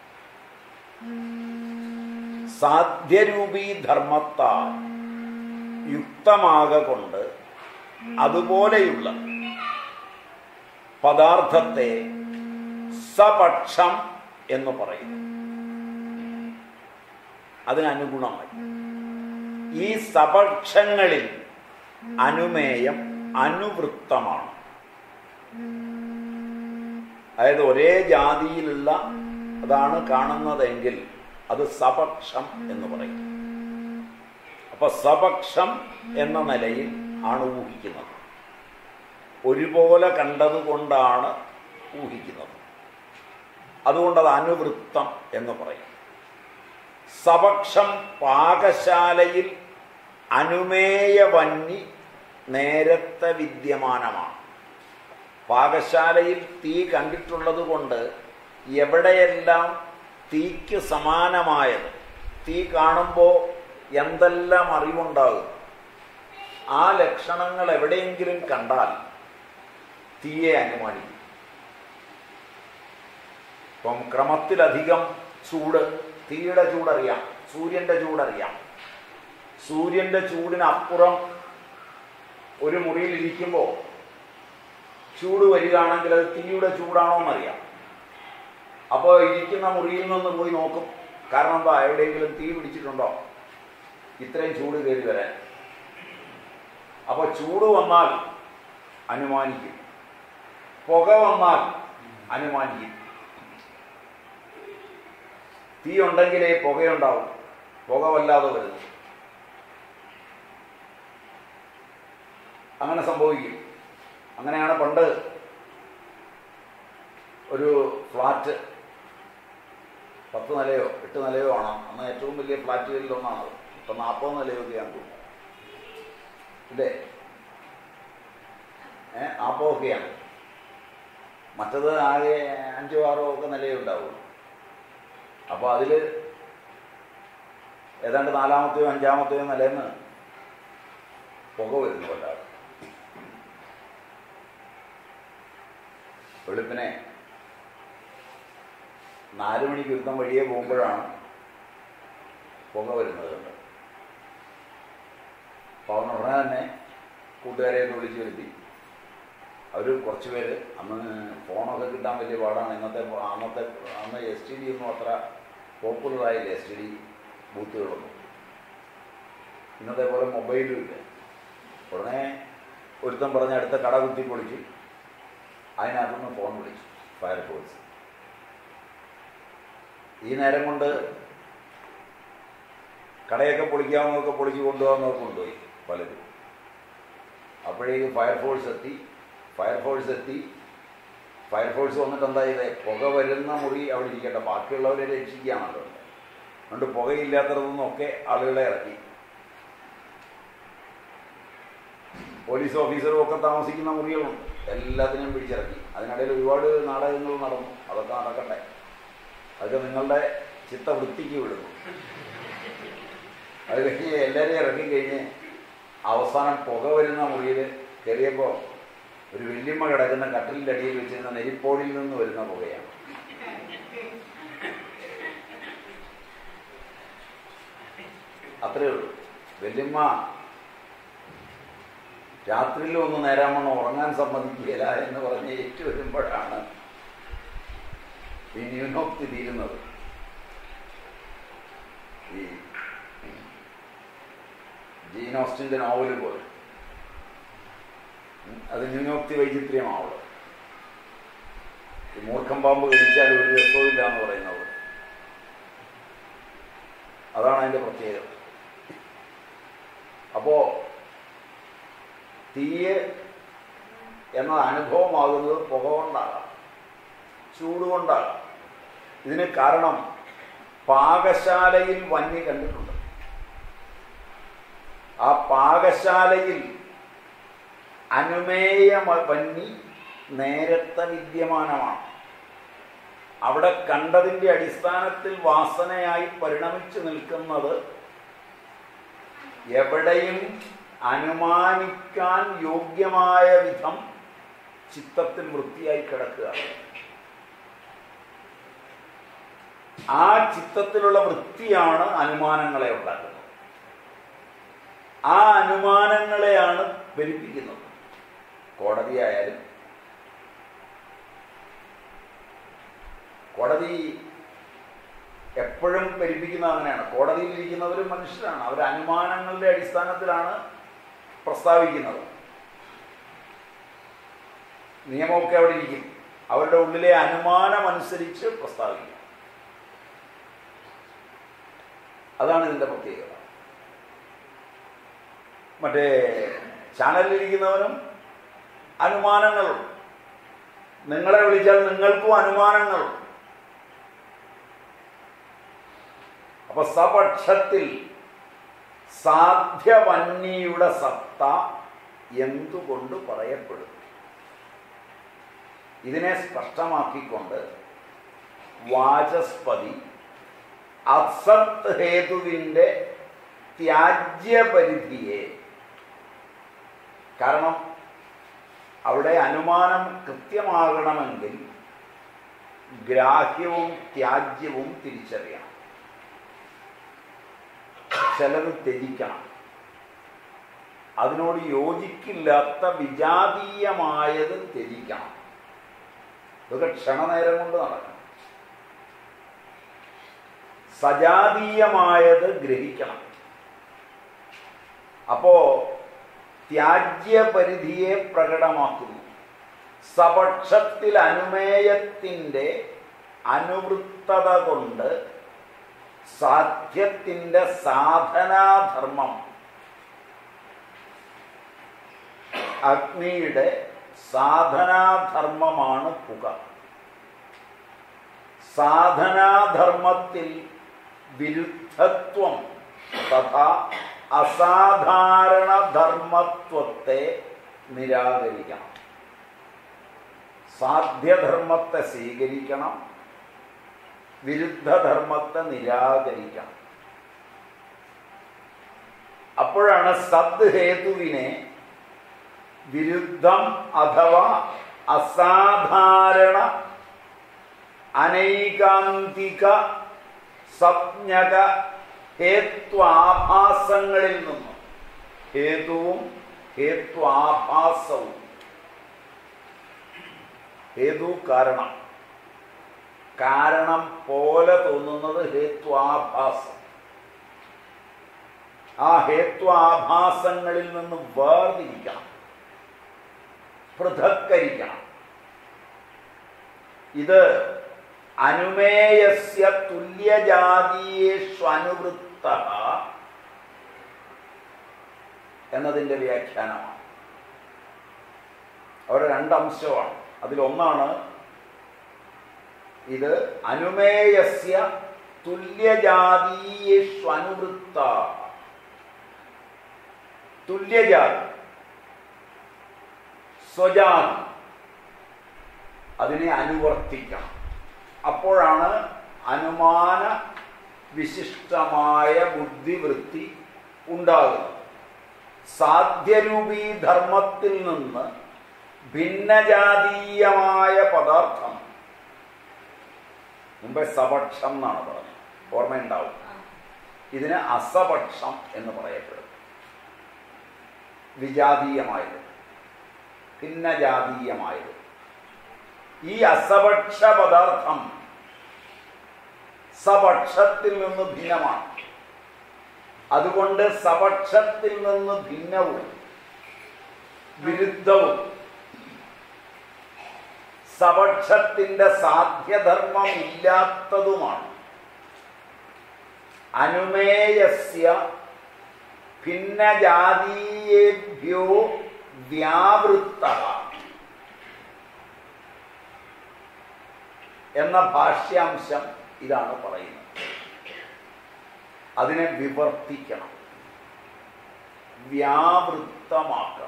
സാധ്യരൂപീ ധർമ്മത്താൽ യുക്തമാകൊണ്ട് അതുപോലെയുള്ള പദാർത്ഥത്തെ സപക്ഷം എന്ന് പറയുന്നു അതിനനുഗുണമായി ഈ സപക്ഷങ്ങളിൽ അനുമേയം അനുവൃത്തമാണ് അതായത് ഒരേ ജാതിയിലുള്ള അതാണ് കാണുന്നതെങ്കിൽ അത് സപക്ഷം എന്ന് പറയും അപ്പൊ സപക്ഷം എന്ന നിലയിൽ ആണ് ഊഹിക്കുന്നത് ഒരുപോലെ കണ്ടതുകൊണ്ടാണ് ഊഹിക്കുന്നത് അതുകൊണ്ടത് അനുവൃത്തം എന്ന് പറയും സപക്ഷം പാകശാലയിൽ അനുമേയ വന്നി നേരത്തെ വിദ്യമാനമാണ് പാകശാലയിൽ തീ കണ്ടിട്ടുള്ളത് കൊണ്ട് എവിടെയെല്ലാം തീക്ക് സമാനമായത് തീ കാണുമ്പോൾ എന്തെല്ലാം അറിവുണ്ടാകും ആ ലക്ഷണങ്ങൾ എവിടെയെങ്കിലും കണ്ടാൽ തീയെ അനുമാനിക്കും ഇപ്പം ക്രമത്തിലധികം ചൂട് തീയുടെ ചൂടറിയാം സൂര്യന്റെ ചൂടറിയാം സൂര്യന്റെ ചൂടിനപ്പുറം ഒരു മുറിയിൽ ഇരിക്കുമ്പോൾ ചൂട് വരികയാണെങ്കിൽ അത് തീയുടെ ചൂടാണോ എന്നറിയാം അപ്പോൾ ഇരിക്കുന്ന മുറിയിൽ നിന്ന് പോയി നോക്കും കാരണം എന്താ എവിടെയെങ്കിലും തീ പിടിച്ചിട്ടുണ്ടോ ഇത്രയും ചൂട് കയറി വരാൻ അപ്പോൾ ചൂട് വന്നാൽ അനുമാനിക്കും പുക വന്നാൽ അനുമാനിക്കും തീ ഉണ്ടെങ്കിലേ പുകയുണ്ടാവും പുക വല്ലാതെ വരുന്നു അങ്ങനെ സംഭവിക്കും അങ്ങനെയാണ് പണ്ട് ഒരു ഫ്ലാറ്റ് പത്ത് നിലയോ എട്ട് നിലയോ ആണ് അന്ന് ഏറ്റവും വലിയ ഫ്ലാറ്റുകളിൽ ഒന്നാണത് ഇപ്പം നാൽപ്പത് നിലയൊക്കെയാണ് തോന്നുന്നു ഇല്ലേ ഏ നാൽപ്പതൊക്കെയാണ് മറ്റത് ആകെ അഞ്ചോ ആറോ ഒക്കെ നിലയേ ഉണ്ടാവുള്ളൂ അപ്പോൾ അതിൽ ഏതാണ്ട് നാലാമത്തെയോ അഞ്ചാമത്തെയോ നിലയെന്ന് പുക വരുന്നു വല്ലാതെ വെളുപ്പിനെ നാല് മണിക്ക് യുദ്ധം വഴിയെ പോകുമ്പോഴാണ് പുക വരുന്നത് കണ്ട് അപ്പോൾ അവൻ ഉടനെ തന്നെ കൂട്ടുകാരെയൊക്കെ വിളിച്ചു വരുത്തി അവർ കുറച്ച് പേര് അന്ന് ഫോണൊക്കെ കിട്ടാൻ വലിയ പാടാണ് ഇന്നത്തെ അന്നത്തെ അന്ന് എസ് ടി ഡി ഒന്നും അത്ര പോപ്പുലറായില്ല എസ് ടി ഡി ബൂത്തുകളൊന്നും ഇന്നത്തെ പോലെ മൊബൈലും ഇല്ല ഉടനെ ഒരുത്തൻ പറഞ്ഞ അടുത്ത കട കുത്തി പൊളിച്ചു അതിനകത്തുനിന്ന് ഫോൺ വിളിച്ചു ഫയർഫോഴ്സ് ഈ നേരം കൊണ്ട് കടയൊക്കെ പൊളിക്കാവുന്നതൊക്കെ പൊളിച്ച് കൊണ്ടുപോകാവുന്നതൊക്കെ കൊണ്ടുപോയി പലരും അപ്പോഴേക്ക് ഫയർഫോഴ്സ് എത്തി ഫയർഫോഴ്സ് എത്തി ഫയർഫോഴ്സ് വന്നിട്ട് എന്താ ചെയ്തേ പുക വരുന്ന മുറി അവിടെ ഇരിക്കട്ടെ ബാക്കിയുള്ളവരെ രക്ഷിക്കുകയാണല്ലോ അതുകൊണ്ട് പുകയില്ലാത്തടത്തു നിന്നൊക്കെ ആളുകളെ ഇറക്കി പോലീസ് ഓഫീസറും ഒക്കെ താമസിക്കുന്ന മുറികളുണ്ട് എല്ലാത്തിനെയും പിടിച്ചിറക്കി അതിനിടയിൽ ഒരുപാട് നാടകങ്ങൾ നടന്നു അതൊക്കെ നടക്കട്ടെ അതൊക്കെ നിങ്ങളുടെ ചിത്തവൃത്തിക്ക് വിടുന്നു അത് കഴിഞ്ഞ് എല്ലാവരെയും ഇറക്കി കഴിഞ്ഞ് അവസാനം പുക വരുന്ന മുറിയിൽ കയറിയപ്പോൾ ഒരു വല്യമ്മ കിടക്കുന്ന കട്ടിലിൻ്റെ അടിയിൽ വെച്ചിരുന്ന നെരിപ്പോടിയിൽ നിന്ന് വരുന്ന പുകയാണ് അത്രയേ ഉള്ളൂ വല്യമ്മ രാത്രിയിൽ ഒന്ന് നേരാമണ്ണം ഉറങ്ങാൻ സമ്മതിക്കില്ല എന്ന് പറഞ്ഞ് ഏറ്റു വരുമ്പോഴാണ് ഈ ന്യൂനോക്തി തീരുന്നത് ഈ ജീൻ ഓസ്റ്റിന്റെ നോവല് പോലെ ഉം, അത് ന്യൂനോക്തി വൈചിത്ര്യമാവുള്ളൂ ഈ മൂർഖം പാമ്പ് കഴിച്ചാൽ ഒരു രസവുമില്ല എന്ന് പറയുന്നത് അതാണ് അതിന്റെ പ്രത്യേകത അപ്പോ തീയ് എന്ന അനുഭവമാകുന്നത് പുക കൊണ്ടാകാം ചൂട് കൊണ്ടാകാം ഇതിന് കാരണം പാകശാലയിൽ വന്നി കണ്ടിട്ടുണ്ട് ആ പാകശാലയിൽ അനുമേയ മ- വന്നി നേരത്തെ വിദ്യമാനമാണ് അവിടെ കണ്ടതിന്റെ അടിസ്ഥാനത്തിൽ വാസനയായി പരിണമിച്ചു നിൽക്കുന്നത് എവിടെയും അനുമാനിക്കാൻ യോഗ്യമായ വിധം ചിത്തത്തിൽ വൃത്തിയായി കിടക്കുക ആ ചിത്തത്തിലുള്ള വൃത്തിയാണ് അനുമാനങ്ങളെ ഉണ്ടാക്കുന്നത് ആ അനുമാനങ്ങളെയാണ് പെരുപ്പിക്കുന്നത് കോടതിയായാലും കോടതി എപ്പോഴും പെരുപ്പിക്കുന്നത് അങ്ങനെയാണ് കോടതിയിൽ ഇരിക്കുന്നവരും മനുഷ്യരാണ് അവർ അനുമാനങ്ങളുടെ അടിസ്ഥാനത്തിലാണ് പ്രസ്താവിക്കുന്നത് നിയമമൊക്കെ അവിടെ ഇരിക്കും അവരുടെ ഉള്ളിലെ അനുമാനം അനുസരിച്ച് പ്രസ്താവിക്കും അതാണ് ഇതിന്റെ പ്രത്യേകത മറ്റേ ചാനലിലിരിക്കുന്നവനും അനുമാനങ്ങളുണ്ട് നിങ്ങളെ വിളിച്ചാൽ നിങ്ങൾക്കും അനുമാനങ്ങളുണ്ട് അപ്പൊ സപക്ഷത്തിൽ സാധ്യവന്യയുടെ സത്ത എന്തുകൊണ്ട് പറയപ്പെടും ഇതിനെ സ്പഷ്ടമാക്കിക്കൊണ്ട് വാചസ്പതി അസത് ഹേതുവിൻ്റെ ത്യാജ്യപരിധിയെ കാരണം അവിടെ അനുമാനം കൃത്യമാകണമെങ്കിൽ ഗ്രാഹ്യവും ത്യാജ്യവും തിരിച്ചറിയണം ചിലത് ത്യജിക്കണം അതിനോട് യോജിക്കില്ലാത്ത വിജാതീയമായത് ത്യജിക്കണം ഇതൊക്കെ ക്ഷണനേരം കൊണ്ട് നടക്കണം സജാതീയമായത് ഗ്രഹിക്കണം അപ്പോ ത്യാജ്യപരിധിയെ പ്രകടമാക്കുന്നു സപക്ഷത്തിൽ അനുമേയത്തിൻ്റെ അനുവൃത്തത കൊണ്ട് സാധ്യത്തിൻ്റെ സാധനാധർമ്മം അഗ്നിയുടെ സാധനാധർമ്മമാണ് പുക സാധനാധർമ്മത്തിൽ വിരുദ്ധത്വം തഥാ അസാധാരണ ധർമ്മത്വത്തെ നിരാകരിക്കണം സാധ്യധർമ്മത്തെ സ്വീകരിക്കണം വിരുദ്ധധർമ്മത്തെ നിരാകരിക്കണം അപ്പോഴാണ് സദ് ഹേതുവിനെ വിരുദ്ധം അഥവാ അസാധാരണ അനൈകാന്തിക സംജ്ഞക ഹേത്വാഭാസങ്ങളിൽ നിന്നും ഹേതുവും ഹേത്വാഭാസവും ഹേതു കാരണം കാരണം പോലെ തോന്നുന്നത് ഹേത്വാഭാസം ആ ഹേത്വാഭാസങ്ങളിൽ നിന്ന് വേർതിരിക്കണം പൃഥക്കരിക്കണം ഇത് അനുമേയസ്യ തുല്യജാതീയേഷു അനുവൃത്ത എന്നതിൻ്റെ വ്യാഖ്യാനമാണ് അവിടെ രണ്ടംശമാണ് അതിലൊന്നാണ് ഇത് അനുമേയസ്യ തുല്യജാതീയേഷു അനുവൃത്ത തുല്യജാതി സ്വജാതി അതിനെ അനുവർത്തിക്കണം അപ്പോഴാണ് അനുമാന വിശിഷ്ടമായ ബുദ്ധിവൃത്തി ഉണ്ടാകുന്നത് സാധ്യരൂപീ ധർമ്മത്തിൽ നിന്ന് ഭിന്നജാതീയമായ പദാർത്ഥം മുമ്പേ സപക്ഷം എന്നാണ് പറഞ്ഞത് ഓർമ്മയുണ്ടാവും ഇതിന് അസപക്ഷം എന്ന് പറയപ്പെടും വിജാതീയമായത് ഭിന്നജാതീയമായത് ഈ അസപക്ഷ പദാർത്ഥം സപക്ഷത്തിൽ നിന്ന് ഭിന്നമാണ് അതുകൊണ്ട് സപക്ഷത്തിൽ നിന്ന് ഭിന്നവും വിരുദ്ധവും സപക്ഷത്തിന്റെ സാധ്യധർമ്മം ഇല്ലാത്തതുമാണ് അനുമേയസ്യ ഭിന്നജാതീയേഭ്യോ വ്യാവൃത്ത എന്ന ഭാഷ്യാംശം ഇതാണ് പറയുന്നത് അതിനെ വിവർത്തിക്കണം വ്യാവൃത്തമാക്കണം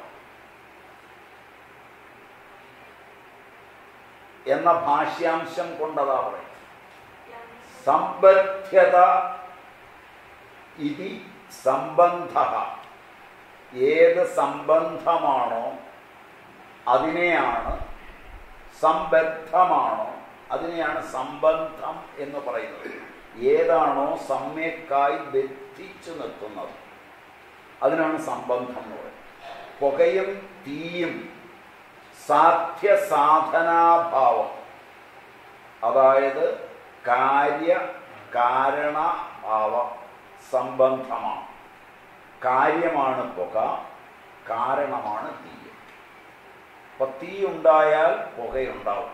എന്ന ഭാഷ്യാംശം കൊണ്ടതാ പറയും സമ്പദ്ധ്യത ഇതി സംബന്ധ ഏത് സംബന്ധമാണോ അതിനെയാണ് സംബദ്ധമാണോ അതിനെയാണ് സംബന്ധം എന്ന് പറയുന്നത് ഏതാണോ സമ്യക്കായി ബന്ധിച്ചു നിർത്തുന്നത് അതിനാണ് സംബന്ധം എന്ന് പറയുന്നത് പുകയും തീയും സാധ്യ സാധനാഭാവം അതായത് കാര്യ കാരണഭാവ സംബന്ധമാണ് കാര്യമാണ് പുക കാരണമാണ് തീ അപ്പൊ തീ ഉണ്ടായാൽ പുകയുണ്ടാവും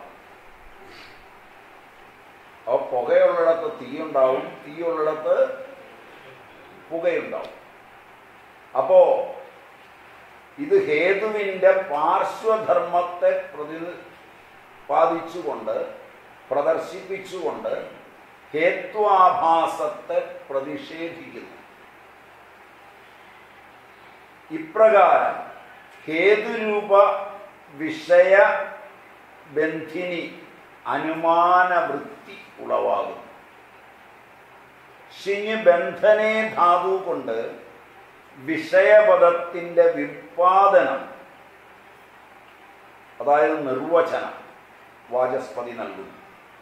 അപ്പൊ പുകയുള്ളിടത്ത് തീയുണ്ടാവും തീയുള്ളിടത്ത് പുകയുണ്ടാവും അപ്പോ ഇത് ഹേതുവിൻ്റെ പാർശ്വധർമ്മത്തെ പ്രതിപാദിച്ചുകൊണ്ട് പ്രദർശിപ്പിച്ചുകൊണ്ട് ഹേത്വാഭാസത്തെ പ്രതിഷേധിക്കുന്നു ഇപ്രകാരം ഹേതുരൂപ വിഷയ ബന്ധിനി അനുമാനവൃത്തി ഉളവാകുന്നു ശിഞ്ഞ് ബന്ധനെ ധാതു കൊണ്ട് വിഷയപദത്തിൻ്റെ വിൽപാദനം അതായത് നിർവചനം വാചസ്പതി നൽകുന്നു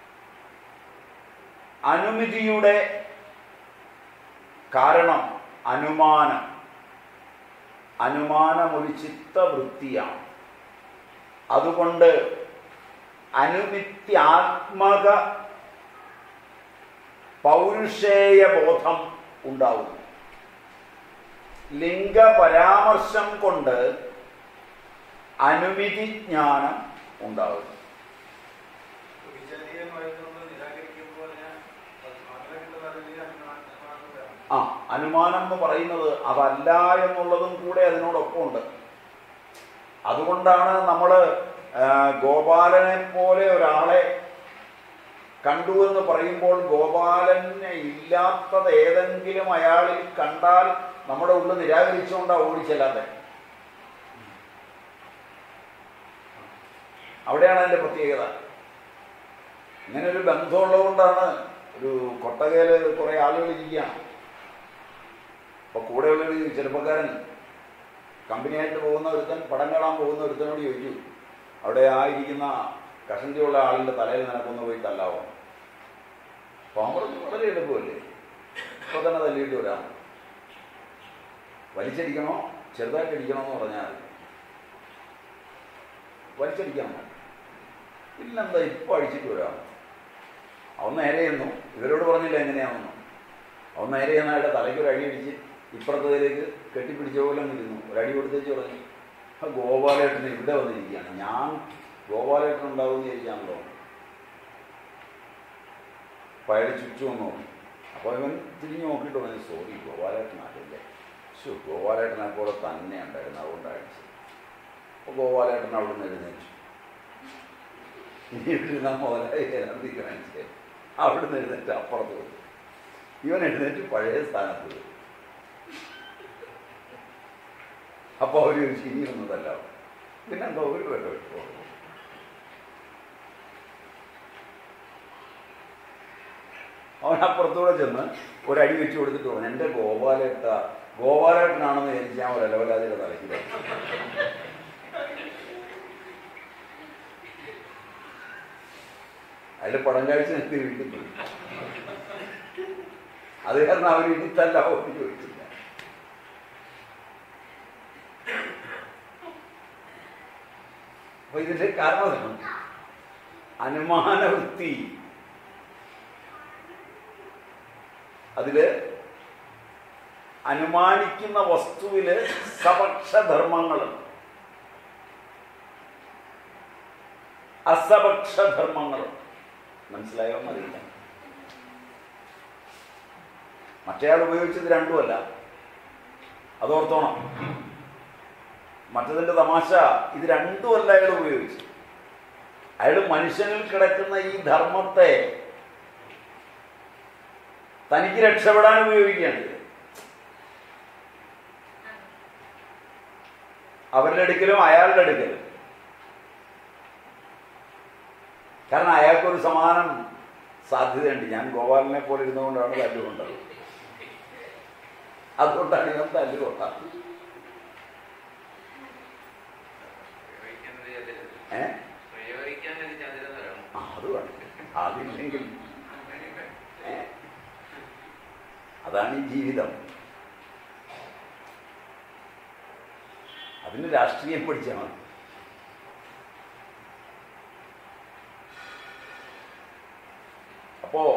അനുമതിയുടെ കാരണം അനുമാനം അനുമാനം ഒരു ചിത്തവൃത്തിയാണ് അതുകൊണ്ട് അനുമിത്യാത്മക പൗരുഷേയ ബോധം ഉണ്ടാവുന്നു ലിംഗപരാമർശം കൊണ്ട് അനുമതി ജ്ഞാനം ഉണ്ടാവുന്നു വിചാരീയമായിട്ട് നമ്മൾ നിരാകരിക്കുമ്പോൾ ഞാൻ അങ്ങനെ കണ്ടതല്ലെങ്കിൽ അനുമാനം ആ അനുമാനം എന്ന് പറയുന്നത് അതല്ല എന്നുള്ളതും കൂടെ അതിനോടൊപ്പം ഉണ്ട് അതുകൊണ്ടാണ് നമ്മൾ ഗോപാലനെ പോലെ ഒരാളെ കണ്ടു എന്ന് പറയുമ്പോൾ ഗോപാലന് ഇല്ലാത്തത് ഏതെങ്കിലും അയാളിൽ കണ്ടാൽ നമ്മുടെ ഉള്ളിൽ നിരാകരിച്ചുകൊണ്ടാണ് ഓടിച്ചെല്ലാതെ അവിടെയാണ് അതിൻ്റെ പ്രത്യേകത ഇങ്ങനെ ഒരു ബന്ധമുള്ളതുകൊണ്ടാണ് ഒരു കൊട്ടകയിൽ കുറേ ആളുകൾ ഇരിക്കുകയാണ് അപ്പോൾ കൂടെയുള്ളൊരു ചെറുപ്പക്കാരൻ കമ്പനിയായിട്ട് പോകുന്ന ഒരുത്തൻ പടം കാണാൻ പോകുന്ന ഒരുത്തനോട് ചോദിച്ചു അവിടെ ആ ഇരിക്കുന്ന കഷണ്ടിയുള്ള ആളിൻ്റെ തലയിൽ നിനക്കൊന്ന് പോയി തല്ലാവോ അപ്പോൾ അവൻ പറഞ്ഞു വളരെ എളുപ്പമല്ലേ ഇപ്പോൾ തന്നെ തല്ലിയിട്ട് വരാം വലിച്ചടിക്കണോ ചെറുതായിട്ട് അടിക്കണോ എന്ന് പറഞ്ഞാൽ വലിച്ചടിക്കണം പിന്നെന്താ ഇപ്പോൾ അടിച്ചിട്ട് വരാം അവൻ നേരെ ചെന്നു ഇവരോട് പറഞ്ഞില്ല എങ്ങനെയാണെന്ന് അവൻ നേരെ ചെന്ന് അയാളുടെ തലയ്ക്ക് ഒരു അടി അടിച്ച് ഇപ്പുറത്തതിലേക്ക് കെട്ടിപ്പിടിച്ച പോലെ ഇരുന്നു ഒരു അടി കൊടുത്തേച്ച് പറഞ്ഞു ആ ഗോപാലേട്ടൻ ഇവിടെ വന്നിരിക്കുകയാണ് ഞാൻ ഗോപാലേട്ടൻ ഉണ്ടാവുമെന്ന് ചോദിച്ചാണല്ലോ അപ്പോൾ അയാൾ ചുറ്റും വന്നു നോക്കി അപ്പോൾ ഇവൻ തിരിഞ്ഞു നോക്കിയിട്ട് പറഞ്ഞു സോറി ഗോപാലേട്ടനല്ലേ ശോ ഗോപാലേട്ടനെ പോലെ തന്നെ ഉണ്ടായിരുന്നു അതുകൊണ്ട് അടിച്ചു അപ്പോൾ ഗോപാലേട്ടൻ അവിടെ നിന്ന് എഴുന്നേറ്റു ഇനി ഇവിടെ മുതലായി എനർജി കാണിച്ച് അവിടുന്ന് എഴുന്നേറ്റ് അപ്പുറത്ത് പോയി ഇവൻ എഴുന്നേറ്റ് പഴയ സ്ഥാനത്ത് പോയി അപ്പോൾ അവർ ഇനി ഒന്നതല്ല പിന്നെന്തോ ഒരു വില ഇട്ടു അവൻ അപ്പുറത്തൂടെ ചെന്ന് ഒരടി വെച്ച് കൊടുത്തിട്ട് പറഞ്ഞു എൻ്റെ ഗോപാലേട്ട ഗോപാലേട്ടനാണെന്ന് വിചാരിച്ച് ഞാൻ ഒരു അലവലാതിയുടെ തലയ്ക്ക് വെച്ചു." അയാൾ പടം കാഴ്ച നിർത്തി വീട്ടിൽ പോയി അത് കാരണം അവർ ഇനിത്തല്ല എന്ന് ചോദിച്ചില്ല അപ്പൊ ഇതിന്റെ കാരണം എന്താണ്? അനുമാനവൃത്തി അതില് അനുമാനിക്കുന്ന വസ്തുവില് സപക്ഷധർമ്മങ്ങളുണ്ട് അസപക്ഷധർമ്മങ്ങളുണ്ട് മനസ്സിലായോ എന്നറിയില്ല മറ്റേയാൾ ഉപയോഗിച്ചത് രണ്ടുമല്ല അതോർത്തോണം മറ്റതിന്റെ തമാശ ഇത് രണ്ടുമല്ല അയാൾ ഉപയോഗിച്ചു അയാൾ മനുഷ്യനിൽ കിടക്കുന്ന ഈ ധർമ്മത്തെ തനിക്ക് രക്ഷപ്പെടാൻ ഉപയോഗിക്കുകയാണ് ഇത്. അവരുടെ അടുക്കലും അയാളുടെ അടുക്കലും കാരണം അയാൾക്കൊരു സമാനം സാധ്യതയുണ്ട് ഞാൻ ഗോപാലനെ പോലെ ഇരുന്നുകൊണ്ടാണ് തല്ലുകൊണ്ടത് അതുകൊണ്ടാണ് ഞാൻ തല്ലുകൊണ്ടത് പ്രയോഗിക്കുന്നത് ചതിരത്. ഏ പ്രയോഗിക്കാനൊരു ചതിരത വേണം ആ, അത് വേണം അതില്ലെങ്കിൽ ഏ? അതാണ് ഈ ജീവിതം അതിന് രാഷ്ട്രീയം പഠിച്ചാൽ മതി അപ്പോ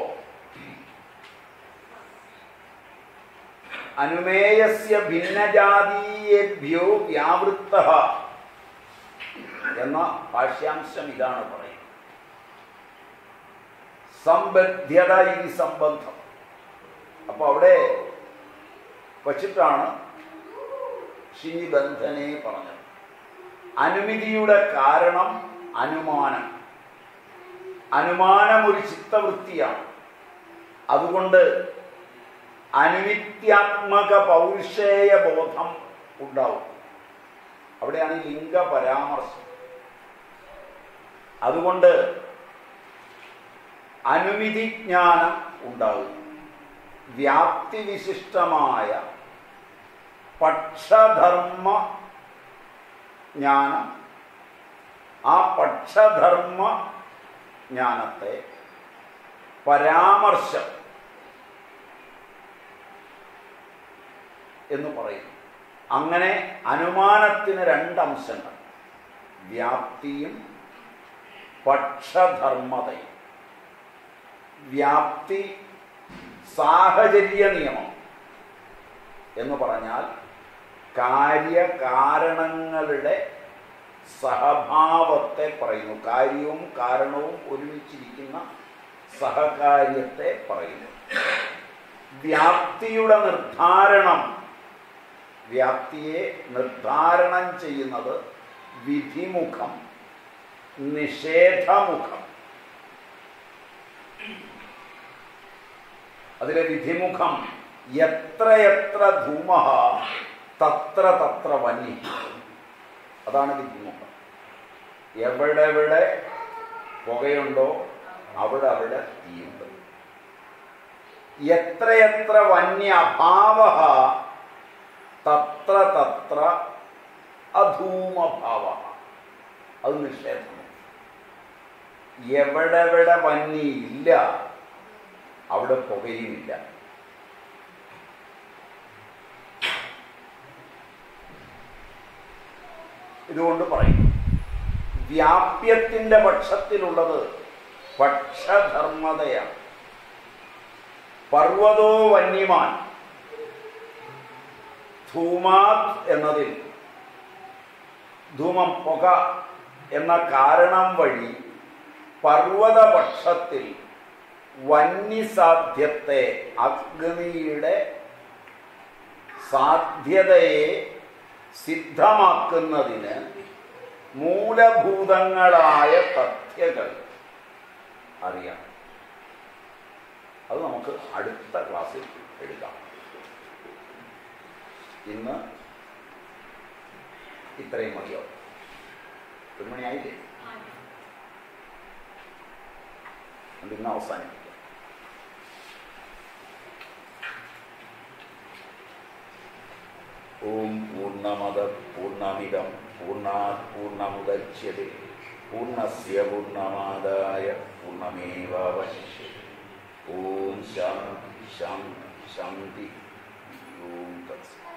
അനുമേയസ്യ ഭിന്നജാതീയേഭ്യോ വ്യാവൃത്ത എന്ന ഭാഷ്യാംശം ഇതാണ് പറയുന്നത് സംബദ്ധ്യത ഈ സംബന്ധം അപ്പൊ അവിടെ വച്ചിട്ടാണ് ശ്രീബന്ധനെ പറഞ്ഞത് അനുമതിയുടെ കാരണം അനുമാനം അനുമാനം ഒരു ചിത്തവൃത്തിയാണ് അതുകൊണ്ട് അനുമിത്യാത്മക പൗരുഷേയ ബോധം ഉണ്ടാവും അവിടെയാണ് ഈ ലിംഗ പരാമർശം അതുകൊണ്ട് അനുമിതി ജ്ഞാനം ഉണ്ടാകും വ്യാപ്തിവിശിഷ്ടമായ പക്ഷധർമ്മ ജ്ഞാനം ആ പക്ഷധർമ്മ ജ്ഞാനത്തെ പരാമർശം എന്ന് പറയും അങ്ങനെ അനുമാനത്തിന് രണ്ടംശങ്ങൾ വ്യാപ്തിയും പക്ഷധർമ്മതയും വ്യാപ്തി സാഹചര്യ നിയമം എന്ന് പറഞ്ഞാൽ കാര്യകാരണങ്ങളുടെ സഹഭാവത്തെ പറയുന്നു കാര്യവും കാരണവും ഒരുമിച്ചിരിക്കുന്ന സഹകാര്യത്തെ പറയുന്നു വ്യാപ്തിയുടെ നിർദ്ധാരണം വ്യാപ്തിയെ നിർദ്ധാരണം ചെയ്യുന്നത് വിധിമുഖം നിഷേധമുഖം അതിലെ വിധിമുഖം എത്രയെത്ര ധൂമ തത്ര തത്ര വന്നി അതാണ് വിധിമുഖം എവിടെവിടെ പുകയുണ്ടോ അവിടെ അവിടെ തീയുണ്ട് എത്രയെത്ര വന്യ അഭാവ തത്ര തത്ര അധൂമഭാവ അത് നിഷേധം എവിടെവിടെ വന്നി ഇല്ല അവിടെ പുകയുമില്ല ഇതുകൊണ്ട് പറയും വ്യാപ്യത്തിന്റെ പക്ഷത്തിലുള്ളത് പക്ഷധർമ്മതയാണ് പർവ്വതോ വന്യമാൻ ധൂമാത് എന്നതിൽ ധൂമം പുക എന്ന കാരണം വഴി പർവ്വതപക്ഷത്തിൽ വന്യസാധ്യത്തെ അഗ്നിയുടെ സാധ്യതയെ സിദ്ധമാക്കുന്നതിന് മൂലഭൂതങ്ങളായ തഥ്യകൾ അറിയാം അത് നമുക്ക് അടുത്ത ക്ലാസ്സിൽ എടുക്കാം ഇന്ന് ഇത്രയും മതിയോ ഒരു മണിയായില്ലേ അതുകൊണ്ട് ഇന്ന് അവസാനിപ്പിക്കാം ഓം പൂർണ്ണമത പൂർണ്ണമിതം പൂർണ്ണാത് പൂർണ്ണമുദച്യത്തെ പൂർണ്ണസ്യ പൂർണ്ണമാദായ പൂർണ്ണമേവാവശിഷ്യത്തെ ഓം ശാന്തി ശാന്തി ശാന്തി ഓം തത്സ